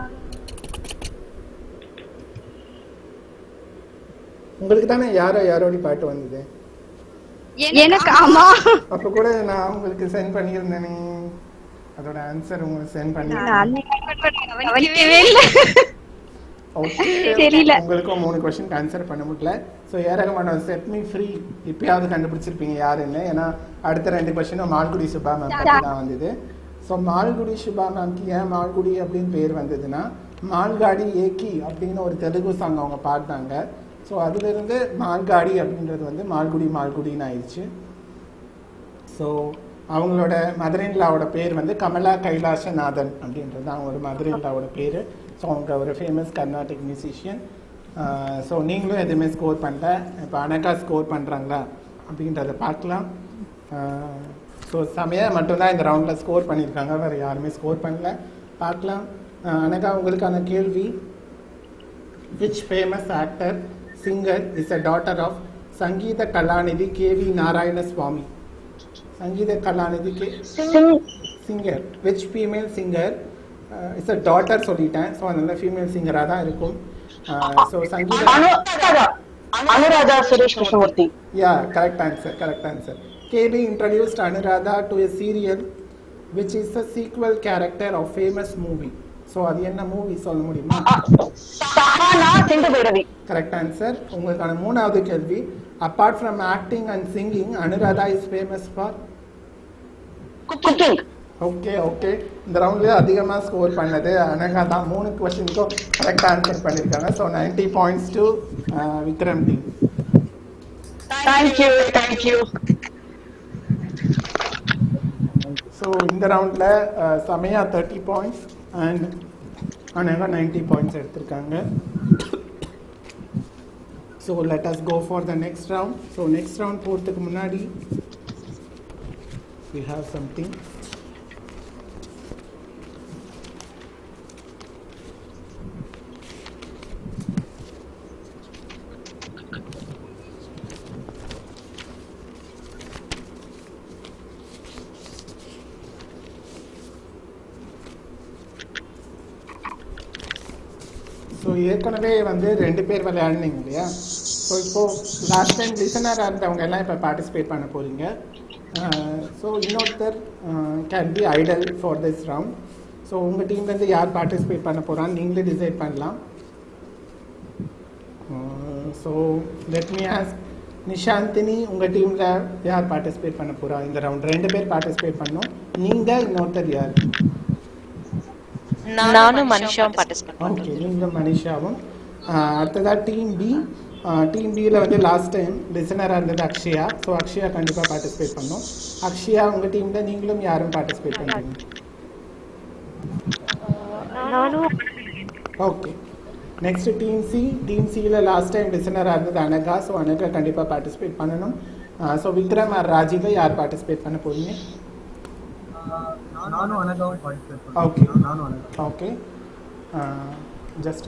உங்களுக்கு தானே யாரோ யாரோடி பாட்டு வந்தது எனக்கு ஆமா அப்போ கூட நான் உங்களுக்கு சென்ட் பண்ணியிருந்தேனே அதோட ஆன்சர் உங்களுக்கு சென்ட் பண்ணி நான் கவனிக்கவே இல்ல ஓகே தெரியல. உங்களுக்கும் மூணு கொஸ்டின் ஆன்சர் பண்ண முடியல ஸோ ஏரகமான செட் மீ ஃப்ரீ இப்பயாவது கண்டுபிடிச்சிருப்பீங்க யாருன்னு ஏன்னா அடுத்த ரெண்டு கொஸ்டினும் மால்குடி சுபா மேம் பற்றி தான் வந்தது ஸோ மால்குடி சுபா மேம்க்கு ஏன் மால்குடி அப்படின்னு பேர் வந்ததுன்னா மால்காடி ஏக்கி அப்படின்னு ஒரு தெலுங்கு சாங் அவங்க பாடினாங்க ஸோ அதுலேருந்து மால்காடி அப்படின்றது வந்து மால்குடி மால்குடின்னு ஆயிடுச்சு ஸோ அவங்களோட மதுரைன்லாவோட பேர் வந்து கமலா கைலாசநாதன் அப்படின்றது தான் அவங்களோட மதுரைன்லாவோட பேர் ஸோ அவங்க ஒரு ஃபேமஸ் கர்நாடிக் மியூசிஷியன் ஸோ நீங்களும் எதுவுமே ஸ்கோர் பண்ணல இப்போ அனகா ஸ்கோர் பண்ணுறாங்களா அப்படின்றத பார்க்கலாம் ஸோ செமையா மட்டும்தான் இந்த ரவுண்டில் ஸ்கோர் பண்ணியிருக்காங்க வேறு யாருமே ஸ்கோர் பண்ணல பார்க்கலாம் அஹ் அனகா உங்களுக்கான கேள்வி which famous actor singer is a daughter of Sangeetha Kalanidhi K V Narayana Swamy Sangeetha Kalanidhi K singer which female singer it's a daughter சொல்லிட்டேன் ஸோ அதனால ஃபீமேல் சிங்கராக தான் இருக்கும் so Sangeetha Anuradha Anuradha Suresh Krishnamurthy Yeah, correct answer, correct answer. KB introduced Anuradha to a serial which is a sequel character of famous movie. So அது என்ன மூவி சொல்ல முடியுமா சஹானா சிந்து பைரவி கரெக்ட் ஆன்சர் உங்களுக்கான மூணாவது கேள்வி apart from acting and singing Anuradha is famous for cooking okay okay இந்த ரவுண்ட்லேயே அதிகமாக ஸ்கோர் பண்ணது அனகா தான் மூணு கொஸ்டினுக்கும் கரெக்டாக ஆன்சர் பண்ணியிருக்காங்க so ninety points to Vikram team thank you thank you so இந்த ரவுண்டில் Samaya thirty points and Anagha ninety points எடுத்திருக்காங்க so let us go for the next round so next round போகிறதுக்கு முன்னாடி we have something ஸோ ஏற்கனவே வந்து ரெண்டு பேர் விளையாடுனீங்க இல்லையா ஸோ இப்போது லாஸ்ட் டைம் லிசனராக இருந்தவங்க எல்லாம் இப்போ பார்ட்டிசிபேட் பண்ண போகிறீங்க ஸோ இன்னொருத்தர் can be idle for this round so உங்கள் டீம்லேருந்து யார் பார்ட்டிசிபேட் பண்ண போகிறான்னு நீங்களே டிசைட் பண்ணலாம் so let me ask Nishanthini உங்கள் டீமில் யார் பார்ட்டிசிபேட் பண்ண போகிறா இந்த ரவுண்ட் ரெண்டு பேர் பார்ட்டிசிபேட் பண்ணோம் நீங்கள் இன்னொருத்தர் யார் நானும் மனுஷாவும் பார்ட்டிசிபேட் ஓகே நீங்களும் மனிஷாவும் ஆஹ் அடுத்ததா டீம் பி டீம் பியில் வந்து லாஸ்ட் டைம் லிசனராக இருந்தது அக்ஷயா ஸோ அக்ஷயா கண்டிப்பாக பார்ட்டிசிபேட் பண்ணோம் அக்ஷயா உங்கள் டீமில் நீங்களும் யாரும் பார்ட்டிசிபேட் பண்ணுறீங்க நானும் okay next team C team சியில் லாஸ்ட் டைம் லிசனராக இருந்தது அனகா ஸோ அனகா கண்டிப்பாக பார்ட்டிசிபேட் பண்ணணும் ஸோ விக்ரம் ஆர் ராஜில யார் பார்ட்டிசிபேட் பண்ண போறீங்க நானும் அனகாவும் participate பண்றேன். ஓகே நானும் அனகா ஓகே ஜஸ்ட்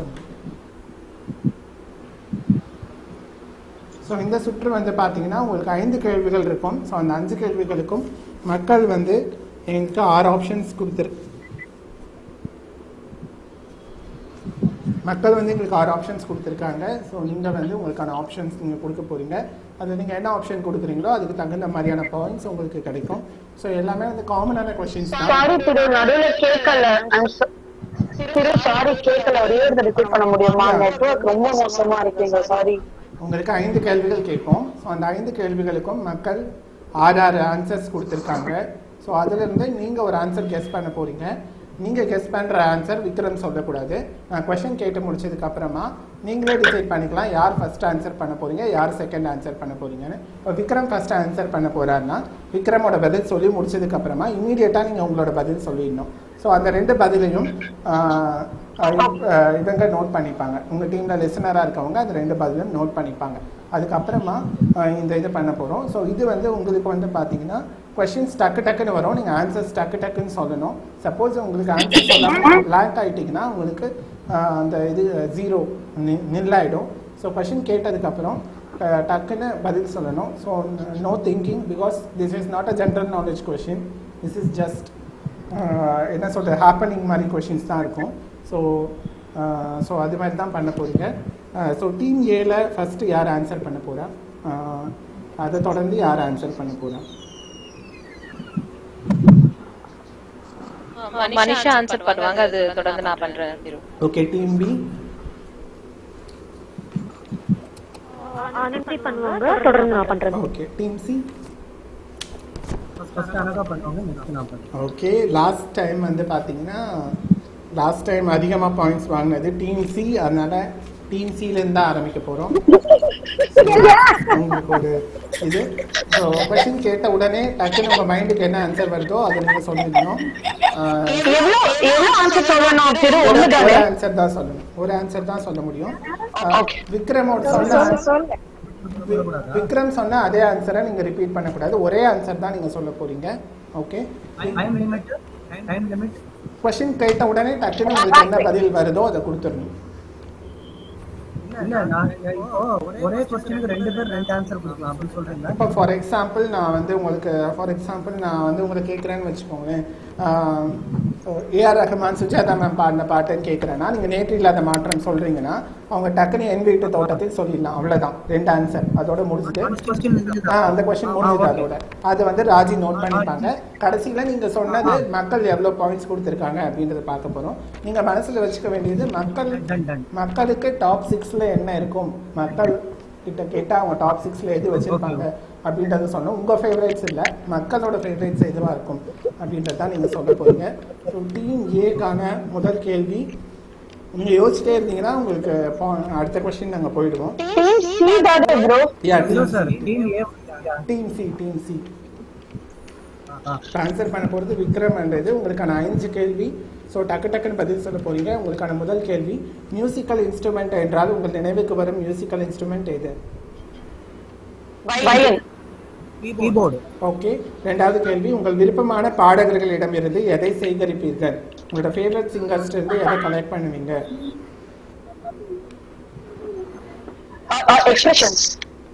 ஸோ இந்த சுற்று வந்து பார்த்தீங்கன்னா உங்களுக்கு ஐந்து கேள்விகள் இருக்கும் ஸோ அந்த அஞ்சு கேள்விகளுக்கும் மக்கள் வந்து எங்களுக்கு ஆறு ஆப்ஷன்ஸ் கொடுத்துரு மக்கள் வந்து எங்களுக்கு ஆறு ஆப்ஷன்ஸ் கொடுத்துருக்காங்க ஸோ நீங்கள் வந்து உங்களுக்கான ஆப்ஷன்ஸ் நீங்கள் கொடுக்க போகிறீங்க அதில் நீங்கள் என்ன ஆப்ஷன் கொடுக்குறீங்களோ அதுக்கு தகுந்த மாதிரியான பாயிண்ட்ஸ் உங்களுக்கு கிடைக்கும் ஸோ எல்லாமே வந்து காமனான கொஷின்ஸ் தான் சாரி திரு நடுவுல கேட்கல I'm so- திரு சாரி கேட்கல ஒரே ஒரு ரிப்பீட் பண்ண முடியுமா நெட்வொர்க் ரொம்ப மோசமா இருக்குங்க சாரி உங்களுக்கு ஐந்து கேள்விகள் கேட்போம் ஸோ அந்த ஐந்து கேள்விகளுக்கும் மக்கள் ஆறு ஆறு ஆன்சர்ஸ் கொடுத்துருக்காங்க ஸோ அதிலிருந்து நீங்கள் ஒரு ஆன்சர் கெஸ் பண்ண போகிறீங்க நீங்கள் கெஸ் பண்ணுற ஆன்சர் விக்ரம் சொல்லக்கூடாது நான் கொஷின் கேட்டு முடிச்சதுக்கு அப்புறமா நீங்களே டிசைட் பண்ணிக்கலாம் யார் ஃபர்ஸ்ட் ஆன்சர் பண்ண போகிறீங்க யார் செகண்ட் ஆன்சர் பண்ண போகிறீங்கன்னு இப்போ விக்ரம் ஃபர்ஸ்ட் ஆன்சர் பண்ண போகிறாருன்னா விக்ரமோட பதில் சொல்லி முடிச்சதுக்கு அப்புறமா இமீடியட்டாக நீங்கள் உங்களோட பதில் சொல்லிடணும் ஸோ அந்த ரெண்டு பதிலையும் ஆஹ், ஆஹ், ஆஹ், இவங்க நோட் பண்ணிப்பாங்க உங்கள் டீமில் லிசனராக இருக்கவங்க அந்த ரெண்டு பதிலும் நோட் பண்ணிப்பாங்க அதுக்கப்புறமா ஆஹ், இந்த இது பண்ண போகிறோம் ஸோ இது வந்து உங்களுக்கு வந்து பார்த்தீங்கன்னா கொஷின்ஸ் டக்கு டக்குன்னு வரும் நீங்கள் ஆன்சர்ஸ் டக்கு டக்குன்னு சொல்லணும் சப்போஸ் உங்களுக்கு ஆன்சர் சொல்லாமல் லேண்ட் ஆகிட்டிங்கன்னா உங்களுக்கு ஆஹ், அந்த இது ஜீரோ நில்லாயிடும் ஸோ கொஷின் கேட்டதுக்கப்புறம் அஹ், டக்குன்னு பதில் சொல்லணும் so no thinking because this is not a general knowledge question this is just என்ன சொல்கிறது ஹேப்பனிங் மாதிரி கொஷின்ஸ் தான் இருக்கும் ஸோ ஸோ அது மாதிரி தான் பண்ண போகிறீங்க ஸோ டீம் ஏல ஃபஸ்ட்டு யார் ஆன்சர் பண்ண போகிறா அதை தொடர்ந்து யார் ஆன்சர் பண்ண போகிறா மனிஷா ஆன்சர் பண்ணுவாங்க அது தொடர்ந்து நான் பண்றேன் Thiru okay team B Anandhi பண்ணுவாங்க தொடர்ந்து நான் பண்றேன் okay team C first Anagha பண்ணுவாங்க நெக்ஸ்ட் நான் பண்ணுவேன் ஓகே லாஸ்ட் டைம் வந்து பார்த்தீங்கன்னா லாஸ்ட் டைம் அதிகமாக பாயிண்ட்ஸ் வாங்கினது டீம் சி அதனால டீம் சிலேருந்து தான் ஆரம்பிக்க போகிறோம் உங்களுக்கு ஒரு இது ஸோ கொஷின் கேட்ட உடனே டக்குன்னு உங்கள் மைண்டுக்கு என்ன ஆன்சர் வருதோ அதை நீங்கள் சொல்லிடணும் ஆஹ், எவ்வளவு எவ்வளவு ஆன்சர் சொல்லணும் திரு ஒரு ஒண்ணு தானே ஆன்சர் தான் சொல்லணும் ஒரு ஆன்சர் தான் சொல்ல முடியும் ஆஹ், விக்ரமோட சொன்ன வி- விக்ரம் சொன்ன அதே ஆன்சரை நீங்கள் ரிப்பீட் பண்ணக்கூடாது ஒரே ஆன்சர் தான் நீங்கள் சொல்ல போறீங்க okay time limit time limit question கேட்ட உடனே டக்குன்னு உங்களுக்கு என்ன பதில் வருதோ அதை கொடுத்துடணும் இல்ல நான் இப்போ ஒரே கொஸ்டினுக்கு ரெண்டு பேர் ரெண்டு ஆன்சர் கொடுக்கலாம் அப்படின்னு சொல்றீங்களா இப்போ ஃபார் எக்ஸாம்பிள் நான் வந்து உங்களுக்கு ஃபார் எக்ஸாம்பிள் நான் வந்து உங்களை கேட்குறேன்னு வச்சுக்கோங்களேன் ஏஆர் ரஹ்மான் சுஜாதா மேம் பாடின பாட்டுன்னு கேட்குறேன்னா நீங்கள் நேற்று இல்லாத மாற்றம் சொல்கிறீங்கன்னா அவங்க டக்குன்னு என் வீட்டு தோட்டத்தில் சொல்லிடலாம் அவ்வளோதான் ரெண்டு ஆன்சர் அதோட முடிச்சுட்டு ஆ அந்த கொஸ்டின் முடிஞ்சது அதோட அது வந்து ராஜி நோட் பண்ணிப்பாங்க கடைசியில் நீங்கள் சொன்னது மக்கள் எவ்வளோ பாயிண்ட்ஸ் கொடுத்துருக்காங்க அப்படின்றத பார்க்க போகிறோம் நீங்கள் மனசில் வச்சுக்க வேண்டியது மக்கள் மக்களுக்கு டாப் சிக்ஸில் என்ன இருக்கும் மக்கள் கிட்ட கேட்டால் அவங்க டாப் சிக்ஸில் எது வச்சுருப்பாங்க அப்படின்றத சொன்னோம் உங்கள் ஃபேவரேட்ஸ் இல்லை மக்களோட ஃபேவரேட்ஸ் எதுவாக இருக்கும் அப்படின்றத தான் நீங்கள் சொல்ல போகிறீங்க ஸோ டீம் ஏக்கான முதல் கேள்வி நீங்கள் யோசிச்சிட்டே இருந்தீங்கன்னா உங்களுக்கு po- அடுத்த கொஸ்டின் நாங்கள் போயிடுவோம் டீம் சி தானே ப்ரோ யா இல்ல sir team A team C team C answer பண்ண போகிறது விக்ரம் என்றது உங்களுக்கான அஞ்சு கேள்வி ஸோ டக்கு டக்குன்னு பதில் சொல்ல போறீங்க உங்களுக்கான முதல் கேள்வி மியூசிக்கல் இன்ஸ்ட்ருமெண்ட் என்றால் உங்கள் நினைவுக்கு வரும் மியூசிக்கல் இன்ஸ்ட்ருமெண்ட் எது வயலின் கீபோர்டு ஓகே ரெண்டாவது கேள்வி உங்கள் விருப்பமான பாடகர்களிடமிருந்து எதை சேகரிப்பீர்கள் உங்களோட ஃபேவரட் சிங்கர்ஸ் இருந்து எதை கலெக்ட் பண்ணுவீங்க எக்ஸ்பிரஷன்ஸ்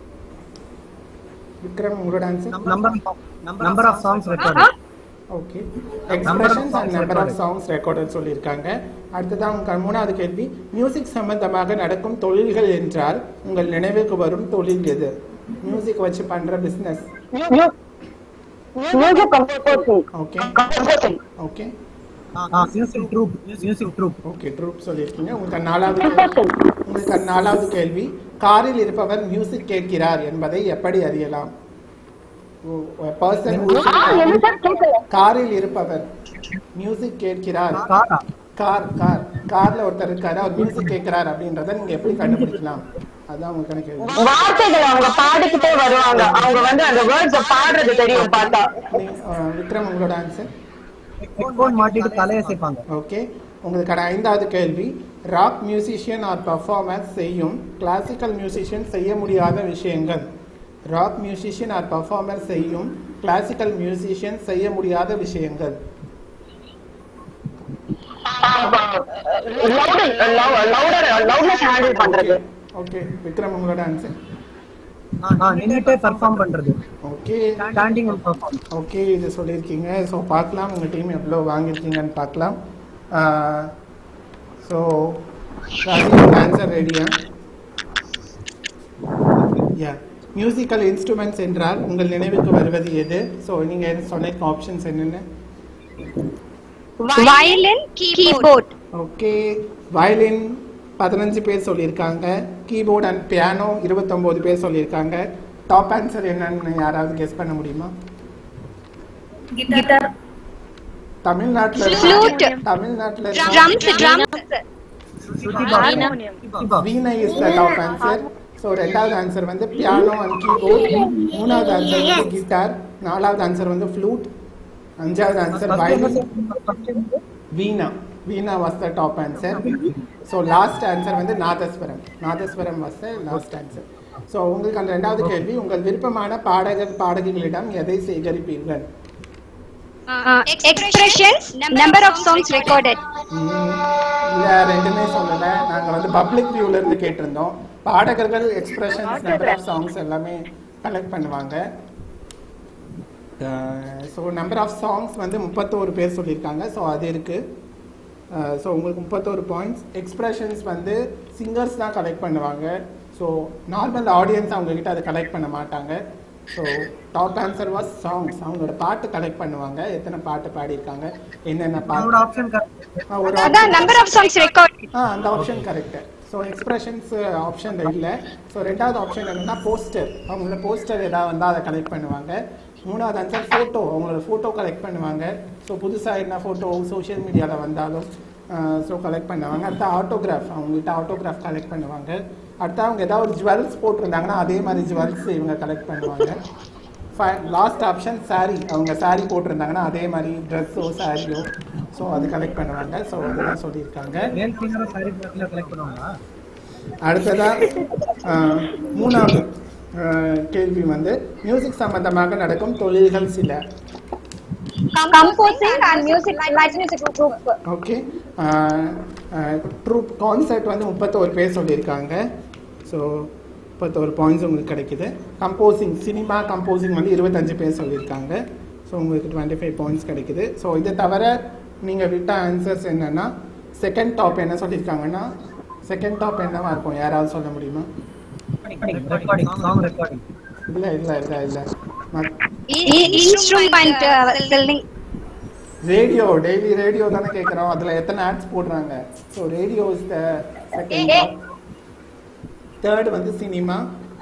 விக்ரம் உங்களோட answer number number of songs record okay expressions and number of songs recorded சொல்லியிருக்காங்க அடுத்ததான் உங்கள் மூணாவது கேள்வி மியூசிக் சம்பந்தமாக நடக்கும் தொழில்கள் என்றால் உங்கள் நினைவுக்கு வரும் தொழில் எது மியூசிக் வச்சு பண்ற business music composing okay composing okay music troupe music troupe okay troupe சொல்லியிருக்கீங்க உங்களுக்கு நாலாவது கேள்வி உங்களுக்கு நாலாவது கேள்வி காரில் இருப்பவர் மியூசிக் கேட்கிறார் என்பதை எப்படி அறியலாம் பர்சன் என்ன சார் கேட்கல காரில் இருப்பவர் மியூசிக் கேட்கிறார் காரா கார் கார் கார்ல ஒருத்தர் இருக்காரு அவர் மியூசிக் கேட்கிறார் அப்படின்றத நீங்க எப்படி கண்டுபிடிக்கலாம் அதான் உங்களுக்கான கேள்வி வார்த்தைகள் அவங்க பாடிக்கிட்டே வருவாங்க அவங்க வந்து அந்த வேர்ட்ஸ் பாடுறது தெரியும் பார்த்தா நீ- அஹ், விக்ரம் உங்களோட ஆன்சர் ஹெட்போன் மாட்டிட்டு தலையசைப்பாங்க ஓகே உங்களுக்கான ஐந்தாவது கேள்வி ராக் மியூசிஷியன் ஆர் பர்ஃபார்மன்ஸ் செய்யும் கிளாசிக்கல் மியூசிஷியன் செய்ய முடியாத விஷயங்கள் ராக் மியூசிஷியன் ஆர் பர்ஃபார்மன்ஸ் செய்யும் கிளாசிக்கல் மியூசிஷியன் செய்ய முடியாத விஷயங்கள் லவுடர் லவுட்னஸ் ஹேண்டில் பண்றது ஓகே விக்ரம் உங்களோட ஆன்சர் ஆ நின்னுட்டே பெர்ஃபார்ம் பண்றது okay standing and perform okay இது சொல்லியிருக்கீங்க ஸோ பார்க்கலாம் உங்கள் டீம் எவ்வளோ வாங்கியிருக்கீங்கன்னு பார்க்கலாம் ஸோ ஆன்சர் ரெடியா யா மியூசிக்கல் இன்ஸ்ட்ருமெண்ட்ஸ் என்றால் உங்கள் நினைவுக்கு வருவது எது ஸோ நீங்கள் சொன்ன ஆப்ஷன்ஸ் என்னென்ன வயலின் கீபோர்ட் ஓகே வயலின் பதினஞ்சு பேர் சொல்லியிருக்காங்க கீபோர்ட் அண்ட் பியானோ இருபத்தொம்போது பேர் சொல்லியிருக்காங்க டாப் ஆன்சர் என்னன்னு யாராவது கெஸ் பண்ண முடியுமா கிட்டார் தமிழ்நாட்டில் Flute. தமிழ்நாட்டில் drums drums veena is the top answer so ரெண்டாவது ஆன்சர் வந்து பியானோ அண்ட் கீபோர்ட் மூணாவது ஆன்சர் வந்து கிட்டார் நாலாவது ஆன்சர் வந்து ஃப்ளூட் அஞ்சாவது answer violin veena veena was the top answer so last answer வந்து nadaswaram nadaswaram was the last answer so உங்களுக்கு அந்த ரெண்டாவது கேள்வி உங்கள் விருப்பமான பாடகர் பாடகிகளிடம் எதை சேகரிப்பீர்கள் expressions number of songs recorded இல்லை ரெண்டுமே சொல்லலை நாங்கள் வந்து பப்ளிக் வியூல இருந்து கேட்டிருந்தோம் பாடகர்கள் எக்ஸ்பிரஷன்ஸ் நம்பர் ஆஃப் சாங்ஸ் எல்லாமே கலெக்ட் பண்ணுவாங்க ஸோ நம்பர் ஆஃப் சாங்ஸ் வந்து முப்பத்தோரு பேர் சொல்லியிருக்காங்க ஸோ அது இருக்குது ஸோ உங்களுக்கு முப்பத்தோரு பாயிண்ட்ஸ் எக்ஸ்பிரஷன்ஸ் வந்து சிங்கர்ஸ் தான் கலெக்ட் பண்ணுவாங்க ஸோ நார்மல் ஆடியன்ஸ் அவங்க கிட்ட அதை கலெக்ட் பண்ண மாட்டாங்க so top answer was songs அவங்களோட பாட்டு கலெக்ட் பண்ணுவாங்க எத்தனை பாட்டு பாடியிருக்காங்க என்னென்ன அவரோட பாட்டு ஆப்ஷன் ஆ, ஒரு அதான் நம்பர் ஆஃப் சாங்ஸ் ரெக்கார்ட் ஆ அந்த option correct so expressions option இல்லை ஸோ ரெண்டாவது ஆப்ஷன் என்னன்னா போஸ்டர் அவங்களோட போஸ்டர் ஏதாவது வந்தால் அதை கலெக்ட் பண்ணுவாங்க மூணாவது ஆன்சர் ஃபோட்டோ அவங்களோட ஃபோட்டோ கலெக்ட் பண்ணுவாங்க ஸோ புதுசாக என்ன ஃபோட்டோ சோஷியல் மீடியாவில் வந்தாலும் ஸோ கலெக்ட் பண்ணுவாங்க அடுத்து ஆட்டோகிராஃப் அவங்ககிட்ட ஆட்டோகிராஃப் கலெக்ட் பண்ணுவாங்க அடுத்து அவங்க ஏதாவது ஒரு ஜுவல்ஸ் போட்டிருந்தாங்கன்னா அதே மாதிரி ஜுவல்ஸ் இவங்க கலெக்ட் பண்ணுவாங்க லாஸ்ட் ஆப்ஷன் saree அவங்க saree போட்டிருந்தாங்கன்னா அதே மாதிரி ட்ரெஸ்ஸோ சாரியோ ஸோ அது கலெக்ட் பண்ணுவாங்க ஸோ அதுதான் சொல்லியிருக்காங்க மேல் சிங்கர் சாரி கலெக்ட் பண்ணுவாங்களா அடுத்ததா அஹ், மூணாவது அஹ், கேள்வி வந்து மியூசிக் சம்பந்தமாக நடக்கும் தொழில்கள் சில composing and music light music group okay troupe concert வந்து முப்பத்தோரு பேர் சொல்லியிருக்காங்க ஸோ முப்பத்தோரு பாயிண்ட்ஸ் உங்களுக்கு கிடைக்குது கம்போசிங் சினிமா கம்போசிங் வந்து இருபத்தஞ்சு பேர் சொல்லியிருக்காங்க ஸோ உங்களுக்கு டுவெண்ட்டி ஃபைவ் பாயிண்ட்ஸ் கிடைக்குது ஸோ இதை தவிர நீங்கள் விட்ட ஆன்சர்ஸ் என்னன்னா செகண்ட் டாப் என்ன சொல்லியிருக்காங்கன்னா செகண்ட் டாப் என்னவா இருக்கும் யாராவது சொல்ல முடியுமா ரெக்கார்டிங் சாங் ரெக்கார்டிங் இல்லை இல்லை இல்லை இல்லை instrument selling radio daily radio தானே கேட்குறோம் அதில் எத்தனை ஆட்ஸ் போடுறாங்க so radio is the second third வந்து சினிமா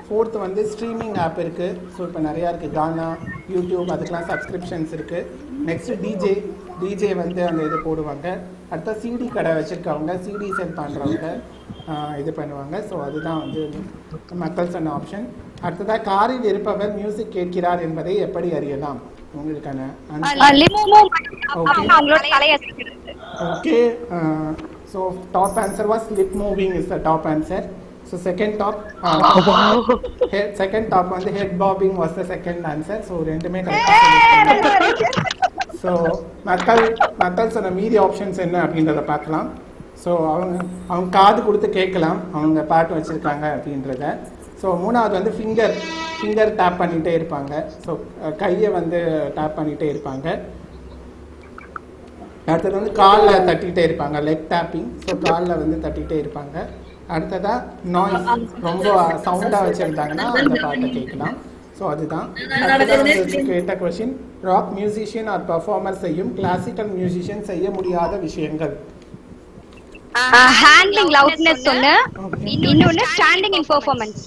ஃபோர்த் வந்து ஸ்ட்ரீமிங் ஆப் இருக்குது ஸோ இப்போ நிறையா இருக்குது கானா யூடியூப் அதுக்கெலாம் சப்ஸ்கிரிப்ஷன்ஸ் இருக்குது நெக்ஸ்ட் டிஜே டிஜே வந்து அந்த இது போடுவாங்க அடுத்த சிடி கடை வச்சுருக்கவங்க சிடி செல் பண்ணுறவங்க இது பண்ணுவாங்க ஸோ அதுதான் வந்து மக்கள் சொன்ன ஆப்ஷன் அடுத்ததாக காரில் இருப்பவர் மியூசிக் கேட்கிறார் என்பதை எப்படி அறியலாம் உங்களுக்கான answer. லிமோ Okay. அவங்களோட தலையை Okay, uh, so top answer was lip moving is the top answer. So second top, uh, head, second top வந்து head bobbing was the second answer. So ரெண்டுமே கரெக்டாக ஸோ மக்கள் மக்கள் சொன்ன மீதி ஆப்ஷன்ஸ் என்ன அப்படின்றத பார்க்கலாம் ஸோ அவங்க அவங்க காது கொடுத்து கேட்கலாம் அவங்க பாட்டு வச்சுருக்காங்க அப்படின்றத ஸோ மூணாவது வந்து ஃபிங்கர் ஃபிங்கர் டேப் பண்ணிகிட்டே இருப்பாங்க ஸோ கையை வந்து டேப் பண்ணிகிட்டே இருப்பாங்க அடுத்தது வந்து காலில் தட்டிகிட்டே இருப்பாங்க லெக் டேப்பிங் ஸோ காலில் வந்து தட்டிகிட்டே இருப்பாங்க அடுத்ததா நாய்ஸ் ரொம்ப சவுண்டாக வச்சுருந்தாங்கன்னா அந்த பாட்டை கேட்கலாம் ஸோ அதுதான் அடுத்ததா வந்து கேட்ட question rock musician or performer செய்யும் கிளாசிக்கல் மியூசிஷியன் செய்ய முடியாத விஷயங்கள் ஹேண்ட்லிங் லவுட்னஸ் ஒண்ணு இன்னொன்னு standing in performance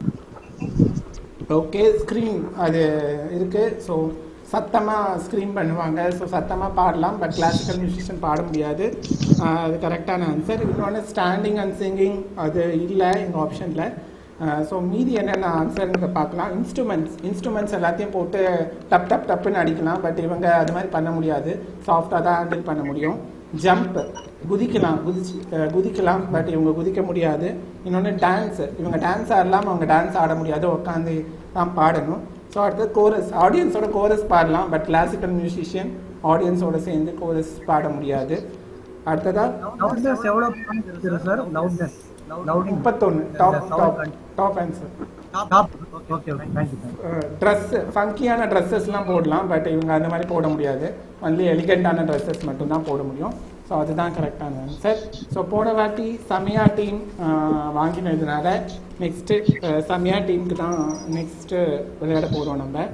okay screen அது இருக்கு ஸோ சத்தமாக ஸ்க்ரீன் பண்ணுவாங்க ஸோ சத்தமாக பாடலாம் பட் கிளாசிக்கல் மியூசிஷியன் பாட முடியாது ஆஹ் அது கரெக்டான ஆன்சர் இன்னொன்று ஸ்டாண்டிங் அண்ட் சிங்கிங் அது இல்லை எங்கள் ஆப்ஷனில் ஸோ மீதி என்னென்ன ஆன்சர்ங்க பார்க்கலாம் இன்ஸ்ட்ருமெண்ட்ஸ் இன்ஸ்ட்ருமெண்ட்ஸ் எல்லாத்தையும் போட்டு டப் டப் டப்புன்னு அடிக்கலாம் பட் இவங்க அது மாதிரி பண்ண முடியாது சாஃப்டாக தான் ஹேண்டில் பண்ண முடியும் ஜம்ப் குதிக்கலாம் குதிச்சு அஹ் குதிக்கலாம் பட் இவங்க குதிக்க முடியாது இன்னொன்று டான்ஸ் இவங்க டான்ஸ் ஆடலாம் அவங்க டான்ஸ் ஆட முடியாது உட்காந்து தான் பாடணும் ஸோ அடுத்து கோரஸ் ஆடியன்ஸோட கோரஸ் பாடலாம் பட் கிளாசிக்கல் மியூசிஷியன் ஆடியன்ஸோட சேர்ந்து கோரஸ் பாட முடியாது அடுத்ததா லவுட்னஸ் எவ்வளவு points இருக்கு சார் லவுட்னஸ் லவுடிங் முப்பத்தொன்று top top top answer top okay okay thank you dress ஃபங்கியான ட்ரெஸ்ஸஸ்லாம் போடலாம் பட் இவங்க அந்த மாதிரி போட முடியாது ஒன்லி எலிகண்டான ட்ரெஸ்ஸஸ் மட்டும்தான் போட முடியும் ஸோ அதுதான் கரெக்டான ஆன்சர் ஸோ போன வாட்டி சமியா டீம் வாங்கினதுனால நெக்ஸ்ட்டு சமியா டீமுக்கு தான் நெக்ஸ்ட்டு விளையாட போகிறோம் நம்ம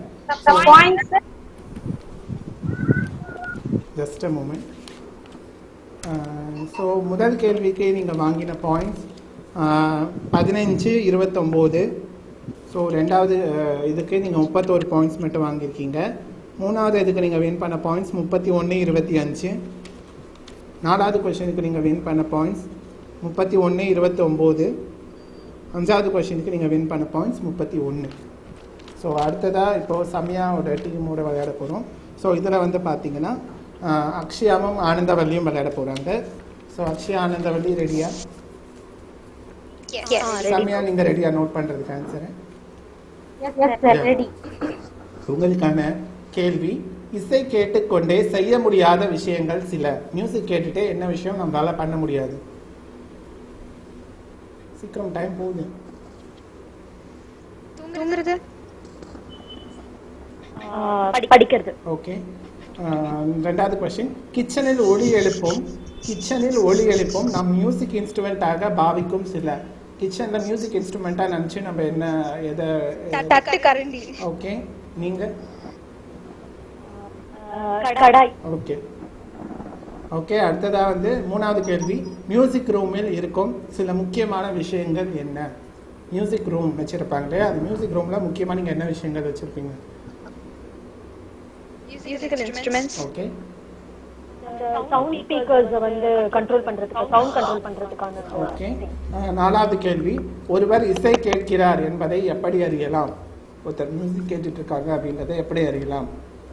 ஜஸ்ட் அ மூமெண்ட் ஸோ முதல் கேள்விக்கு நீங்கள் வாங்கின பாயிண்ட்ஸ் பதினஞ்சு இருபத்தொம்போது ஸோ ரெண்டாவது அஹ், இதுக்கு நீங்கள் முப்பத்தோரு பாயிண்ட்ஸ் மட்டும் வாங்கியிருக்கீங்க மூணாவது இதுக்கு நீங்கள் வின் பண்ண பாயிண்ட்ஸ் முப்பத்தி ஒன்று இருபத்தி அஞ்சு நாலாவது கொஷனுக்கு நீங்கள் வின் பண்ண பாயிண்ட்ஸ் முப்பத்தி ஒன்று இருபத்தொம்போது அஞ்சாவது கொஷனுக்கு நீங்கள் வின் பண்ண பாயிண்ட்ஸ் முப்பத்தி ஒன்று ஸோ அடுத்ததாக இப்போது சம்யாவோட டீமோட விளையாட போகிறோம் ஸோ இதில் வந்து பார்த்தீங்கன்னா அஹ், அக்ஷயாவும் ஆனந்தவல்லியும் விளையாட போகிறாங்க ஸோ அக்ஷயா ஆனந்தவல்லி ரெடியா சம்யா நீங்கள் ரெடியா நோட் பண்ணுறதுக்கு ஆன்சரு எஸ் சார் ரெடி உங்களுக்கான கேள்வி இசை கேட்டுக்கொண்டே செய்ய முடியாத விஷயங்கள் சில மியூசிக் கேட்டுட்டே என்ன விஷயம் நம்மளால பண்ண முடியாது சீக்கிரம் டைம் போகுது தூங்குறது படிக்கிறது ஓகே ரெண்டாவது கொஸ்டின் கிச்சனில் ஒளி எழுப்பும் கிச்சனில் ஒளி எழுப்பும் நம் மியூசிக் இன்ஸ்ட்ருமெண்ட்டாக பாவிக்கும் சில கிச்சனில் மியூசிக் இன்ஸ்ட்ருமெண்ட்டாக நினச்சி நம்ம என்ன எதை தட்டு கரண்டி ஓகே நீங்கள் கடாய் ஓகே ஓகே அடுத்ததா வந்து மூணாவது கேள்வி மியூசிக் ரூமில் இருக்கும் சில முக்கியமான விஷயங்கள் என்ன மியூசிக் ரூம் வச்சிருப்பாங்க இல்லையா அந்த மியூசிக் ரூம்ல முக்கியமா நீங்க என்ன விஷயங்கள் வச்சிருப்பீங்க musical instruments okay sound speakers வந்து கண்ட்ரோல் பண்றதுக்கு சவுண்ட் கண்ட்ரோல் பண்றதுக்கான ஓகே நாலாவது கேள்வி ஒருவர் இசை கேட்கிறார் என்பதை எப்படி அறியலாம் ஒருத்தர் மியூசிக் கேட்டுட்டு இருக்காங்க அப்படின்றதை எப்படி அறியலாம்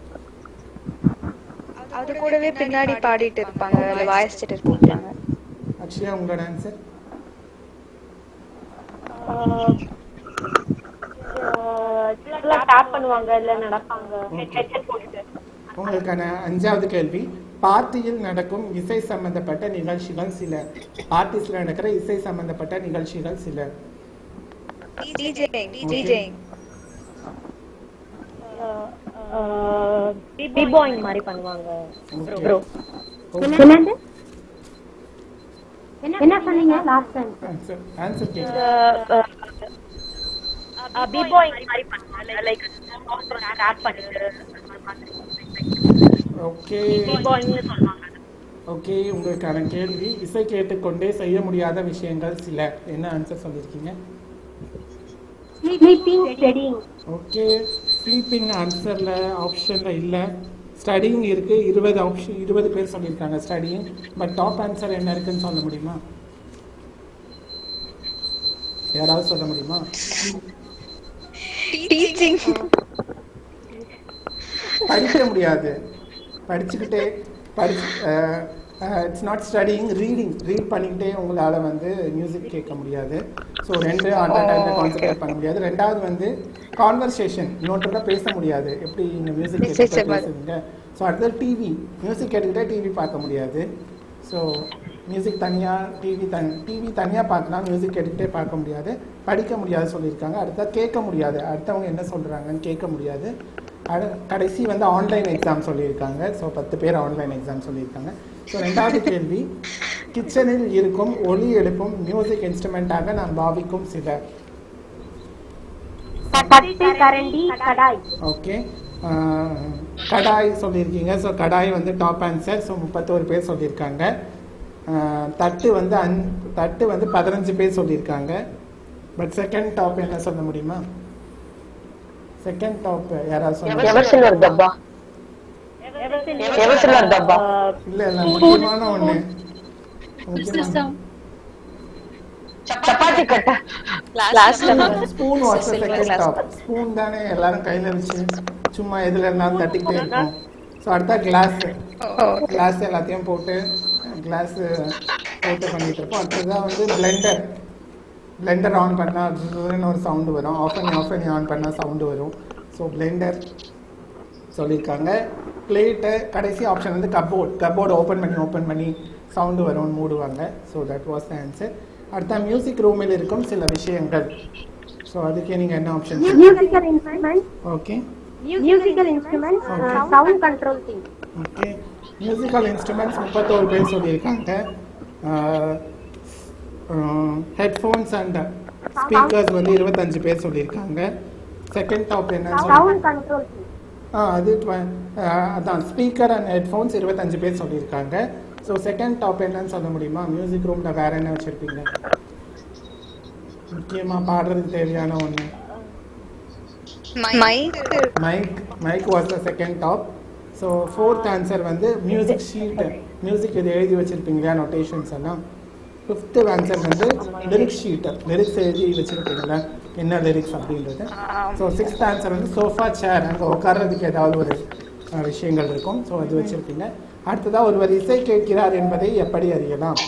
அது கூடவே பின்னாடி பாடிட்டு இருப்பாங்க இல்ல வாசிச்சுட்டு இருப்பாங்க அக்ஷயா உங்களோட ஆன்சர் டேப் பண்ணுவாங்க இல்ல நடப்பாங்க ஹெட்செட் போட்டுட்டு உங்களுக்கான அஞ்சாவது கேள்வி பார்ட்டியில் நடக்கும் இசை சம்பந்தப்பட்ட நிகழ்ச்சிகள் சில பார்ட்டிஸ்ல நடக்கிற இசை சம்பந்தப்பட்ட நிகழ்ச்சிகள் சில டிஜேங் டிஜேங் பிபாயிங் மாதிரி பண்ணுவாங்க ப்ரோ Okay. என்னது என்ன சொன்னீங்க லாஸ்ட் டைம் ஆன்சர் ஆன்சர் கேட்குறேன் பிபாயிங் மாதிரி பண்ணுவாங்க லைக் டேப் பண்ணிட்டு ஓகே பிபாயிங்னு சொல்லுவாங்க ஓகே உங்களுக்கான கேள்வி இசை கேட்டுக்கொண்டே செய்ய முடியாத விஷயங்கள் சில என்ன ஆன்சர் சொல்லியிருக்கீங்க ஸ்லீப்பிங் ஸ்டடிங் ஓகே ஸ்லீப்பிங் ஆன்சரில் ஆப்ஷனில் இல்லை ஸ்டடிங் இருக்குது இருபது ஆப்ஷன் இருபது பேர் சொல்லியிருக்காங்க ஸ்டடிங் பட் டாப் ஆன்சர் என்ன இருக்குன்னு சொல்ல முடியுமா யாராவது சொல்ல முடியுமா டீச்சிங் படிக்க முடியாது படிச்சுக்கிட்டே படி it's not studying reading read பண்ணிக்கிட்டே உங்களால் வந்து மியூசிக் கேட்க முடியாது ஸோ ரெண்டு அந்த டைமில் கான்சென்ட்ரேட் பண்ண முடியாது ரெண்டாவது வந்து கான்வர்சேஷன் இன்னொருத்தர பேச முடியாது எப்படி நீங்கள் மியூசிக் கேட்டு பேசுவீங்க ஸோ அடுத்தது டிவி மியூசிக் கேட்டுக்கிட்டே டிவி பார்க்க முடியாது ஸோ மியூசிக் தனியாக டிவி தனி டிவி தனியாக பார்க்கலாம் மியூசிக் கேட்டுக்கிட்டே பார்க்க முடியாது படிக்க முடியாது சொல்லியிருக்காங்க அடுத்தது கேட்க முடியாது அடுத்தவங்க என்ன சொல்கிறாங்கன்னு கேட்க முடியாது அடு கடைசி வந்து ஆன்லைன் எக்ஸாம் சொல்லியிருக்காங்க ஸோ பத்து பேர் ஆன்லைன் எக்ஸாம் சொல்லியிருக்காங்க ஸோ ரெண்டாவது கேள்வி கிச்சனில் இருக்கும் ஒலி எழுப்பும் மியூசிக் இன்ஸ்ட்ருமெண்ட்டாக நாம் பாவிக்கும் சில தட்டு கரண்டி கடாய் ஓகே கடாய் சொல்லியிருக்கீங்க ஸோ கடாய் வந்து டாப் ஆன்சர் ஸோ முப்பத்தோரு பேர் சொல்லியிருக்காங்க ஆஹ் தட்டு வந்து அன் தட்டு வந்து பதினஞ்சு பேர் சொல்லியிருக்காங்க பட் செகண்ட் டாப் என்ன சொல்ல முடியுமா செகண்ட் டாப் யாராவது சொல்ல எவர் சில்வர் டப்பா எவர் சில்வர் டப்பா இல்ல இல்ல முக்கியமான ஒண்ணு முக்கியமான System. சப்பாத்தி கட்டை spoon was second top spoon தானே எல்லாரும் கையில வச்சு சும்மா எதுல இருந்தாலும் தட்டிக்கிட்டே இருக்கும் ஸோ அடுத்தா கிளாஸ் கிளாஸ் எல்லாத்தையும் போட்டு கிளாஸ் போட்டு பண்ணிட்டு இருப்போம் அடுத்ததான் வந்து பிளெண்டர் பிளெண்டர் ஆன் பண்ணால் ஒரு சவுண்டு வரும் ஆஃப் பண்ணி ஆஃப் பண்ணி ஆன் பண்ணால் சவுண்டு வரும் ஸோ பிளெண்டர் சொல்லியிருக்காங்க பிளேட்டு கடைசி ஆப்ஷன் வந்து கப்போர்ட் கப்போர்டு ஓப்பன் பண்ணி ஓப்பன் பண்ணி சவுண்டு வரும்னு மூடுவாங்க so that was the answer அடுத்த மியூசிக் ரூமில் இருக்கும் சில விஷயங்கள் ஸோ அதுக்கு நீங்கள் என்ன option musical instrument okay musical instrument sound control thing okay musical instruments முப்பத்தோரு பேர் சொல்லியிருக்காங்க ஹெட்ஃபோன்ஸ் அண்ட் ஸ்பீக்கர்ஸ் வந்து இருபத்தஞ்சு பேர் சொல்லியிருக்காங்க செகண்ட் டாப் என்னன்னு சொல்லி சவுண்ட் கண்ட்ரோல் திங் ஆ அது tw- ஆ, அதான் ஸ்பீக்கர் அண்ட் ஹெட்ஃபோன்ஸ் இருபத்தஞ்சு பேர் சொல்லியிருக்காங்க ஸோ செகண்ட் டாப் என்னன்னு சொல்ல முடியுமா மியூசிக் ரூமில் வேற என்ன வச்சுருப்பீங்க முக்கியமாக பாடுறதுக்கு தேவையான ஒன்று mic mic mic was the second top so fourth answer வந்து மியூசிக் ஷீட் மியூசிக் இது எழுதி வச்சிருப்பீங்க இல்லையா நொட்டேஷன்ஸ் எல்லாம் ஃபிஃப்த்து ஆன்சர் வந்து லிரிக்ஸ் ஷீட் லிரிக்ஸ் எழுதி வச்சிருப்பீங்களா என்ன லிரிக்ஸ் அப்படின்றது ஸோ சிக்ஸ்த் ஆன்சர் வந்து சோஃபா சேர் அங்கே உட்கார்றதுக்கு ஏதாவது ஒரு அஹ், விஷயங்கள் இருக்கும் ஸோ அது வச்சிருப்பீங்க அடுத்ததா ஒருவர் இசை கேட்கிறார் என்பதை எப்படி அறியலாம்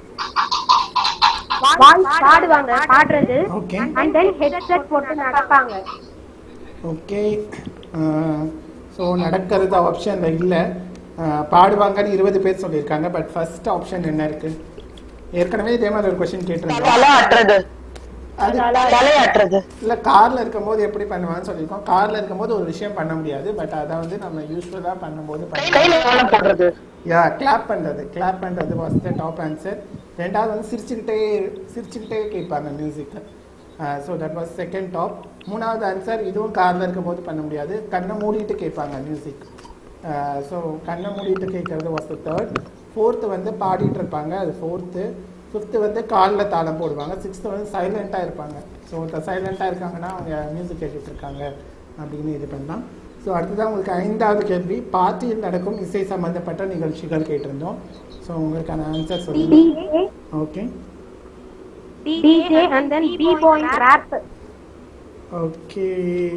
வாய்ஸ் பாடுவாங்க பாடுறது ஓகே அண்ட் தென் ஹெட்செட் போட்டு நடப்பாங்க ஓகே ஸோ நடக்கிறது ஆப்ஷனில் இல்லை பாடுவாங்கன்னு இருபது பேர் சொல்லியிருக்காங்க பட் ஃபர்ஸ்ட் ஆப்ஷன் என்ன இருக்கு ஏற்கனவே இதே மாதிரி ஒரு கொஸ்டின் கேட்டிருந்தோம் தலை ஆட்டுறது அது தலையாட்டுறது இல்லை காரில் இருக்கும்போது எப்படி பண்ணுவான்னு சொல்லியிருக்கோம் காரில் இருக்கும்போது ஒரு விஷயம் பண்ண முடியாது பட் அதை வந்து நம்ம யூஸ்வலாக பண்ணும்போது பண்ண கையில கோலம் போடுறது யா கிளாப் பண்ணுறது கிளாப் பண்ணுறது வாஸ் த டாப் ஆன்சர் ரெண்டாவது வந்து சிரிச்சுக்கிட்டே சிரிச்சுக்கிட்டே கேட்பாங்க மியூசிக்கு so that was second top மூணாவது ஆன்சர் இதுவும் காரில் இருக்கும்போது பண்ண முடியாது கண்ணை மூடிட்டு கேட்பாங்க மியூசிக் ஸோ கண்ணை மூடிட்டு கேட்கறது வாஸ் த தேர்ட் ஃபோர்த்து வந்து பாடிட்டு இருப்பாங்க அது ஃபோர்த்து ஃபிஃப்த்து வந்து காலில் தாளம் போடுவாங்க சிக்ஸ்த்து வந்து சைலண்ட்டாக இருப்பாங்க ஸோ சைலண்ட்டாக இருக்காங்கன்னா அவங்க மியூசிக் கேட்டுட்டு இருக்காங்க அப்படின்னு இது பண்ணலாம் ஸோ அடுத்ததான் உங்களுக்கு ஐந்தாவது கேள்வி பார்ட்டியில் நடக்கும் இசை சம்பந்தப்பட்ட நிகழ்ச்சிகள் கேட்டிருந்தோம் ஸோ உங்களுக்கான ஆன்சர் சொல்லுங்க DJ okay DJ and then B point rap okay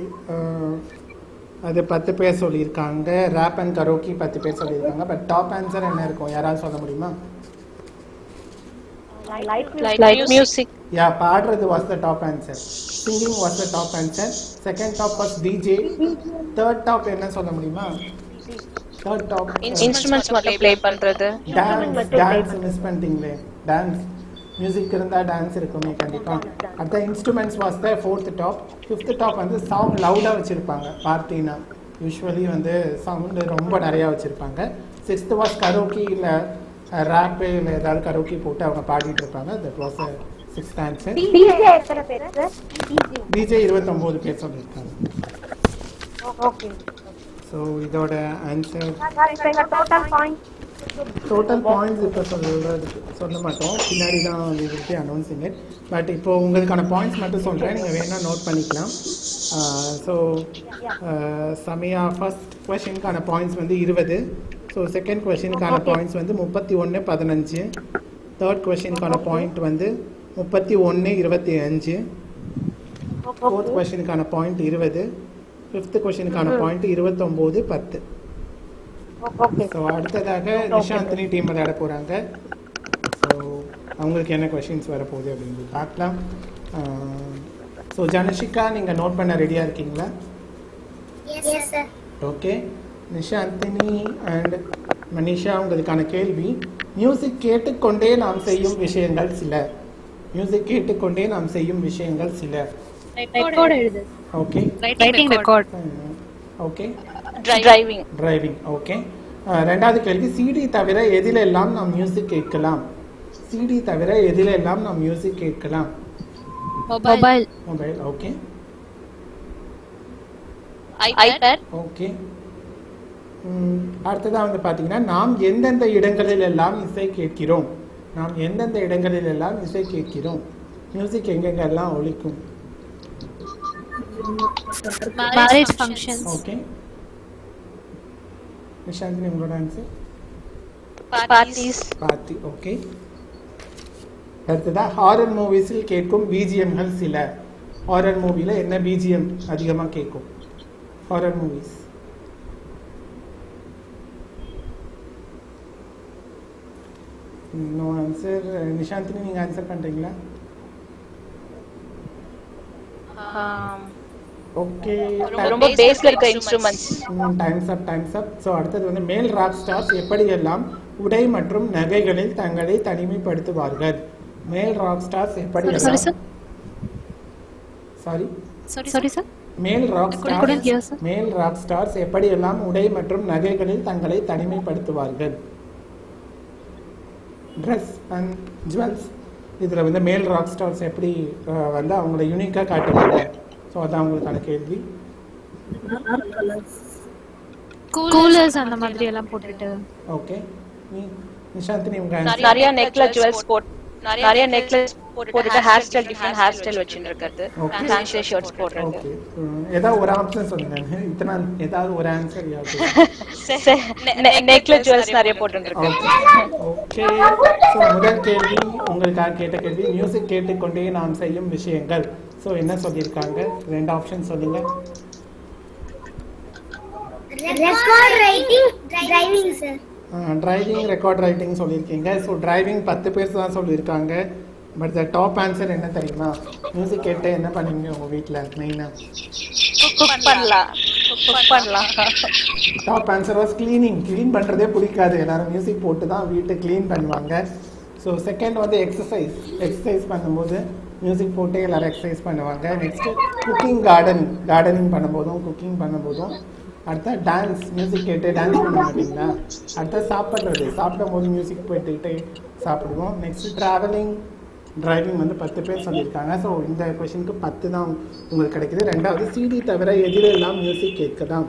அது பத்து பேர் சொல்லியிருக்காங்க ரேப் அண்ட் கரோக்கி பத்து பேர் சொல்லியிருக்காங்க பட் டாப் ஆன்சர் என்ன இருக்கும் யாராவது சொல்ல முடியுமா லைட் மியூசிக் யா பாடுறது was the top answer singing was the top answer second top was DJ third top என்ன சொல்ல முடியுமா தேர்ட் டாப் இன்ஸ்ட்ருமெண்ட்ஸ் மட்டும் ப்ளே பண்றது டான்ஸ் டான்ஸ் மிஸ் பண்ணிட்டீங்களே டான்ஸ் மியூசிக் இருந்தால் டான்ஸ் இருக்குமே கண்டிப்பாக அடுத்த instruments was the fourth top fifth top வந்து சவுண்ட் லவுடாக வச்சுருப்பாங்க பார்ட்டினா யூஸ்வலி வந்து சவுண்டு ரொம்ப நிறையா வச்சுருப்பாங்க சிக்ஸ்த் வாஸ் கரோக்கி இல்லை ரேப்பு இல்லை ஏதாவது கரோக்கி போட்டு அவங்க பாடிட்டு இருப்பாங்க that was sixth answer DJ எத்தனை பேர் சார் டிஜே டிஜே இருபத்தொம்போது பேர் சொல்லியிருக்காங்க ஓகே ஸோ இதோட ஆன்சர் இப்போ எங்க டோட்டல் பாயிண்ட் டோட்டல் பாயிண்ட்ஸ் இப்போ சொல்கிறதுக்கு சொல்ல மாட்டோம் பின்னாடி தான் we will be announcing it but இப்போ உங்களுக்கான பாயிண்ட்ஸ் மட்டும் சொல்கிறேன் நீங்கள் வேணால் நோட் பண்ணிக்கலாம் ஸோ சமயா ஃபர்ஸ்ட் கொஷினுக்கான பாயிண்ட்ஸ் வந்து இருபது ஸோ செகண்ட் கொஷினுக்கான பாயிண்ட்ஸ் வந்து முப்பத்தி ஒன்று பதினஞ்சு தேர்ட் கொஷினுக்கான பாயிண்ட் வந்து முப்பத்தி ஒன்று இருபத்தி அஞ்சு ஃபோர்த் கொஷினுக்கான பாயிண்ட் இருபது ஃபிஃப்த் கொஷினுக்கான பாயிண்ட் இருபத்தொம்போது பத்து ஸோ அடுத்ததாக நிஷாந்தினி டீம் விளையாட போகிறாங்க ஸோ அவங்களுக்கு என்ன கொஷின்ஸ் வரப்போகுது அப்படின்னு பார்க்கலாம் ஸோ ஜனஷிகா நீங்கள் நோட் பண்ண ரெடியாக இருக்கீங்களா ஓகே நிஷாந்தினி அண்ட் மனிஷா உங்களுக்கான கேள்வி மியூசிக் கேட்டுக்கொண்டே நாம் செய்யும் விஷயங்கள் சில மியூசிக் கேட்டுக்கொண்டே நாம் செய்யும் விஷயங்கள் சில ரெக்கார்ட் எழுது okay writing record okay driving driving okay ரெண்டாவது கேள்வி சிடி தவிர எதிலெல்லாம் நாம் மியூசிக் கேட்கலாம் சிடி தவிர எதிலெல்லாம் நாம் மியூசிக் கேட்கலாம் mobile mobile okay iPad okay அடுத்ததாக வந்து பார்த்தீங்கன்னா நாம் எந்தெந்த இடங்களில் எல்லாம் இசை கேட்கிறோம் நாம் எந்தெந்த இடங்களில் எல்லாம் இசை கேட்கிறோம் மியூசிக் எங்கெங்கெல்லாம் ஒலிக்கும் மேரேஜ் ஃபங்க்ஷன்ஸ் ஓகே நிஷாந்தினி உங்களோட ஆன்சர் பார்ட்டிஸ் பார்த்தி ஓகே அடுத்ததா ஹாரர் மூவிஸில் கேட்கும் பிஜிஎம்கள் சில ஹாரர் மூவியில் என்ன பிஜிஎம் அதிகமாக கேட்கும் horror movies no answer Nishanthini நீங்கள் ஆன்சர் பண்ணுறீங்களா ஓகே ரொம்ப பேஸ்ல இருக்க instruments times up times up so அடுத்தது வந்து மேல் ராக் ஸ்டார்ஸ் எப்படியெல்லாம் உடை மற்றும் நகைகளில் தங்களை தனிமைப்படுத்துவார்கள் மேல் ராக் ஸ்டார்ஸ் சாரி எப்படியெல்லாம் சார் சாரி சாரி சார் மேல் ராக் couldn't hear, ஸ்டார்ஸ் மேல் ராக் ஸ்டார்ஸ் எப்படியெல்லாம் உடை மற்றும் நகைகளில் தங்களை தனிமைப்படுத்துவார்கள் ட்ரெஸ் அண்ட் ஜுவல்ஸ் இதில் வந்து மேல் ராக் ஸ்டார்ஸ் எப்படி அஹ், வந்து அவங்கள யூனிக்காக காட்டுவாங்க ஸோ அதான் உங்களுக்கான கேள்வி கூலர்ஸ் அந்த மாதிரி எல்லாம் போட்டுட்டு ஓகே நீ நிஷாந்தினி உங்க answer. நிறைய நெக்ல ஜுவல்ஸ் போட் நிறைய நெக்லஸ் போட்டுட்டு hair style different hair style வச்சுட்டு இருக்கிறது Okay. ஃபேன்சி ஷர்ட்ஸ் போடுறது ஓகே ஏதாவது ஒரு ஆப்ஷன் சொல்லுங்க இத்தனை ஏதாவது ஒரு ஆன்சர் நெக்ல ஜுவல்ஸ் நிறைய போட்டு இருக்கு ஓகே ஸோ முதல் கேள்வி உங்களுக்காக கேட்ட கேள்வி மியூசிக் கேட்டுக்கொண்டே நாம் செய்யும் விஷயங்கள் ஸோ என்ன சொல்லியிருக்காங்க ரெண்டு ஆப்ஷன் சொல்லுங்க record writing driving sir driving record writing சொல்லியிருக்கீங்க ஸோ டிரைவிங் பத்து பேர் தான் சொல்லியிருக்காங்க பட் த டாப் ஆன்சர் என்ன தெரியுமா மியூசிக் கேட்டு என்ன பண்ணுவீங்க உங்கள் வீட்டில் மெயினாக குக் பண்ணலாம் குக் பண்ணலாம் top answer was cleaning clean பண்ணுறதே பிடிக்காது எல்லாரும் மியூசிக் போட்டு தான் வீட்டை க்ளீன் பண்ணுவாங்க ஸோ செகண்ட் வந்து எக்ஸசைஸ் எக்ஸசைஸ் பண்ணும்போது மியூசிக் போட்டு எல்லாரும் எக்ஸசைஸ் பண்ணுவாங்க நெக்ஸ்ட்டு குக்கிங் கார்டன் கார்டனிங் பண்ணும்போதும் குக்கிங் பண்ணும்போதும் அடுத்த டான்ஸ் மியூசிக் கேட்டு டான்ஸ் பண்ண மாட்டீங்களா அடுத்த சாப்பிட்றது சாப்பிடும் போது மியூசிக் போட்டுக்கிட்டே சாப்பிடுவோம் நெக்ஸ்ட் ட்ராவலிங் டிரைவிங் வந்து பத்து பேர் சொல்லியிருக்காங்க ஸோ இந்த கொஷனுக்கு பத்து தான் உங்களுக்கு கிடைக்குது ரெண்டாவது சிடி தவிர எதிலெல்லாம் மியூசிக் கேட்கலாம்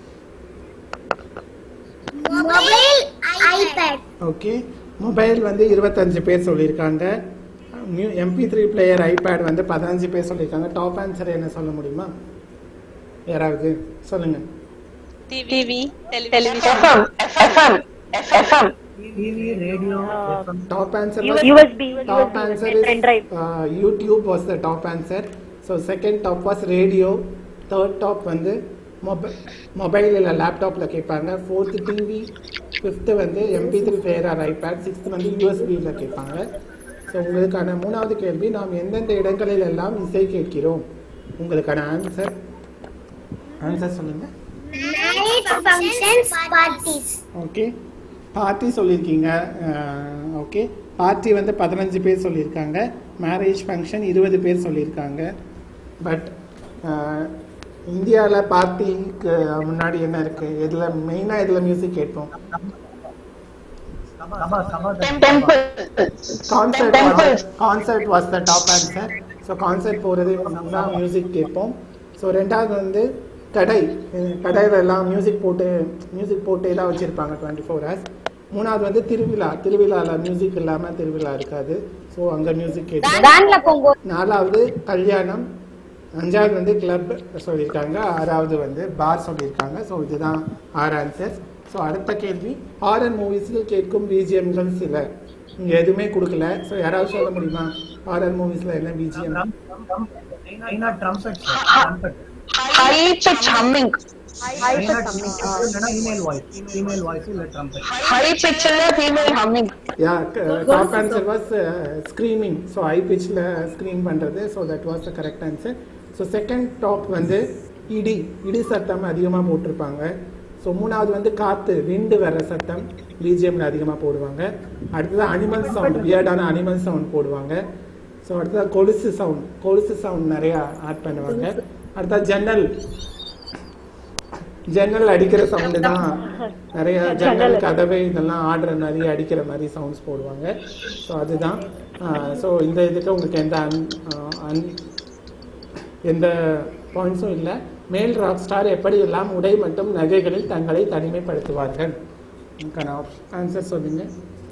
மொபைல் ஐபேட் ஓகே மொபைல் வந்து இருபத்தஞ்சு பேர் சொல்லியிருக்காங்க new MP three player iPad வந்து பதினஞ்சு பேர் சொல்லியிருக்காங்க டாப் ஆன்சர் என்ன சொல்ல முடியுமா யாராவது சொல்லுங்க TV television TV radio top answer USB, top answer pen drive. YouTube was the top answer so second top was radio third top வந்து மொபைல் மொபைல் இல்லை லேப்டாப்பில் கேட்பாங்க ஃபோர்த்து டிவி ஃபிஃப்த்து வந்து MP three player or iPad sixth வந்து யூஎஸ்பியில் கேட்பாங்க ஸோ உங்களுக்கான மூணாவது கேள்வி நாம் எந்தெந்த இடங்களில் எல்லாம் இசை கேட்கிறோம் உங்களுக்கான ஆன்சர் ஆன்சர் சொல்லுங்கள் marriage functions parties okay party சொல்லியிருக்கீங்க ஓகே பார்ட்டி வந்து பதினஞ்சு பேர் சொல்லியிருக்காங்க மேரேஜ் ஃபங்க்ஷன் இருபது பேர் சொல்லியிருக்காங்க பட் இந்தியாவில் பார்ட்டிக்கு முன்னாடி என்ன இருக்குது இதில் மெயினாக இதில் மியூசிக் கேட்போம் sabha sabha concert concert was the top answer so concert போகிறது தான் மியூசிக் கேட்போம் ஸோ ரெண்டாவது வந்து கடை அஹ் கடையில எல்லாம் மியூசிக் போட்டு மியூசிக் போட்டே தான் வச்சுருப்பாங்க டுவெண்ட்டி ஃபோர் ஹவர்ஸ் மூணாவது வந்து திருவிழா திருவிழாவில் மியூசிக் இல்லாமல் திருவிழா இருக்காது ஸோ அங்கே மியூசிக் கேட்டு வேன்ல போகும்போது நாலாவது கல்யாணம் அஞ்சாவது வந்து கிளப் சொல்லியிருக்காங்க ஆறாவது வந்து பார் சொல்லியிருக்காங்க ஸோ இதுதான் ஆறு ஆன்சர்ஸ் ஸோ அடுத்த கேள்வி ஹாரர் மூவிஸில் கேட்கும் பிஜிஎம்கள் சில இங்கே எதுவுமே கொடுக்கல ஸோ யாராவது சொல்ல முடியுமா ஹாரர் மூவிஸில் என்ன பிஜிஎம் ஐநா trumpet trumpet high pitch humming இல்லைன்னா ஈமெயில் வாய்ஸ் ஈமெயில் வாய்ஸ் இல்ல ட்ரம்பெட் ஹை பிச்சில் female humming yeah top answer was screaming so high பிச்சில் ஸ்க்ரீன் பண்ணுறது so that was the correct answer so second top வந்து இடி இடி சத்தம் அதிகமாக போட்டிருப்பாங்க ஸோ மூணாவது வந்து காற்று விண்டு வர சத்தம் பிஜிஎம்ல அதிகமாக போடுவாங்க அடுத்தது அனிமல் சவுண்ட் வியர்டான அனிமல் சவுண்ட் போடுவாங்க ஸோ அடுத்தது கொலுசு சவுண்ட் கொலுசு சவுண்ட் நிறையா ஆட் பண்ணுவாங்க அடுத்தது ஜன்னல் ஜன்னல் அடிக்கிற சவுண்டு தான் நிறைய ஜன்னல் கதவை இதெல்லாம் ஆடுற மாதிரி அடிக்கிற மாதிரி சவுண்ட்ஸ் போடுவாங்க ஸோ அதுதான் ஸோ இந்த இதுக்கு உங்களுக்கு எந்த அன் அன் எந்த பாயிண்ட்ஸும் இல்லை மேல் ராக் ஸ்டார் எப்படி எல்லாம் உடை மற்றும் நகைகளில் தங்களை தனிமைப்படுத்துவார்கள் இதுக்கான ஆன்சர் சொல்லுங்க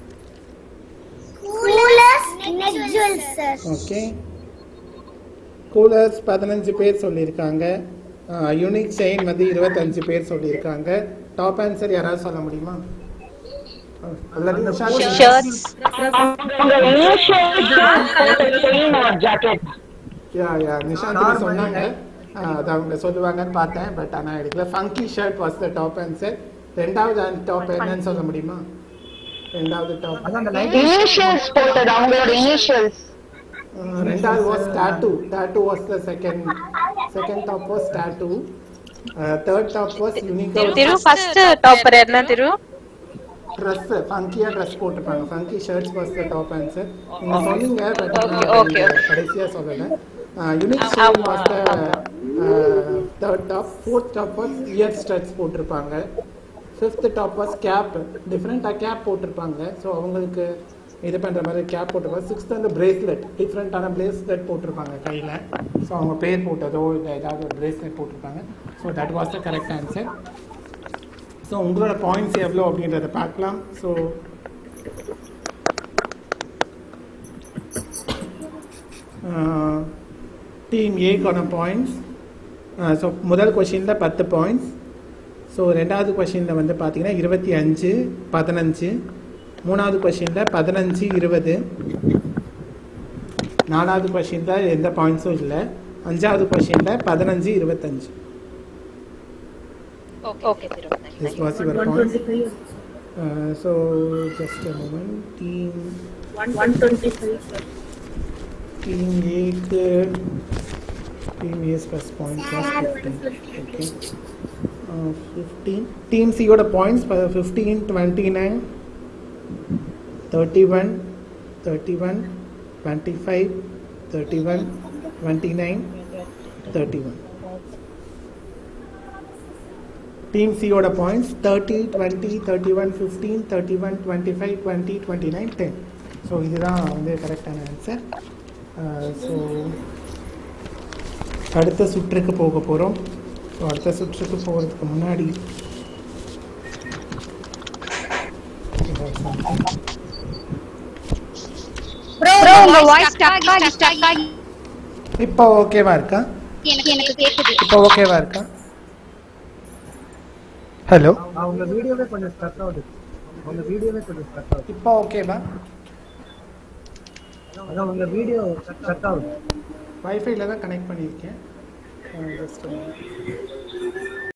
ஓகே கூலர்ஸ் பதினஞ்சு பேர் சொல்லியிருக்காங்க யூனிக் செயின் வந்து இருபத்தஞ்சு பேர் சொல்லியிருக்காங்க டாப் ஆன்சர் யாராவது சொல்ல முடியுமா அல்லது நிஷாந்த் ஷர்ட்ஸ் உங்க initial jacket yeah yeah Nishanth இதை சொன்னாங்க ஆஹ் அது அவங்க சொல்லுவாங்கன்னு பார்த்தேன் பட் ஆனால் எடுக்கல funky shirt was the top answer ரெண்டாவது டாப் என்னன்னு சொல்ல முடியுமா ரெண்டாவது டாப் அதான் அந்த லைட் இனிஷியல்ஸ் போட்டது அவங்களோட இனிஷியல்ஸ் ரெண்டாவது was tattoo tattoo was the second second top was tattoo third top was unique Thiru first topper என்ன திரு ட்ரெஸ் ஃபங்கியா ட்ரெஸ் போட்டிருப்பாங்க funky shirts was the top answer நீங்க சொன்னீங்க பட் Okay, okay, கடைசியா சொல்லல unique chain was the third top fourth top was ear studs போட்டிருப்பாங்க ஃபிஃப்த் டாப் வாஸ் கேப் டிஃப்ரெண்ட்டாக கேப் போட்டிருப்பாங்க ஸோ அவங்களுக்கு இது பண்ணுற மாதிரி கேப் போட்டிருப்பாங்க சிக்ஸ்த் வந்து பிரேஸ்லெட் டிஃப்ரெண்ட்டான பிரேஸ்லெட் போட்டிருப்பாங்க கையில் ஸோ அவங்க பேர் போட்டதோ இல்லை ஏதாவது ஒரு பிரேஸ்லெட் போட்டிருப்பாங்க so that was the correct answer so உங்களோட பாயிண்ட்ஸ் எவ்வளோ அப்படின்றத பார்க்கலாம் ஸோ டீம் ஏக்கான பாயிண்ட்ஸ் ஸோ முதல் கொஷினில் பத்து பாயிண்ட்ஸ் ஸோ ரெண்டாவது கொஷினில் வந்து பார்த்தீங்கன்னா இருபத்தி அஞ்சு பதினஞ்சு மூணாவது கொஷினில் பதினஞ்சு இருபது நாலாவது கொஷினில் எந்த பாயிண்ட்ஸும் இல்லை அஞ்சாவது கொஷினில் பதினஞ்சு இருபத்தஞ்சு okay Thiru This was your point. Uh, so just a moment. Team team A க்கு team A's first point was 15. Okay. Uh, 15. Team C யோட points for 15, 29, 31, 31, 25, 31, 29, 31. டீம் சியோட points thirty twenty thirty one fifteen thirty one twenty five twenty twenty nine ten so இதுதான் வந்து கரெக்டான ஆன்சர் ஸோ அடுத்த சுற்றுக்கு போக போகிறோம் ஸோ அடுத்த சுற்றுக்கு போகிறதுக்கு முன்னாடி ப்ரோ உங்க வாய்ஸ் ஸ்டக் ஆகி ஸ்டக் ஆகி இப்போ ஓகேவா இருக்கா எனக்கு எனக்கு கேக்குது இப்போ ஓகேவா இருக்கா ஹலோ அவங்க வீடியோவே கொஞ்சம் ஸ்டக் ஆகுது அவங்க வீடியோவே கொஞ்சம் ஸ்டக் ஆகுது இப்போ ஓகேவா அதான் உங்க வீடியோ ஸ்டக் ஆகுது வைஃபைல தான் கனெக்ட் பண்ணியிருக்கேன் ஜஸ்ட்